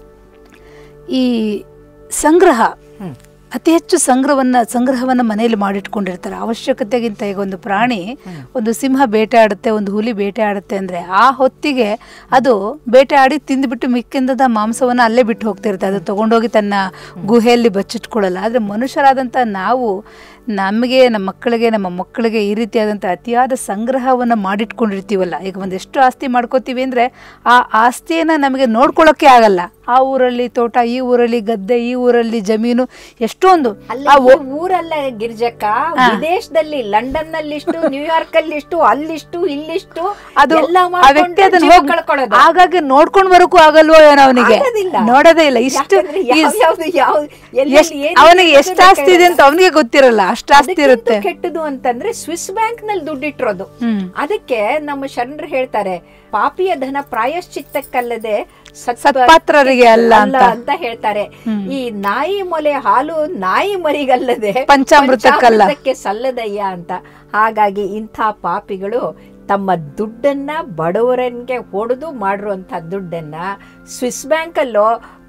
ಈ ಸಂಗ್ರಹ ಹ್ಮ್. ಅತಿ ಹೆಚ್ಚು ಸಂಗ್ರಹವನ್ನ ಸಂಗ್ರಹವನ್ನ ಮನೆಯಲ್ಲಿ ಮಾಡಿಟ್ಕೊಂಡಿರ್ತಾರೆ ಅವಶ್ಯಕತೆಗಿಂತ ಈಗ ಒಂದು ಪ್ರಾಣಿ ಒಂದು ಸಿಂಹ ಬೇಟೆ ಆಡುತ್ತೆ ಒಂದು ಹುಲಿ ಬೇಟೆ ಆಡುತ್ತೆ ಅಂದ್ರೆ ಆ ಹೊತ್ತಿಗೆ ಅದು ಬೇಟೆ ಆಡಿ ತಿಂದ್ಬಿಟ್ಟು ಮಿಕ್ಕಿಂದದ ಮಾಂಸವನ್ನ ಅಲ್ಲೇ ಬಿಟ್ಟು ಹೋಗ್ತಿರುತ್ತೆ ಅದು ತಗೊಂಡೋಗಿ ತನ್ನ ಗುಹೆಯಲ್ಲಿ ಬಚ್ಚಿಟ್ಕೊಳ್ಳಲ್ಲ ಆದ್ರೆ ಮನುಷ್ಯರಾದಂಥ ನಾವು ನಮಗೆ ನಮ್ಮ ಮಕ್ಕಳಿಗೆ ನಮ್ಮ ಮಕ್ಕಳಿಗೆ ಈ ರೀತಿಯಾದಂಥ ಅತಿಯಾದ ಸಂಗ್ರಹವನ್ನು ಮಾಡಿಟ್ಕೊಂಡಿರ್ತೀವಲ್ಲ ಈಗ ಒಂದೆಷ್ಟು ಆಸ್ತಿ ಮಾಡ್ಕೋತೀವಿ ಅಂದರೆ ಆ ಆಸ್ತಿಯನ್ನು ನಮಗೆ ನೋಡ್ಕೊಳ್ಳೋಕ್ಕೆ ಆಗಲ್ಲ ಆ ಊರಲ್ಲಿ ತೋಟ ಈ ಊರಲ್ಲಿ ಗದ್ದೆ ಈ ಊರಲ್ಲಿ ಜಮೀನು ಎಷ್ಟೊಂದು ಅಲ್ಲ ಆ ಈ ಊರಲ್ಲ ಗಿರ್ಜಕ್ಕ ವಿದೇಶದಲ್ಲಿ ಲಂಡನ್ ನಲ್ಲಿ ಇಷ್ಟು ನ್ಯೂಯಾರ್ಕ್ ಅಲ್ಲಿ ಇಷ್ಟು ಅಲ್ಲಿಷ್ಟು ಇಲ್ಲಿಷ್ಟು ಅದು ಎಲ್ಲ ಆ ಮಾಡ್ಕೊಂಡು ವ್ಯಕ್ತಿ ಅದನ್ನ ಜೀವ ಹೋಗಿ ಕಳ್ಕೊಳ್ಳೋದು. ಆಗಾಗ್ಗೆ ನೋಡ್ಕೊಂಡ್ ಬರೋಕ್ಕೂ ಆಗಲ್ವೋ ಏನೋ ಅವನಿಗೆ ಆಗೋದಿಲ್ಲ. ನೋಡೋದೇ ಇಲ್ಲ ಇಷ್ಟು ಯಾಕಂದ್ರೆ ಯಾವ್ ಯಾವ್ದು ಯಾವ್- ಎಲ್ಲೆಲ್ಲಿ ಎಷ್ಟ್- ಏನ್ ಅವನಿಗೆ ಇದೆ ಎಷ್ಟು ಆಸ್ತಿ ಇದೆ ಅಂತ ಅವನಿಗೆ ಗೊತ್ತಿರಲ್ಲ ಅಷ್ಟು ಆಸ್ತಿ ಅದಕ್ಕಿಂತ ಇರುತ್ತೆ ಕೆಟ್ಟದು ಅಂತಂದ್ರೆ ಸ್ವಿಸ್ ಬ್ಯಾಂಕ್ ನಲ್ಲಿ ದುಡ್ಡಿಟ್ಟಿರೋದು ಹ್ಮ್ ಅದಕ್ಕೆ ನಮ್ಮ ಶರಣರು ಹೇಳ್ತಾರೆ ಪಾಪಿಯ ಧನ ಪ್ರಾಯಶ್ಚಿತ್ತಕ್ಕಲ್ಲದೆ ಸತ್ಪ- ಸತ್ಪಾತ್ರರಿಗೆ ಅಲ್ಲ ಅಲ್ಲ ಅಂತ. ಅಂತ ಹೇಳ್ತಾರೆ ಹ್ಮ್. ಈ ನಾಯಿ ಮೊಲೆ ಹಾಲು ನಾಯಿ ಮರಿಗಲ್ಲದೆ ಪಂಚಾಮೃತಕ್ಕಲ್ಲ. ಪಂಚಾಮೃತಕ್ಕೆ ಸಲ್ಲದಯ್ಯ ಅಂತ ಹಾಗಾಗಿ ಇಂಥ ಪಾಪಿಗಳು ತಮ್ಮ ದುಡ್ಡನ್ನ ಬಡವರನ್ಗೆ ಹೊಡೆದು ಮಾಡಿರುವಂಥ ದುಡ್ಡನ್ನ ಸ್ವಿಸ್ ಬ್ಯಾಂಕಲ್ಲೋ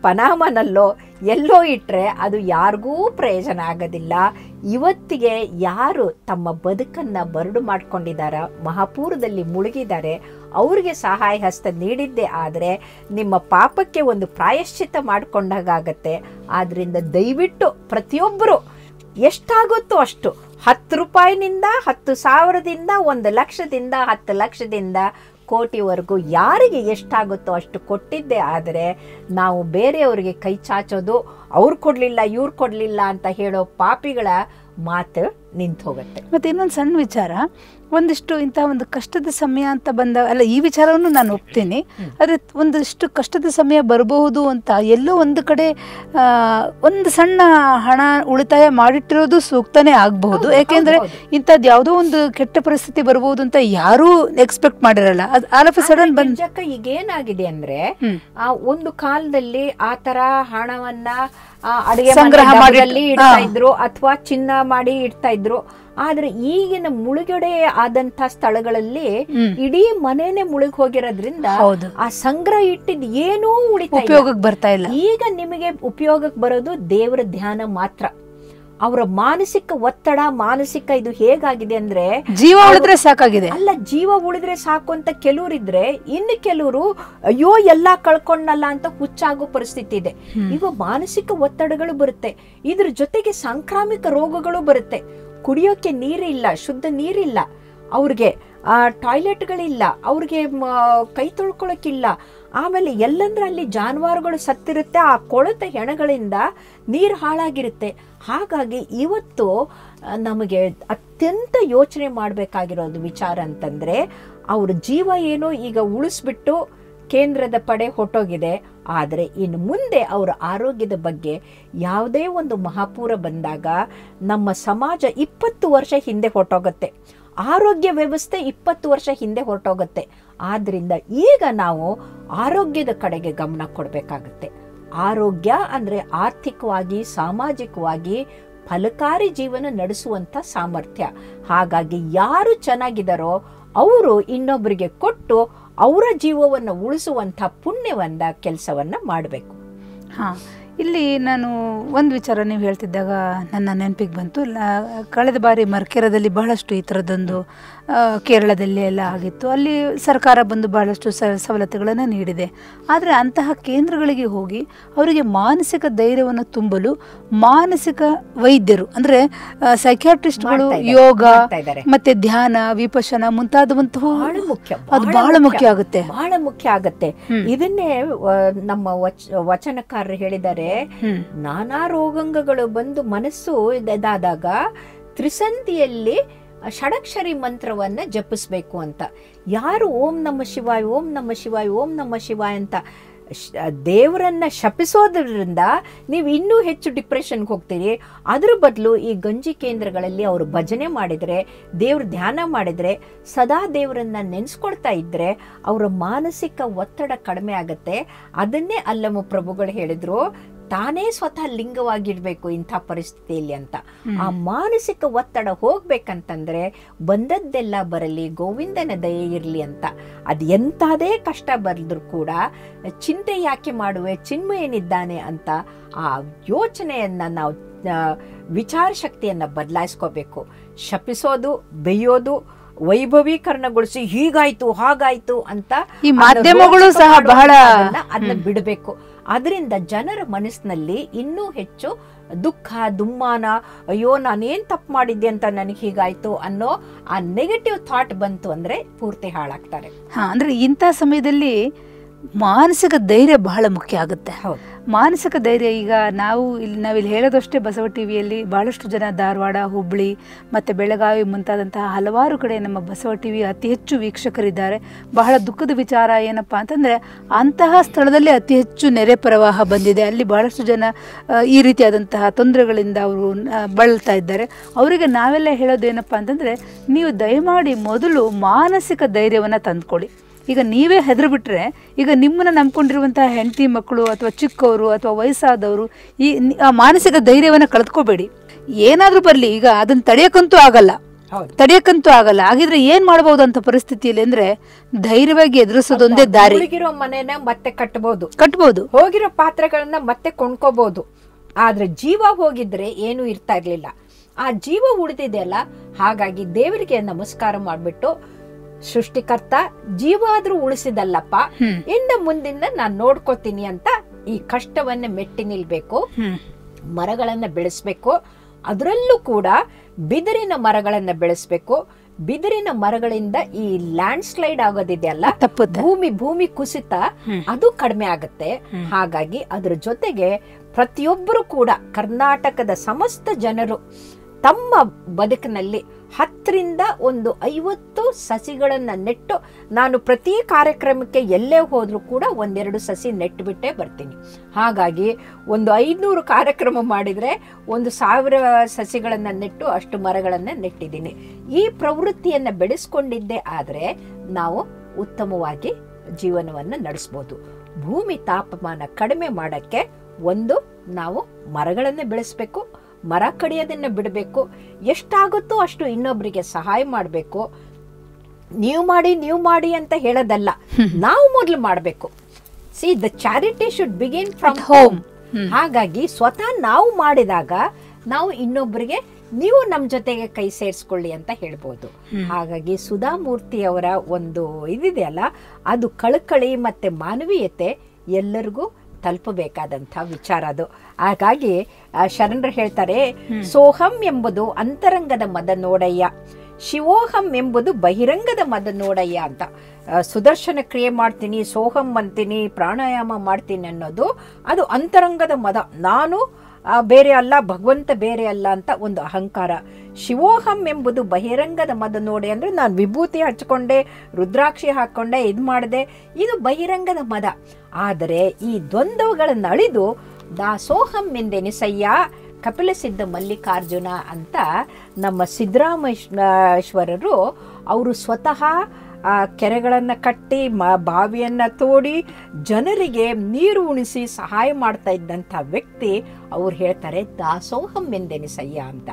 ಪನಾಮನಲ್ಲೋ ಎಲ್ಲೋ ಇಟ್ಟರೆ ಅದು ಯಾರಿಗೂ ಪ್ರಯೋಜನ ಆಗೋದಿಲ್ಲ ಇವತ್ತಿಗೆ ಯಾರು ತಮ್ಮ ಬದುಕನ್ನು ಬರಡು ಮಾಡ್ಕೊಂಡಿದ್ದಾರ ಮಹಾಪೂರದಲ್ಲಿ ಮುಳುಗಿದ್ದಾರೆ ಅವ್ರಿಗೆ ಸಹಾಯ ಹಸ್ತ ನೀಡಿದ್ದೇ ಆದರೆ ನಿಮ್ಮ ಪಾಪಕ್ಕೆ ಒಂದು ಪ್ರಾಯಶ್ಚಿತ್ತ ಮಾಡಿಕೊಂಡಾಗತ್ತೆ ಆದ್ದರಿಂದ ದಯವಿಟ್ಟು ಪ್ರತಿಯೊಬ್ಬರು ಎಷ್ಟಾಗುತ್ತೋ ಅಷ್ಟು ಹತ್ತು ರೂಪಾಯಿನಿಂದ ಹತ್ತು ಸಾವಿರದಿಂದ ಒಂದು ಲಕ್ಷದಿಂದ ಹತ್ತು ಲಕ್ಷದಿಂದ ಕೋಟಿವರೆಗೂ ಯಾರಿಗೆ ಎಷ್ಟಾಗುತ್ತೋ ಅಷ್ಟು ಕೊಟ್ಟಿದ್ದೇ ಆದರೆ ನಾವು ಬೇರೆಯವರಿಗೆ ಕೈ ಚಾಚೋದು ಅವ್ರು ಕೊಡಲಿಲ್ಲ ಇವ್ರು ಕೊಡಲಿಲ್ಲ ಅಂತ ಹೇಳೋ ಪಾಪಿಗಳ ಮಾತು ನಿಂತು ಹೋಗುತ್ತೆ ಮತ್ತು ಇನ್ನೊಂದು ಸಣ್ಣ ವಿಚಾರ ಒಂದಿಷ್ಟು ಇಂಥ ಒಂದು ಕಷ್ಟದ ಸಮಯ ಅಂತ ಬಂದ ಅಲ್ಲ ಈ ವಿಚಾರವನ್ನು ನಾನು ಒಪ್ತೀನಿ ಆದರೆ ಒಂದಿಷ್ಟು ಕಷ್ಟದ ಸಮಯ ಬರಬಹುದು ಅಂತ ಎಲ್ಲೋ ಒಂದು ಕಡೆ ಆ, ಒಂದು ಸಣ್ಣ ಹಣ ಉಳಿತಾಯ ಮಾಡಿಟ್ಟಿರೋದು ಸೂಕ್ತನೇ ಆಗಬಹುದು ಹೌದು, ಯಾಕೆಂದ್ರೆ ಹೌದು, ಇಂಥದ್ದು ಯಾವುದೋ ಒಂದು ಕೆಟ್ಟ ಪರಿಸ್ಥಿತಿ ಬರ್ಬೋದು ಅಂತ ಯಾರೂ ಎಕ್ಸ್ಪೆಕ್ಟ್ ಮಾಡಿರಲ್ಲ ಅದು ಆಲ್ ಆಫ್ ಸಡನ್ ಬಂದ್ ಜಕ್ಕ ಈಗ ಏನಾಗಿದೆ ಅಂದ್ರೆ ಹ್ಮ್. ಆ ಒಂದು ಕಾಲದಲ್ಲಿ ಆ ತರ ಹಣವನ್ನ ಆ, ಅಡಿಗೆ ಸಂಗ್ರಹ ಮನೆ ಮಾಡಿ ಡಬ್ಬದಲ್ಲಿ ಇಡ್ತಾ ಹಾ. ಇದ್ರು ಅಥವಾ ಚಿನ್ನ ಮಾಡಿ ಇಡ್ತಾ ಇದ್ರು ಆದ್ರೆ ಈಗಿನ ಮುಳುಗಡೆ ಆದಂತ ಸ್ಥಳಗಳಲ್ಲಿ ಹ್ಮ್. ಇಡೀ ಮನೆನೆ ಮುಳುಗ್ ಹೋಗಿರೋದ್ರಿಂದ ಹೌದು ಆ ಸಂಗ್ರಹ ಇಟ್ಟಿದ್ ಏನೂ ಉಳಿತಾ ಇಲ್ಲ. ಉಪಯೋಗಕ್ಕೆ ಬರ್ತಾ ಇಲ್ಲ ಈಗ ನಿಮಗೆ ಉಪಯೋಗಕ್ಕೆ ಬರೋದು ದೇವರ ಧ್ಯಾನ ಮಾತ್ರ ಅವರ ಮಾನಸಿಕ ಒತ್ತಡ ಮಾನಸಿಕ ಇದು ಹೇಗಾಗಿದೆ ಅಂದ್ರೆ ಜೀವ ಉಳಿದ್ರೆ ಸಾಕಾಗಿದೆ ಅಲ್ಲ ಜೀವ ಉಳಿದ್ರೆ ಸಾಕು ಅಂತ ಕೆಲವರಿದ್ರೆ ಇನ್ನು ಕೆಲವರು ಅಯ್ಯೋ ಎಲ್ಲಾ ಕಳ್ಕೊಂಡಲ್ಲ ಅಂತ ಹುಚ್ಚಾಗೋ ಪರಿಸ್ಥಿತಿ ಇದೆ ಹ್ಮ್. ಈಗ ಮಾನಸಿಕ ಒತ್ತಡಗಳು ಬರುತ್ತೆ ಇದ್ರ ಜೊತೆಗೆ ಸಾಂಕ್ರಾಮಿಕ ರೋಗಗಳು ಬರುತ್ತೆ ಕುಡಿಯೋಕೆ ನೀರಿಲ್ಲ ಶುದ್ಧ ನೀರಿಲ್ಲ ಅವ್ರಿಗೆ ಆ ಟಾಯ್ಲೆಟ್ಗಳಿಲ್ಲ ಅವ್ರಿಗೆ ಮ- ಕೈ ತೊಳ್ಕೊಳಕ್ಕಿಲ್ಲ ಆಮೇಲೆ ಎಲ್ಲಂದ್ರೆ ಅಲ್ಲಿ ಜಾನುವಾರುಗಳು ಸತ್ತಿರುತ್ತೆ ಆ ಕೊಳೆತ ಹೆಣಗಳಿಂದ ನೀರು ಹಾಳಾಗಿರುತ್ತೆ ಹಾಗಾಗಿ ಇವತ್ತು ಆ, ನಮಗೆ ಅತ್ಯಂತ ಯೋಚನೆ ಮಾಡಬೇಕಾಗಿರೋದು ವಿಚಾರ ಅಂತಂದ್ರೆ ಅವ್ರ ಜೀವ ಏನೋ ಈಗ ಉಳಿಸ್ಬಿಟ್ಟು ಕೇಂದ್ರದ ಪಡೆ ಹೊಟ್ಟೋಗಿದೆ ಆದರೆ ಇನ್ನು ಮುಂದೆ ಅವರ ಆರೋಗ್ಯದ ಬಗ್ಗೆ ಯಾವುದೇ ಒಂದು ಮಹಾಪೂರ ಬಂದಾಗ ನಮ್ಮ ಸಮಾಜ ಇಪ್ಪತ್ತು ವರ್ಷ ಹಿಂದೆ ಹೊರಟೋಗುತ್ತೆ ಆರೋಗ್ಯ ವ್ಯವಸ್ಥೆ ಇಪ್ಪತ್ತು ವರ್ಷ ಹಿಂದೆ ಹೊರಟೋಗುತ್ತೆ ಆದ್ರಿಂದ ಈಗ ನಾವು ಆರೋಗ್ಯದ ಕಡೆಗೆ ಗಮನ ಕೊಡಬೇಕಾಗುತ್ತೆ ಆರೋಗ್ಯ ಅಂದ್ರೆ ಆರ್ಥಿಕವಾಗಿ ಸಾಮಾಜಿಕವಾಗಿ ಫಲಕಾರಿ ಜೀವನ ನಡೆಸುವಂತ ಸಾಮರ್ಥ್ಯ ಹಾಗಾಗಿ ಯಾರು ಚೆನ್ನಾಗಿದ್ದಾರೋ ಅವರು ಇನ್ನೊಬ್ಬರಿಗೆ ಕೊಟ್ಟು ಅವರ ಜೀವವನ್ನು ಉಳಿಸುವಂಥ ಪುಣ್ಯವನ್ನ ಕೆಲಸವನ್ನ ಮಾಡಬೇಕು ಹಾ ಇಲ್ಲಿ ನಾನು ಒಂದು ವಿಚಾರ ನೀವು ಹೇಳ್ತಿದ್ದಾಗ ನನ್ನ ನೆನಪಿಗೆ ಬಂತು ಲ- ಕಳೆದ ಬಾರಿ ಮರ್ಕೆರದಲ್ಲಿ ಬಹಳಷ್ಟು ಈ ಥರದ್ದೊಂದು ಆ, ಕೇರಳದಲ್ಲಿ ಎಲ್ಲ ಆಗಿತ್ತು ಅಲ್ಲಿ ಸರ್ಕಾರ ಬಂದು ಬಹಳಷ್ಟು ಸ ಸವಲತ್ತುಗಳನ್ನು ನೀಡಿದೆ ಆದರೆ ಅಂತಹ ಕೇಂದ್ರಗಳಿಗೆ ಹೋಗಿ ಅವರಿಗೆ ಮಾನಸಿಕ ಧೈರ್ಯವನ್ನು ತುಂಬಲು ಮಾನಸಿಕ ವೈದ್ಯರು ಅಂದರೆ ಸೈಕ್ಯಾಟ್ರಿಸ್ಟ್ಗಳು ಮಾಡ್ತಾ ಇದ್ದಾರೆ, ಯೋಗ ಮಾಡ್ತಾ ಇದ್ದಾರೆ. ಮತ್ತೆ ಧ್ಯಾನ ವಿಪಶನ ಮುಂತಾದವಂತಹ ಬಹಳ ಮುಖ್ಯ ಅದು ಬಹಳ ಮುಖ್ಯ ಆಗುತ್ತೆ ಬಹಳ ಮುಖ್ಯ ಆಗತ್ತೆ ಹ್ಮ್. ಇದನ್ನೇ ಆ, ನಮ್ಮ ವಚ ವಚನಕಾರರು ಹೇಳಿದ್ದಾರೆ ಹ್ಮ್ ನಾನಾ ರೋಗಂಗಗಳು ಬಂದು ಮನಸ್ಸು ಇದಾದಾಗ ತ್ರಿಸಂಧಿಯಲ್ಲಿ ಷಡಕ್ಷರಿ ಮಂತ್ರವನ್ನ ಜಪಿಸ್ಬೇಕು ಅಂತ ಯಾರು ಓಂ ನಮ ಶಿವಾಯ ಓಂ ನಮ ಶಿವಾಯ ಓಂ ನಮ ಶಿವಾಯ ಅಂತ ಶ- ದೇವರನ್ನ ಶಪಿಸೋದ್ರಿಂದ ನೀವು ಇನ್ನೂ ಹೆಚ್ಚು ಡಿಪ್ರೆಷನ್ಗೆ ಹೋಗ್ತೀರಿ ಅದ್ರ ಬದಲು ಈ ಗಂಜಿ ಕೇಂದ್ರಗಳಲ್ಲಿ ಅವರು ಭಜನೆ ಮಾಡಿದರೆ ದೇವ್ರ ಧ್ಯಾನ ಮಾಡಿದರೆ ಸದಾ ದೇವರನ್ನ ನೆನೆಸ್ಕೊಳ್ತಾ ಇದ್ರೆ ಅವರ ಮಾನಸಿಕ ಒತ್ತಡ ಕಡಿಮೆ ಆಗುತ್ತೆ ಅದನ್ನೇ ಅಲ್ಲಮ ಪ್ರಭುಗಳು ಹೇಳಿದ್ರು ತಾನೇ ಸ್ವತಃ ಲಿಂಗವಾಗಿರ್ಬೇಕು ಇಂಥ ಪರಿಸ್ಥಿತಿಯಲ್ಲಿ ಅಂತ ಆ ಮಾನಸಿಕ ಒತ್ತಡ ಹೋಗ್ಬೇಕಂತಂದ್ರೆ ಬಂದದ್ದೆಲ್ಲ ಬರಲಿ ಗೋವಿಂದನ ದಯೆ ಇರಲಿ ಅಂತ ಅದು ಎಂಥದೇ ಕಷ್ಟ ಬರೆದ್ರು ಕೂಡ ಚಿಂತೆ ಯಾಕೆ ಮಾಡುವೆ ಚಿನ್ಮಯನಿದ್ದಾನೆ ಅಂತ ಆ ಯೋಚನೆಯನ್ನ ನಾವು ಆ, ವಿಚಾರ ಶಕ್ತಿಯನ್ನ ಬದಲಾಯಿಸ್ಕೋಬೇಕು ಶಪಿಸೋದು ಬೇಯೋದು ವೈಭವೀಕರಣಗೊಳಿಸಿ ಹೀಗಾಯ್ತು ಹಾಗಾಯ್ತು ಅಂತ ಈ ಅದನ್ನ ಮಾಧ್ಯಮಗಳು ರೋಚಕ ಸಹ ಮಾಡುವಂತ ಬಹಳ ಅದನ್ನ ಅದನ್ನ ಹ್ಮ್. ಬಿಡಬೇಕು ಅದರಿಂದ ಜನರ ಮನಸ್ಸಿನಲ್ಲಿ ಇನ್ನೂ ಹೆಚ್ಚು ದುಃಖ ದುಮ್ಮಾನ ಅಯ್ಯೋ ನಾನೇನ್ ತಪ್ಪು ಮಾಡಿದ್ದೆ ಅಂತ ನನಗೆ ಹೀಗಾಯ್ತು ಅನ್ನೋ ಆ ನೆಗೆಟಿವ್ ಥಾಟ್ ಬಂತು ಅಂದ್ರೆ ಪೂರ್ತಿ ಹಾಳಾಗ್ತಾರೆ ಹಾ ಅಂದ್ರೆ ಇಂಥ ಸಮಯದಲ್ಲಿ ಮಾನಸಿಕ ಧೈರ್ಯ ಬಹಳ ಮುಖ್ಯ ಆಗುತ್ತೆ ಹೌದು ಮಾನಸಿಕ ಧೈರ್ಯ ಈಗ ನಾವು ಇಲ್ಲಿ ನಾವಿಲ್ಲಿ ಹೇಳೋದಷ್ಟೇ ಬಸವ ಟಿವಿಯಲ್ಲಿ ಬಹಳಷ್ಟು ಜನ ಧಾರವಾಡ ಹುಬ್ಬಳ್ಳಿ ಮತ್ತು ಬೆಳಗಾವಿ ಮುಂತಾದಂತಹ ಹಲವಾರು ಕಡೆ ನಮ್ಮ ಬಸವ ಟಿವಿ ಅತಿ ಹೆಚ್ಚು ವೀಕ್ಷಕರಿದ್ದಾರೆ ಬಹಳ ದುಃಖದ ವಿಚಾರ ಏನಪ್ಪ ಅಂತಂದರೆ ಅಂತಹ ಸ್ಥಳದಲ್ಲಿ ಅತಿ ಹೆಚ್ಚು ನೆರೆ ಪ್ರವಾಹ ಬಂದಿದೆ ಅಲ್ಲಿ ಬಹಳಷ್ಟು ಜನ ಆ, ಈ ರೀತಿಯಾದಂತಹ ತೊಂದರೆಗಳಿಂದ ಅವರು ಆ, ಬಳಲ್ತಾ ಇದ್ದಾರೆ ಅವರಿಗೆ ನಾವೆಲ್ಲ ಹೇಳೋದೇನಪ್ಪ ಅಂತಂದರೆ ನೀವು ದಯಮಾಡಿ ಮೊದಲು ಮಾನಸಿಕ ಧೈರ್ಯವನ್ನು ತಂದ್ಕೊಳ್ಳಿ ಈಗ ನೀವೇ ಹೆದರು ಬಿಟ್ರೆ ಈಗ ನಿಮ್ಮನ್ನ ನಂಬ್ಕೊಂಡಿರುವಂತಹ ಹೆಂಡತಿ ಮಕ್ಕಳು ಅಥವಾ ಚಿಕ್ಕವರು ಅಥವಾ ವಯಸ್ಸಾದವರು ಈ ನಿ- ಆ ಮಾನಸಿಕ ಧೈರ್ಯವನ್ನು ಕಳೆದುಕೋಬೇಡಿ ಏನಾದರೂ ಬರಲಿ ಈಗ ಅದನ್ನು ತಡೆಯೋಕ್ಕಂತೂ ಆಗಲ್ಲ ಹೌದು ತಡೆಯಕ್ಕಂತೂ ಆಗಲ್ಲ ಹಾಗಿದ್ರೆ ಏನ್ ಮಾಡಬಹುದು ಅಂತ ಪರಿಸ್ಥಿತಿಯಲ್ಲಿ ಅಂದ್ರೆ ಧೈರ್ಯವಾಗಿ ಎದುರಿಸೋದೊಂದೇ ದಾರಿ ಮುಳುಗಿರೋ ಮನೆನ ಮತ್ತೆ ಕಟ್ಟಬಹುದು ಕಟ್ಬೋದು ಹೋಗಿರೋ ಪಾತ್ರೆಗಳನ್ನ ಮತ್ತೆ ಕೊಂಡ್ಕೋಬಹುದು ಆದ್ರೆ ಜೀವ ಹೋಗಿದ್ರೆ ಏನು ಇರ್ತಾ ಇರ್ಲಿಲ್ಲ ಆ ಜೀವ ಉಳಿದಿದೆಯಲ್ಲ ಹಾಗಾಗಿ ದೇವರಿಗೆ ನಮಸ್ಕಾರ ಮಾಡ್ಬಿಟ್ಟು ಸೃಷ್ಟಿಕರ್ತ ಜೀವ ಆದ್ರೂ ಉಳಿಸಿದಲ್ಲಪ್ಪ ಹ್ಮ್ ಇನ್ನು ಮುಂದಿನ ನಾನು ನೋಡ್ಕೋತೀನಿ ಅಂತ ಈ ಕಷ್ಟವನ್ನ ಮೆಟ್ಟಿ ನಿಲ್ಬೇಕು ಹ್ಮ್ ಮರಗಳನ್ನ ಬೆಳೆಸ್ಬೇಕು ಅದರಲ್ಲೂ ಕೂಡ ಬಿದಿರಿನ ಮರಗಳನ್ನ ಬೆಳೆಸ್ಬೇಕು ಬಿದಿರಿನ ಮರಗಳಿಂದ ಈ ಲ್ಯಾಂಡ್ ಸ್ಲೈಡ್ ಆಗೋದಿದೆಯಲ್ಲ ತಪ್ಪುತ್ತೆ ಭೂಮಿ ಭೂಮಿ ಕುಸಿತ ಹ್ಮ್. ಅದು ಕಡಿಮೆ ಆಗುತ್ತೆ ಹ್ಮ್. ಹಾಗಾಗಿ ಅದ್ರ ಜೊತೆಗೆ ಪ್ರತಿಯೊಬ್ಬರು ಕೂಡ ಕರ್ನಾಟಕದ ಸಮಸ್ತ ಜನರು ತಮ್ಮ ಬದುಕಿನಲ್ಲಿ ಹತ್ತರಿಂದ ಒಂದು ಐವತ್ತು ಸಸಿಗಳನ್ನ ನೆಟ್ಟು ನಾನು ಪ್ರತಿ ಕಾರ್ಯಕ್ರಮಕ್ಕೆ ಎಲ್ಲೇ ಹೋದ್ರೂ ಕೂಡ ಒಂದೆರಡು ಸಸಿ ನೆಟ್ಟುಬಿಟ್ಟೇ ಬರ್ತೀನಿ ಹಾಗಾಗಿ ಒಂದು ಐದ್ನೂರು ಕಾರ್ಯಕ್ರಮ ಮಾಡಿದ್ರೆ ಒಂದು ಸಾವಿರ ಸಸಿಗಳನ್ನ ನೆಟ್ಟು ಅಷ್ಟು ಮರಗಳನ್ನ ನೆಟ್ಟಿದ್ದೀನಿ ಈ ಪ್ರವೃತ್ತಿಯನ್ನ ಬೆಳೆಸ್ಕೊಂಡಿದ್ದೇ ಆದ್ರೆ ನಾವು ಉತ್ತಮವಾಗಿ ಜೀವನವನ್ನು ನಡೆಸ್ಬೋದು ಭೂಮಿ ತಾಪಮಾನ ಕಡಿಮೆ ಮಾಡಕ್ಕೆ ಒಂದು ನಾವು ಮರಗಳನ್ನೇ ಬೆಳೆಸ್ಬೇಕು ಮರ ಕಡಿಯೋದನ್ನ ಬಿಡಬೇಕು ಎಷ್ಟಾಗುತ್ತೋ ಅಷ್ಟು ಇನ್ನೊಬ್ಬರಿಗೆ ಸಹಾಯ ಮಾಡಬೇಕು ನೀವು ಮಾಡಿ ನೀವು ಮಾಡಿ ಅಂತ ಹೇಳೋದಲ್ಲ ನಾವು ಮೊದಲು ಮಾಡಬೇಕು see the charity should begin from At home. Home ಹ್ಮ್. ಹಾಗಾಗಿ ಸ್ವತಃ ನಾವು ಮಾಡಿದಾಗ ನಾವು ಇನ್ನೊಬ್ಬರಿಗೆ ನೀವು ನಮ್ಮ ಜೊತೆಗೆ ಕೈ ಸೇರಿಸ್ಕೊಳ್ಳಿ ಅಂತ ಹೇಳ್ಬೋದು ಹ್ಮ್. ಹಾಗಾಗಿ ಸುಧಾಮೂರ್ತಿ ಅವರ ಒಂದು ಇದಿದೆಯಲ್ಲ ಅದು ಕಳಕಳಿ ಮತ್ತೆ ಮಾನವೀಯತೆ ಎಲ್ಲರಿಗೂ ತಲುಪಬೇಕಾದಂಥ ವಿಚಾರ ಅದು ಹಾಗಾಗಿ ಆ, ಶರಣರು ಹೇಳ್ತಾರೆ ಸೋಹಂ ಎಂಬುದು ಅಂತರಂಗದ ಮದ ನೋಡಯ್ಯ ಶಿವೋಹಂ ಎಂಬುದು ಬಹಿರಂಗದ ಮದ ನೋಡಯ್ಯ ಅಂತ ಆ, ಸುದರ್ಶನ ಕ್ರಿಯೆ ಮಾಡ್ತೀನಿ ಸೋಹಂ ಅಂತೀನಿ ಪ್ರಾಣಾಯಾಮ ಮಾಡ್ತೀನಿ ಅನ್ನೋದು ಅದು ಅಂತರಂಗದ ಮದ ನಾನು ಆ, ಬೇರೆ ಅಲ್ಲ ಭಗವಂತ ಬೇರೆ ಅಲ್ಲ ಅಂತ ಒಂದು ಅಹಂಕಾರ ಶಿವೋಹಂ ಎಂಬುದು ಬಹಿರಂಗದ ಮದ ನೋಡಿ ಅಂದ್ರೆ ನಾನು ವಿಭೂತಿ ಹಚ್ಕೊಂಡೆ ರುದ್ರಾಕ್ಷಿ ಹಾಕೊಂಡೆ ಇದು ಮಾಡಿದೆ ಇದು ಬಹಿರಂಗದ ಮದ ಆದರೆ ಈ ದ್ವಂದ್ವಗಳನ್ನು ಅಳಿದು ದಾಸೋಹಂ ಎಂದೆನಿಸಯ್ಯ ಕಪಿಲ ಸಿದ್ಧ ಮಲ್ಲಿಕಾರ್ಜುನ ಅಂತ ನಮ್ಮ ಸಿದ್ದರಾಮೇಶ್ವರರು ಅವರು ಸ್ವತಃ ಆ ಕೆರೆಗಳನ್ನು ಕಟ್ಟಿ ಮ ಬಾವಿಯನ್ನು ತೋಡಿ ಜನರಿಗೆ ನೀರು ಉಣಿಸಿ ಸಹಾಯ ಮಾಡ್ತಾ ಇದ್ದಂಥ ವ್ಯಕ್ತಿ ಅವ್ರು ಹೇಳ್ತಾರೆ ದಾಸೋಹಂ ಎಂದೆನಿಸಯ್ಯ ಅಂತ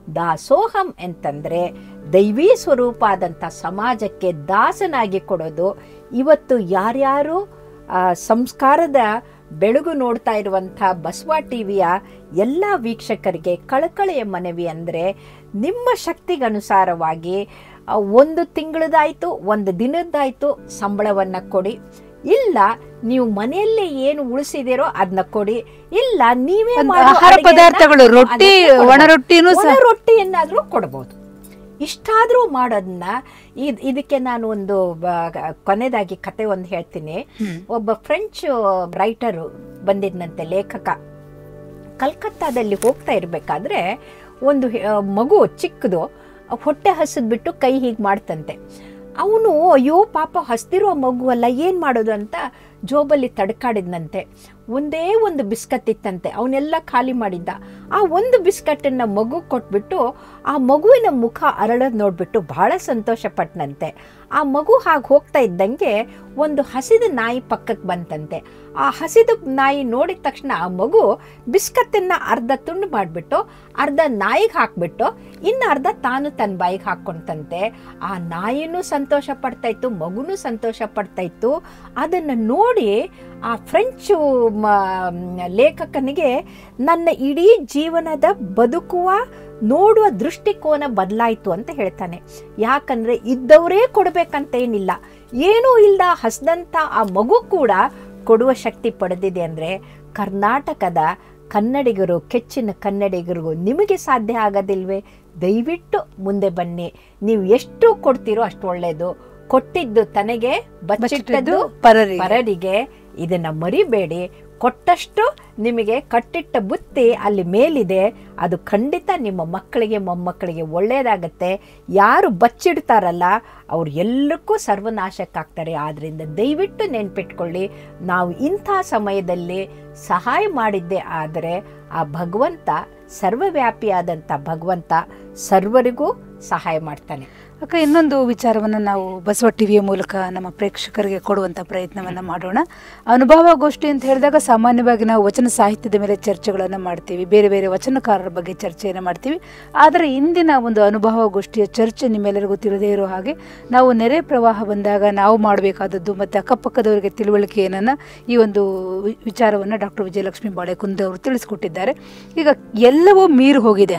ದಾಸೋಹಂ ಅಂತಂದ್ರೆ ದೈವೀ ಸ್ವರೂಪ ಆದಂಥ ಸಮಾಜಕ್ಕೆ ದಾಸನಾಗಿ ಕೊಡೋದು ಇವತ್ತು ಯಾರ್ಯಾರು ಆ, ಸಂಸ್ಕಾರದ ಬೆಳಗು ನೋಡ್ತಾ ಇರುವಂಥ ಬಸವ ಟಿವಿಯ ಎಲ್ಲ ವೀಕ್ಷಕರಿಗೆ ಕಳಕಳಿಯ ಮನವಿ ಅಂದರೆ ನಿಮ್ಮ ಶಕ್ತಿಗನುಸಾರವಾಗಿ ಆ, ಒಂದು ತಿಂಗಳದಾಯ್ತು ಒಂದು ದಿನದ್ದಾಯ್ತು ಸಂಬಳವನ್ನ ಕೊಡಿ ಇಲ್ಲ ನೀವು ಮನೆಯಲ್ಲೇ ಏನು ಉಳಿಸಿದಿರೋ ಅದನ್ನ ಕೊಡಿ ಇಲ್ಲ ನೀವೇ ಒಂದು ಮಾಡೋ ಆಹಾರ ಅಡುಗೆಯನ್ನ ಪದಾರ್ಥಗಳು, ರೊಟ್ಟಿ, ಅದಕ್ಕೆ ಕೊಡ್ಬೋದು. ಒಣ ರೊಟ್ಟಿನೂ ಸಹ- ಒಣ ರೊಟ್ಟಿಯನ್ನಾದ್ರೂ ಕೊಡ್ಬೋದು ಇಷ್ಟಾದ್ರೂ ಮಾಡೋದನ್ನ ಇದ್ ಇದಕ್ಕೆ ನಾನು ಒಂದು ಬ- ಕೊನೆಯದಾಗಿ ಕತೆ ಒಂದು ಹೇಳ್ತೀನಿ ಹ್ಮ್. ಒಬ್ಬ ಫ್ರೆಂಚ್ ರೈಟರು ಬಂದಿದ್ನಂತೆ ಲೇಖಕ ಕಲ್ಕತ್ತಾದಲ್ಲಿ ಹೋಗ್ತಾ ಇರಬೇಕಾದ್ರೆ ಒಂದು ಹೆ- ಆ, ಮಗು ಚಿಕ್ಕದು ಹೊಟ್ಟೆ ಹಸಿದ್ಬಿಟ್ಟು ಕೈ ಹೀಗೆ ಮಾಡ್ತಂತೆ ಅವನು ಅಯ್ಯೋ ಪಾಪ ಹಸ್ತಿರೋ ಮಗು ಅಲ್ಲ ಏನು ಮಾಡೋದು ಅಂತ ಜೋಬಲ್ಲಿ ತಡ್ಕಾಡಿದ್ನಂತೆ ಒಂದೇ ಒಂದು ಬಿಸ್ಕತ್ ಇತ್ತಂತೆ ಅವನ್ನೆಲ್ಲ ಖಾಲಿ ಮಾಡಿದ್ದ ಆ ಒಂದು ಬಿಸ್ಕಟ್ಟನ್ನು ಮಗು ಕೊಟ್ಬಿಟ್ಟು ಆ ಮಗುವಿನ ಮುಖ ಅರಳೋದು ನೋಡ್ಬಿಟ್ಟು ಬಹಳ ಸಂತೋಷ ಪಟ್ನಂತೆ ಆ ಮಗು ಹಾಗೆ ಹೋಗ್ತಾ ಇದ್ದಂಗೆ ಒಂದು ಹಸಿದ ನಾಯಿ ಪಕ್ಕಕ್ಕೆ ಬಂತಂತೆ ಆ ಹಸಿದ ನಾಯಿ ನೋಡಿದ ತಕ್ಷಣ ಆ ಮಗು ಬಿಸ್ಕತ್ತನ್ನ ಅರ್ಧ ತುಂಡು ಮಾಡಿಬಿಟ್ಟು ಅರ್ಧ ನಾಯಿಗೆ ಹಾಕ್ಬಿಟ್ಟು ಇನ್ನು ಅರ್ಧ ತಾನು ತನ್ನ ಬಾಯಿಗೆ ಹಾಕ್ಕೊಂತಂತೆ ಆ ನಾಯಿನೂ ಸಂತೋಷ ಪಡ್ತಾ ಇತ್ತು ಮಗುನೂ ಸಂತೋಷ ಪಡ್ತಾ ಇತ್ತು ಅದನ್ನು ನೋಡಿ ಆ ಫ್ರೆಂಚು ಮ- ಲೇಖಕನಿಗೆ ನನ್ನ ಇಡೀ ಜೀವನದ ಬದುಕುವ ನೋಡುವ ದೃಷ್ಟಿಕೋನ ಬದಲಾಯಿತು ಅಂತ ಹೇಳ್ತಾನೆ ಯಾಕಂದ್ರೆ ಇದ್ದವರೇ ಕೊಡ್ಬೇಕಂತ ಏನಿಲ್ಲ ಏನೂ ಇಲ್ದ ಹಸ್ದಂತ ಆ ಮಗು ಕೂಡ ಕೊಡುವ ಶಕ್ತಿ ಪಡೆದಿದೆ ಅಂದ್ರೆ ಕರ್ನಾಟಕದ ಕನ್ನಡಿಗರು ಕೆಚ್ಚಿನ ಕನ್ನಡಿಗರಿಗೂ ನಿಮಗೆ ಸಾಧ್ಯ ಆಗೋದಿಲ್ವೇ ದಯವಿಟ್ಟು ಮುಂದೆ ಬನ್ನಿ ನೀವು ಎಷ್ಟು ಕೊಡ್ತೀರೋ ಅಷ್ಟು ಒಳ್ಳೆಯದು ಕೊಟ್ಟಿದ್ದು ತನಗೆ ಬಚ್ಚಿಟ್ಟದ್ದು ಪರರಿಗೆ ಪರರಿಗೆ ಇದನ್ನ ಮರಿಬೇಡಿ ಕೊಟ್ಟಷ್ಟು ನಿಮಗೆ ಕಟ್ಟಿಟ್ಟ ಬುತ್ತಿ ಅಲ್ಲಿ ಮೇಲಿದೆ ಅದು ಖಂಡಿತ ನಿಮ್ಮ ಮಕ್ಕಳಿಗೆ ಮೊಮ್ಮಕ್ಕಳಿಗೆ ಒಳ್ಳೆಯದಾಗತ್ತೆ ಯಾರು ಬಚ್ಚಿಡ್ತಾರಲ್ಲ ಅವ್ರು ಎಲ್ಲಕ್ಕೂ ಸರ್ವನಾಶಕ್ಕಾಗ್ತಾರೆ ಆದ್ರಿಂದ ದಯವಿಟ್ಟು ನೆನ್ಪಿಟ್ಕೊಳ್ಳಿ ನಾವು ಇಂಥ ಸಮಯದಲ್ಲಿ ಸಹಾಯ ಮಾಡಿದ್ದೆ ಆದರೆ ಆ ಭಗವಂತ ಸರ್ವವ್ಯಾಪಿಯಾದಂಥ ಭಗವಂತ ಸರ್ವರಿಗೂ ಸಹಾಯ ಮಾಡ್ತಾನೆ ಅಕ್ಕ ಇನ್ನೊಂದು ವಿಚಾರವನ್ನು ನಾವು ಬಸವ ಟಿವಿಯ ಮೂಲಕ ನಮ್ಮ ಪ್ರೇಕ್ಷಕರಿಗೆ ಕೊಡುವಂಥ ಪ್ರಯತ್ನವನ್ನು ಮಾಡೋಣ ಅನುಭವ ಗೋಷ್ಠಿ ಅಂತ ಹೇಳಿದಾಗ ಸಾಮಾನ್ಯವಾಗಿ ನಾವು ವಚನ ಸಾಹಿತ್ಯದ ಮೇಲೆ ಚರ್ಚೆಗಳನ್ನು ಮಾಡ್ತೀವಿ ಬೇರೆ ಬೇರೆ ವಚನಕಾರರ ಬಗ್ಗೆ ಚರ್ಚೆಯನ್ನು ಮಾಡ್ತೀವಿ ಆದರೆ ಇಂದಿನ ಒಂದು ಅನುಭವ ಗೋಷ್ಠಿಯ ಚರ್ಚೆ ನಿಮ್ಮೆಲ್ಲರಿಗೂ ತಿಳಿದೇ ಇರೋ ಹಾಗೆ ನಾವು ನೆರೆ ಪ್ರವಾಹ ಬಂದಾಗ ನಾವು ಮಾಡಬೇಕಾದದ್ದು ಮತ್ತು ಅಕ್ಕಪಕ್ಕದವರಿಗೆ ತಿಳುವಳಿಕೆಯನ್ನು ಈ ಒಂದು ವಿ- ವಿಚಾರವನ್ನು ಡಾಕ್ಟರ್ ವಿಜಯಲಕ್ಷ್ಮಿ ಬಾಳೆಕುಂದೆ ಅವರು ತಿಳಿಸ್ಕೊಟ್ಟಿದ್ದಾರೆ ಈಗ ಎಲ್ಲವೂ ಮೀರಿ ಹೋಗಿದೆ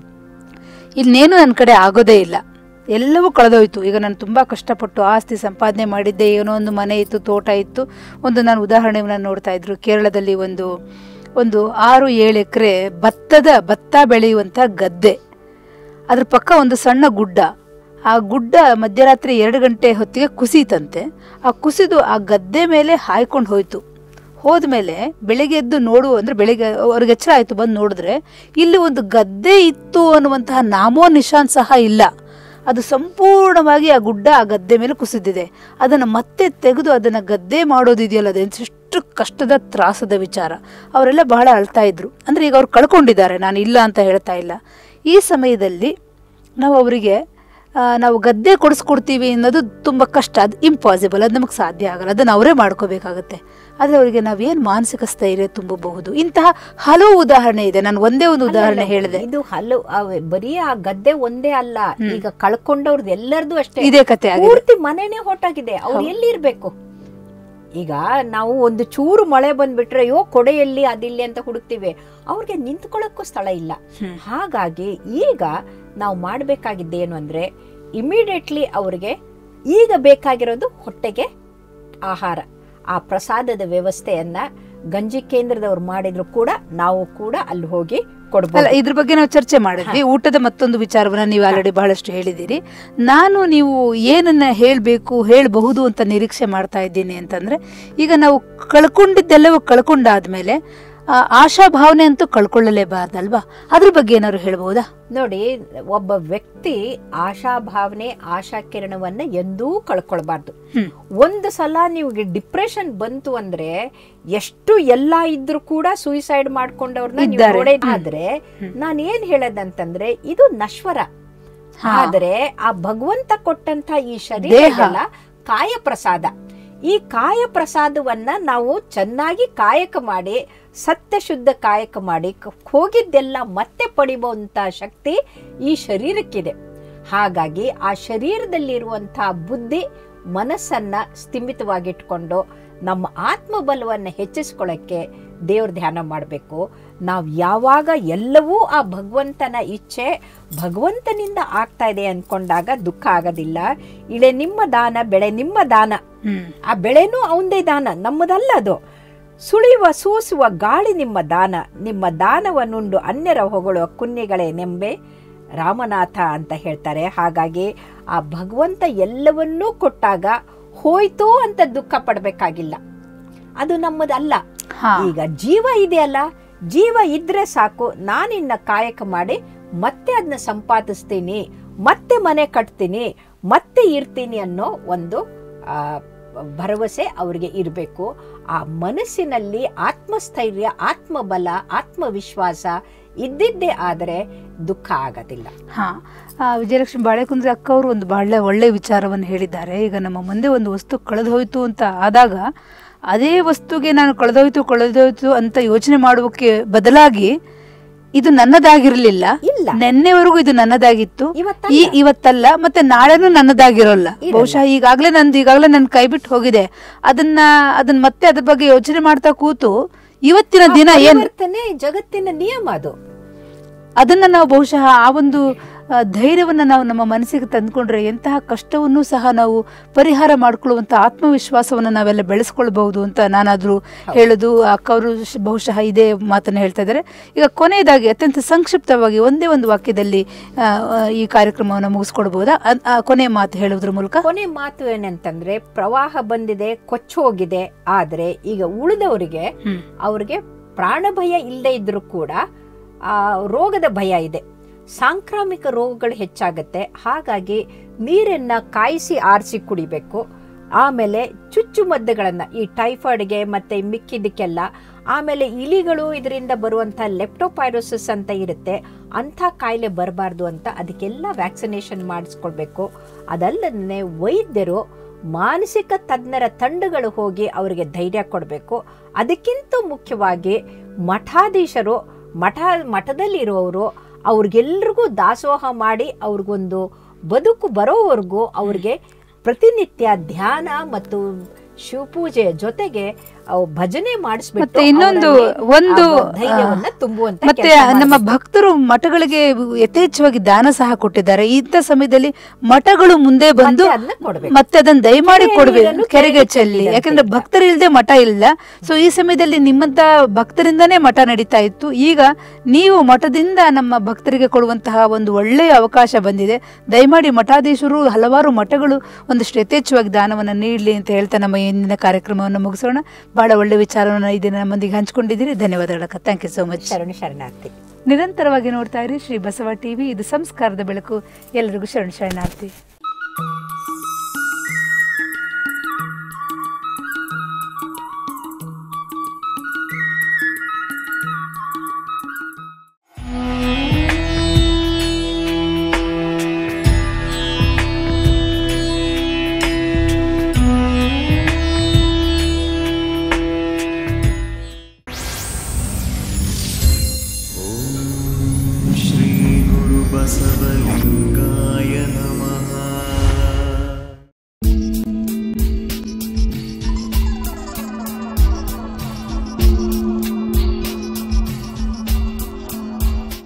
ಇನ್ನೇನು ನನ್ನ ಕಡೆ ಆಗೋದೇ ಇಲ್ಲ ಎಲ್ಲವೂ ಕಳೆದೋಯ್ತು ಈಗ ನಾನು ತುಂಬ ಕಷ್ಟಪಟ್ಟು ಆಸ್ತಿ ಸಂಪಾದನೆ ಮಾಡಿದ್ದೆ ಏನೋ ಒಂದು ಮನೆ ಇತ್ತು ತೋಟ ಇತ್ತು ಒಂದು ನಾನು ಉದಾಹರಣೆಯನ್ನು ನೋಡ್ತಾ ಇದ್ರು ಕೇರಳದಲ್ಲಿ ಒಂದು ಒಂದು ಆರು ಏಳು ಎಕರೆ ಭತ್ತದ ಭತ್ತ ಬೆಳೆಯುವಂಥ ಗದ್ದೆ ಅದ್ರ ಪಕ್ಕ ಒಂದು ಸಣ್ಣ ಗುಡ್ಡ ಆ ಗುಡ್ಡ ಮಧ್ಯರಾತ್ರಿ ಎರಡು ಗಂಟೆ ಹೊತ್ತಿಗೆ ಕುಸಿತಂತೆ ಆ ಕುಸಿದು ಆ ಗದ್ದೆ ಮೇಲೆ ಹಾಯ್ಕೊಂಡು ಹೋಯ್ತು ಹೋದ್ಮೇಲೆ ಬೆಳಿಗ್ಗೆ ಎದ್ದು ನೋಡು ಅಂದ್ರೆ ಬೆಳಿಗ್ಗೆ ಅವ್ರಿಗೆ ಎಚ್ಚರ ಆಯ್ತು ಬಂದು ನೋಡಿದ್ರೆ ಇಲ್ಲಿ ಒಂದು ಗದ್ದೆ ಇತ್ತು ಅನ್ನುವಂತಹ ನಾಮೋ ನಿಶಾನ್ ಸಹ ಇಲ್ಲ ಅದು ಸಂಪೂರ್ಣವಾಗಿ ಆ ಗುಡ್ಡ ಆ ಗದ್ದೆ ಮೇಲೆ ಕುಸಿದಿದೆ ಅದನ್ನು ಮತ್ತೆ ತೆಗೆದು ಅದನ್ನು ಗದ್ದೆ ಮಾಡೋದಿದೆಯಲ್ಲ ಅದೆಷ್ಟು ಕಷ್ಟದ ತ್ರಾಸದ ವಿಚಾರ ಅವರೆಲ್ಲ ಬಹಳ ಅಳ್ತಾ ಇದ್ರು ಅಂದ್ರೆ ಈಗ ಅವ್ರು ಕಳ್ಕೊಂಡಿದ್ದಾರೆ ನಾನು ಇಲ್ಲ ಅಂತ ಹೇಳ್ತಾ ಇಲ್ಲ ಈ ಸಮಯದಲ್ಲಿ ನಾವು ಅವರಿಗೆ ಆ, ನಾವು ಗದ್ದೆ ಕೊಡಿಸ್ಕೊಡ್ತೀವಿ ಅನ್ನೋದು ತುಂಬ ಕಷ್ಟ ಅದು ಇಂಪಾಸಿಬಲ್ ಅದು ನಮಗೆ ಸಾಧ್ಯ ಆಗಲ್ಲ ಅದನ್ನು ಅವರೇ ಮಾಡ್ಕೋಬೇಕಾಗತ್ತೆ ಆದರೆ ಅವರಿಗೆ ನಾವೇನು ಮಾನಸಿಕ ಸ್ಥೈರ್ಯ ತುಂಬಬಹುದು ಇಂತಹ ಹಲವು ಉದಾಹರಣೆ ಇದೆ ನಾನು ಒಂದೇ ಒಂದು ಉದಾಹರಣೆ ಹೇಳಿದೆ ಇದು ಹಲವು ಅವೆ- ಬರೀ ಆ ಗದ್ದೆ ಒಂದೇ ಅಲ್ಲ ಈಗ ಕಳ್ಕೊಂಡವ್ರದ್ದು ಎಲ್ಲರದು ಅಷ್ಟೇ ಇದೇ ಕತೆ ಆಗಿದೆ ಪೂರ್ತಿ ಮನೆನೇ ಹೊಟ್ಟಾಗಿದೆ ಅವ್ರು ಎಲ್ಲಿ ಇರ್ಬೇಕು ಈಗ ನಾವು ಒಂದು ಚೂರು ಮಳೆ ಬಂದ್ಬಿಟ್ರೆ ಅಯ್ಯೋ ಕೊಡೆಯಲ್ಲಿ ಅದಿಲ್ಲಿ ಅಂತ ಹುಡುಕ್ತಿವಿ ಅವ್ರಿಗೆ ನಿಂತ್ಕೊಳ್ಳೋಕ್ಕೂ ಸ್ಥಳ ಇಲ್ಲ ಹ್ಮ್. ಹಾಗಾಗಿ ಈಗ ನಾವು ಮಾಡಬೇಕಾಗಿದ್ದೇನು ಅಂದ್ರೆ ಇಮಿಡಿಯೇಟ್ಲಿ ಅವ್ರಿಗೆ ಈಗ ಬೇಕಾಗಿರೋದು ಹೊಟ್ಟೆಗೆ ಆಹಾರ ಆ ಪ್ರಸಾದದ ವ್ಯವಸ್ಥೆಯನ್ನ ಗಂಜಿ ಕೇಂದ್ರದವ್ರು ಮಾಡಿದ್ರು ಕೂಡ ನಾವು ಕೂಡ ಅಲ್ಲಿ ಹೋಗಿ ಅಲ್ಲ ಕೊಡ್ಬೋದು ಇದ್ರ ಬಗ್ಗೆ ನಾವು ಚರ್ಚೆ ಮಾಡಿದ್ವಿ ಊಟದ ಮತ್ತೊಂದು ವಿಚಾರವನ್ನ ನೀವು ಆಲ್ರೆಡಿ ಬಹಳಷ್ಟು ಹೇಳಿದ್ದೀರಿ ನಾನು ನೀವು ಏನನ್ನ ಹೇಳಬೇಕು ಹೇಳಬಹುದು ಅಂತ ನಿರೀಕ್ಷೆ ಮಾಡ್ತಾ ಇದ್ದೀನಿ ಅಂತಂದ್ರೆ ಈಗ ನಾವು ಕಳ್ಕೊಂಡಿದ್ದೆಲ್ಲವೂ ಕಳ್ಕೊಂಡಾದ್ಮೇಲೆ ಆ, ಆಶಾಭಾವನೆ ಅಂತೂ ಕಳ್ಕೊಳ್ಳಲೇಬಾರ್ದಲ್ವಾ ಅದ್ರ ಬಗ್ಗೆ ಏನಾದ್ರು ಹೇಳ್ಬಹುದಾ ನೋಡಿ ಒಬ್ಬ ವ್ಯಕ್ತಿ ಆಶಾಭಾವನೆ ಆಶಾ ಕಿರಣವನ್ನ ಎಂದೂ ಕಳ್ಕೊಳ್ಬಾರ್ದು ಹ್ಮ್. ಒಂದು ಸಲ ನೀವು ಡಿಪ್ರೆಷನ್ ಬಂತು ಅಂದ್ರೆ ಎಷ್ಟು ಎಲ್ಲ ಇದ್ರು ಕೂಡ ಸೂಯಿಸೈಡ್ ಮಾಡ್ಕೊಂಡವ್ರನ್ನ ನೀವು ಇದ್ದಾರೆ. ನೋಡೇ ಹ್ಮ್. ಆದ್ರೆ ನಾನು ಏನ್ ಹೇಳದಂತಂದ್ರೆ ಇದು ನಶ್ವರ ಹಾ. ಆದ್ರೆ ಆ ಭಗವಂತ ಕೊಟ್ಟಂತ ಈ ಶರೀರ ದೇಹ. ಇದೆಯಲ್ಲ, ಕಾಯ ಪ್ರಸಾದ ಈ ಕಾಯ ಪ್ರಸಾದವನ್ನ ನಾವು ಚೆನ್ನಾಗಿ ಕಾಯಕ ಮಾಡಿ ಸತ್ಯ ಶುದ್ಧ ಕಾಯಕ ಮಾಡಿ ಕ- ಹೋಗಿದ್ದೆಲ್ಲ ಮತ್ತೆ ಪಡಿಯುವಂತ ಶಕ್ತಿ ಈ ಶರೀರಕ್ಕಿದೆ ಹಾಗಾಗಿ ಆ ಶರೀರದಲ್ಲಿರುವಂತಹ ಬುದ್ಧಿ ಮನಸ್ಸನ್ನ ಸ್ಥಿಮಿತವಾಗಿಟ್ಕೊಂಡು ನಮ್ಮ ಆತ್ಮಬಲವನ್ನು ಹೆಚ್ಚಿಸ್ಕೊಳ್ಳೋಕ್ಕೆ ದೇವ್ರ ಧ್ಯಾನ ಮಾಡಬೇಕು ನಾವು ಯಾವಾಗ ಎಲ್ಲವೂ ಆ ಭಗವಂತನ ಇಚ್ಛೆ ಭಗವಂತನಿಂದ ಆಗ್ತಾ ಇದೆ ಅನ್ಕೊಂಡಾಗ ದುಃಖ ಆಗೋದಿಲ್ಲ ಇಳೆ ನಿಮ್ಮ ದಾನ ಬೆಳೆ ನಿಮ್ಮ ದಾನ ಹ್ಮ್ ಆ ಬೆಳೆನೂ ಅವಂದೇ ದಾನ ನಮ್ಮದಲ್ಲ ಅದು ಸುಳಿಯುವ ಸೂಸುವ ಗಾಳಿ ನಿಮ್ಮ ದಾನ ನಿಮ್ಮ ದಾನವನ್ನುಂಡು ಅನ್ಯರ ಹೊಗಳುವ ಕುನ್ನಿಗಳೇ ನೆಂಬೆ ರಾಮನಾಥ ಅಂತ ಹೇಳ್ತಾರೆ ಹಾಗಾಗಿ ಆ ಭಗವಂತ ಎಲ್ಲವನ್ನೂ ಕೊಟ್ಟಾಗ ಹೋಯ್ತು ಅಂತ ದುಃಖ ಪಡಬೇಕಾಗಿಲ್ಲ ಅದು ನಮ್ಮದಲ್ಲ ಹಾ ಈಗ ಜೀವ ಇದೆಯಲ್ಲ ಜೀವ ಇದ್ರೆ ಸಾಕು ನಾನಿನ್ನ ಕಾಯಕ ಮಾಡಿ ಮತ್ತೆ ಅದನ್ನ ಸಂಪಾದಿಸ್ತೀನಿ ಮತ್ತೆ ಮನೆ ಕಟ್ತೀನಿ ಮತ್ತೆ ಇರ್ತೀನಿ ಅನ್ನೋ ಒಂದು ಆ, ಭರವಸೆ ಅವ್ರಿಗೆ ಇರಬೇಕು ಆ ಮನಸ್ಸಿನಲ್ಲಿ ಆತ್ಮಸ್ಥೈರ್ಯ ಆತ್ಮಬಲ ಆತ್ಮವಿಶ್ವಾಸ ಇದ್ದಿದ್ದೇ ಆದರೆ ದುಃಖ ಆಗೋದಿಲ್ಲ ಹಾ ಆ, ವಿಜಯಲಕ್ಷ್ಮಿ ಬಾಳೆಕುಂದ್ರಿ ಅಕ್ಕ ಅವರು ಒಂದು ಬಹಳ ಒಳ್ಳೆ ವಿಚಾರವನ್ನು ಹೇಳಿದ್ದಾರೆ ಈಗ ನಮ್ಮ ಮುಂದೆ ಒಂದು ವಸ್ತು ಕಳೆದು ಹೋಯ್ತು ಅಂತ ಆದಾಗ ಅದೇ ವಸ್ತುಗೆ ನಾನು ಕಳೆದೋಯ್ತು ಕಳೆದೋಯ್ತು ಅಂತ ಯೋಚನೆ ಮಾಡುವಕ್ಕೆ ಬದಲಾಗಿ ಇದು ನನ್ನದಾಗಿರ್ಲಿಲ್ಲ ಇಲ್ಲ ನೆನ್ನೆವರೆಗೂ ಇದು ನನ್ನದಾಗಿತ್ತು ಇವತ್ತಲ್ಲ. ಈ ಇವತ್ತಲ್ಲ ಮತ್ತೆ ನಾಳೆನೂ ನನ್ನದಾಗಿರೋಲ್ಲ ಬಹುಶಃ ಈಗಾಗ್ಲೇ ನಂದು ಈಗಾಗ್ಲೇ ನನ್ ಕೈ ಬಿಟ್ಟು ಹೋಗಿದೆ ಅದನ್ನ ಅದನ್ನ ಮತ್ತೆ ಅದ್ರ ಬಗ್ಗೆ ಯೋಚನೆ ಮಾಡ್ತಾ ಕೂತು ಇವತ್ತಿನ ದಿನ ಏನ್ ಪರಿವರ್ತನೆ ಜಗತ್ತಿನ ನಿಯಮ ಅದು ಅದನ್ನ ನಾವು ಬಹುಶಃ ಆ ಒಂದು ಆ, ಧೈರ್ಯವನ್ನ ನಾವು ನಮ್ಮ ಮನಸ್ಸಿಗೆ ತಂದ್ಕೊಂಡ್ರೆ ಎಂತಹ ಕಷ್ಟವನ್ನೂ ಸಹ ನಾವು ಪರಿಹಾರ ಮಾಡ್ಕೊಳ್ಳುವಂತ ಆತ್ಮವಿಶ್ವಾಸವನ್ನ ನಾವೆಲ್ಲ ಬೆಳೆಸ್ಕೊಳ್ಬಹುದು ಅಂತ ನಾನಾದ್ರೂ ಹೇಳುದು ಅಕ್ಕ ಅವರು ಬಹುಶಃ ಇದೇ ಮಾತನ್ನ ಹೇಳ್ತಾ ಇದ್ದಾರೆ ಈಗ ಕೊನೆಯದಾಗಿ ಅತ್ಯಂತ ಸಂಕ್ಷಿಪ್ತವಾಗಿ ಒಂದೇ ಒಂದು ವಾಕ್ಯದಲ್ಲಿ ಆ, ಆ, ಈ ಕಾರ್ಯಕ್ರಮವನ್ನು ಮುಗಿಸ್ಕೊಡ್ಬಹುದಾ ಅದ್- ಆ ಕೊನೆಯ ಮಾತು ಹೇಳುವುದ್ರ ಮೂಲಕ ಕೊನೆ ಮಾತು ಏನಂತಂದ್ರೆ ಪ್ರವಾಹ ಬಂದಿದೆ ಕೊಚ್ಚೋಗಿದೆ ಆದ್ರೆ ಈಗ ಉಳಿದವರಿಗೆ ಹ್ಮ್ ಅವ್ರಿಗೆ ಪ್ರಾಣ ಭಯ ಇಲ್ಲದೆ ಇದ್ರೂ ಕೂಡ ಆ ರೋಗದ ಭಯ ಇದೆ ಸಾಂಕ್ರಾಮಿಕ ರೋಗಗಳು ಹೆಚ್ಚಾಗತ್ತೆ ಹಾಗಾಗಿ ನೀರನ್ನ ಕಾಯಿಸಿ ಆರಿಸಿ ಕುಡಿಬೇಕು ಆಮೇಲೆ ಚುಚ್ಚುಮದ್ದುಗಳನ್ನ ಈ ಟೈಫಾಯ್ಡ್ಗೆ ಮತ್ತೆ ಮಿಕ್ಕಿದ್ದಕ್ಕೆಲ್ಲ ಆಮೇಲೆ ಇಲಿಗಳು ಇದರಿಂದ ಬರುವಂಥ ಲೆಪ್ಟೋಪೈರೋಸಿಸ್ ಅಂತ ಇರುತ್ತೆ ಅಂಥ ಕಾಯಿಲೆ ಬರಬಾರ್ದು ಅಂತ ಅದಕ್ಕೆಲ್ಲ ವ್ಯಾಕ್ಸಿನೇಷನ್ ಮಾಡಿಸ್ಕೊಳ್ಬೇಕು ಅದಲ್ಲದೆ ವೈದ್ಯರು ಮಾನಸಿಕ ತಜ್ಞರ ತಂಡಗಳು ಹೋಗಿ ಅವರಿಗೆ ಧೈರ್ಯ ಕೊಡಬೇಕು ಅದಕ್ಕಿಂತ ಮುಖ್ಯವಾಗಿ ಮಠಾಧೀಶರು ಮಠ ಮಠದಲ್ಲಿರುವವರು ಅವ್ರಿಗೆಲ್ರಿಗೂ ದಾಸೋಹ ಮಾಡಿ ಅವ್ರಿಗೊಂದು ಬದುಕು ಬರೋವರೆಗೂ ಅವ್ರಿಗೆ ಪ್ರತಿನಿತ್ಯ ಧ್ಯಾನ ಮತ್ತು ಶಿವಪೂಜೆಯ ಜೊತೆಗೆ ಅವು ಭಜನೆ ಮಾಡಿಸ್ಬಿಟ್ಟು ಮತ್ತೆ ಇನ್ನೊಂದು ಅವರಲ್ಲಿ ಒಂದು ಆ ಧೈರ್ಯವನ್ನ ತುಂಬುವಂತ ಮತ್ತೆ ಕೆಲ್ಸ ನಮ್ಮ ಮಾಡ್ಬೇಕು. ಭಕ್ತರು ಮಠಗಳಿಗೆ ಯಥೇಚ್ಛವಾಗಿ ದಾನ ಸಹ ಕೊಟ್ಟಿದ್ದಾರೆ ಇಂಥ ಸಮಯದಲ್ಲಿ ಮಠಗಳು ಮುಂದೆ ಬಂದು ಮತ್ತೆ ಅದನ್ನ ಕೊಡ್ಬೇಕು. ಮತ್ತೆ ಅದನ್ನ ದಯಮಾಡಿ ಕೆರೆಯ ಕೊಡ್ಬೇಕು ನೀರನ್ನು ಕೆರೆಗೆ ಕೆರೆಗೆ ಚೆಲ್ಲಿ ಚೆಲ್ಲಿ ಯಾಕಂದ್ರೆ ಅಂತ ಭಕ್ತರು ಇಲ್ಲದೆ ಮಠ ಇಲ್ಲ ಸೊ ಈ ಸಮಯದಲ್ಲಿ ನಿಮ್ಮಂತ ಭಕ್ತರಿಂದನೇ ಮಠ ನಡೀತಾ ಇತ್ತು ಈಗ ನೀವು ಮಠದಿಂದ ನಮ್ಮ ಭಕ್ತರಿಗೆ ಕೊಡುವಂತಹ ಒಂದು ಒಳ್ಳೆಯ ಅವಕಾಶ ಬಂದಿದೆ ದಯಮಾಡಿ ಮಠಾಧೀಶರು ಹಲವಾರು ಮಠಗಳು ಒಂದಷ್ಟು ಯಥೇಚ್ಛವಾಗಿ ದಾನವನ್ನು ನೀಡಲಿ ಅಂತ ಹೇಳ್ತಾ ನಮ್ಮ ಇಂದಿನ ಕಾರ್ಯಕ್ರಮವನ್ನು ಮುಗಿಸೋಣ ಬಹಳ ಒಳ್ಳೆ ವಿಚಾರವನ್ನು ಈ ದಿನ ನಮ್ಮೊಂದಿಗೆ ಹಂಚ್ಕೊಂಡಿದ್ದೀರಿ ಧನ್ಯವಾದಗಳಕ್ಕ ಥ್ಯಾಂಕ್ ಯು ಸೋ ಮಚ್ ಶರಣು ಶರಣಾರ್ಥಿ ನಿರಂತರವಾಗಿ ನೋಡ್ತಾ ಇರಿ ಶ್ರೀ ಬಸವ ಟಿವಿ ಇದು ಸಂಸ್ಕಾರದ ಬೆಳಕು ಎಲ್ಲರಿಗೂ ಶರಣ ಶರಣಾರ್ಥಿ श्रीगुरुबसवलिं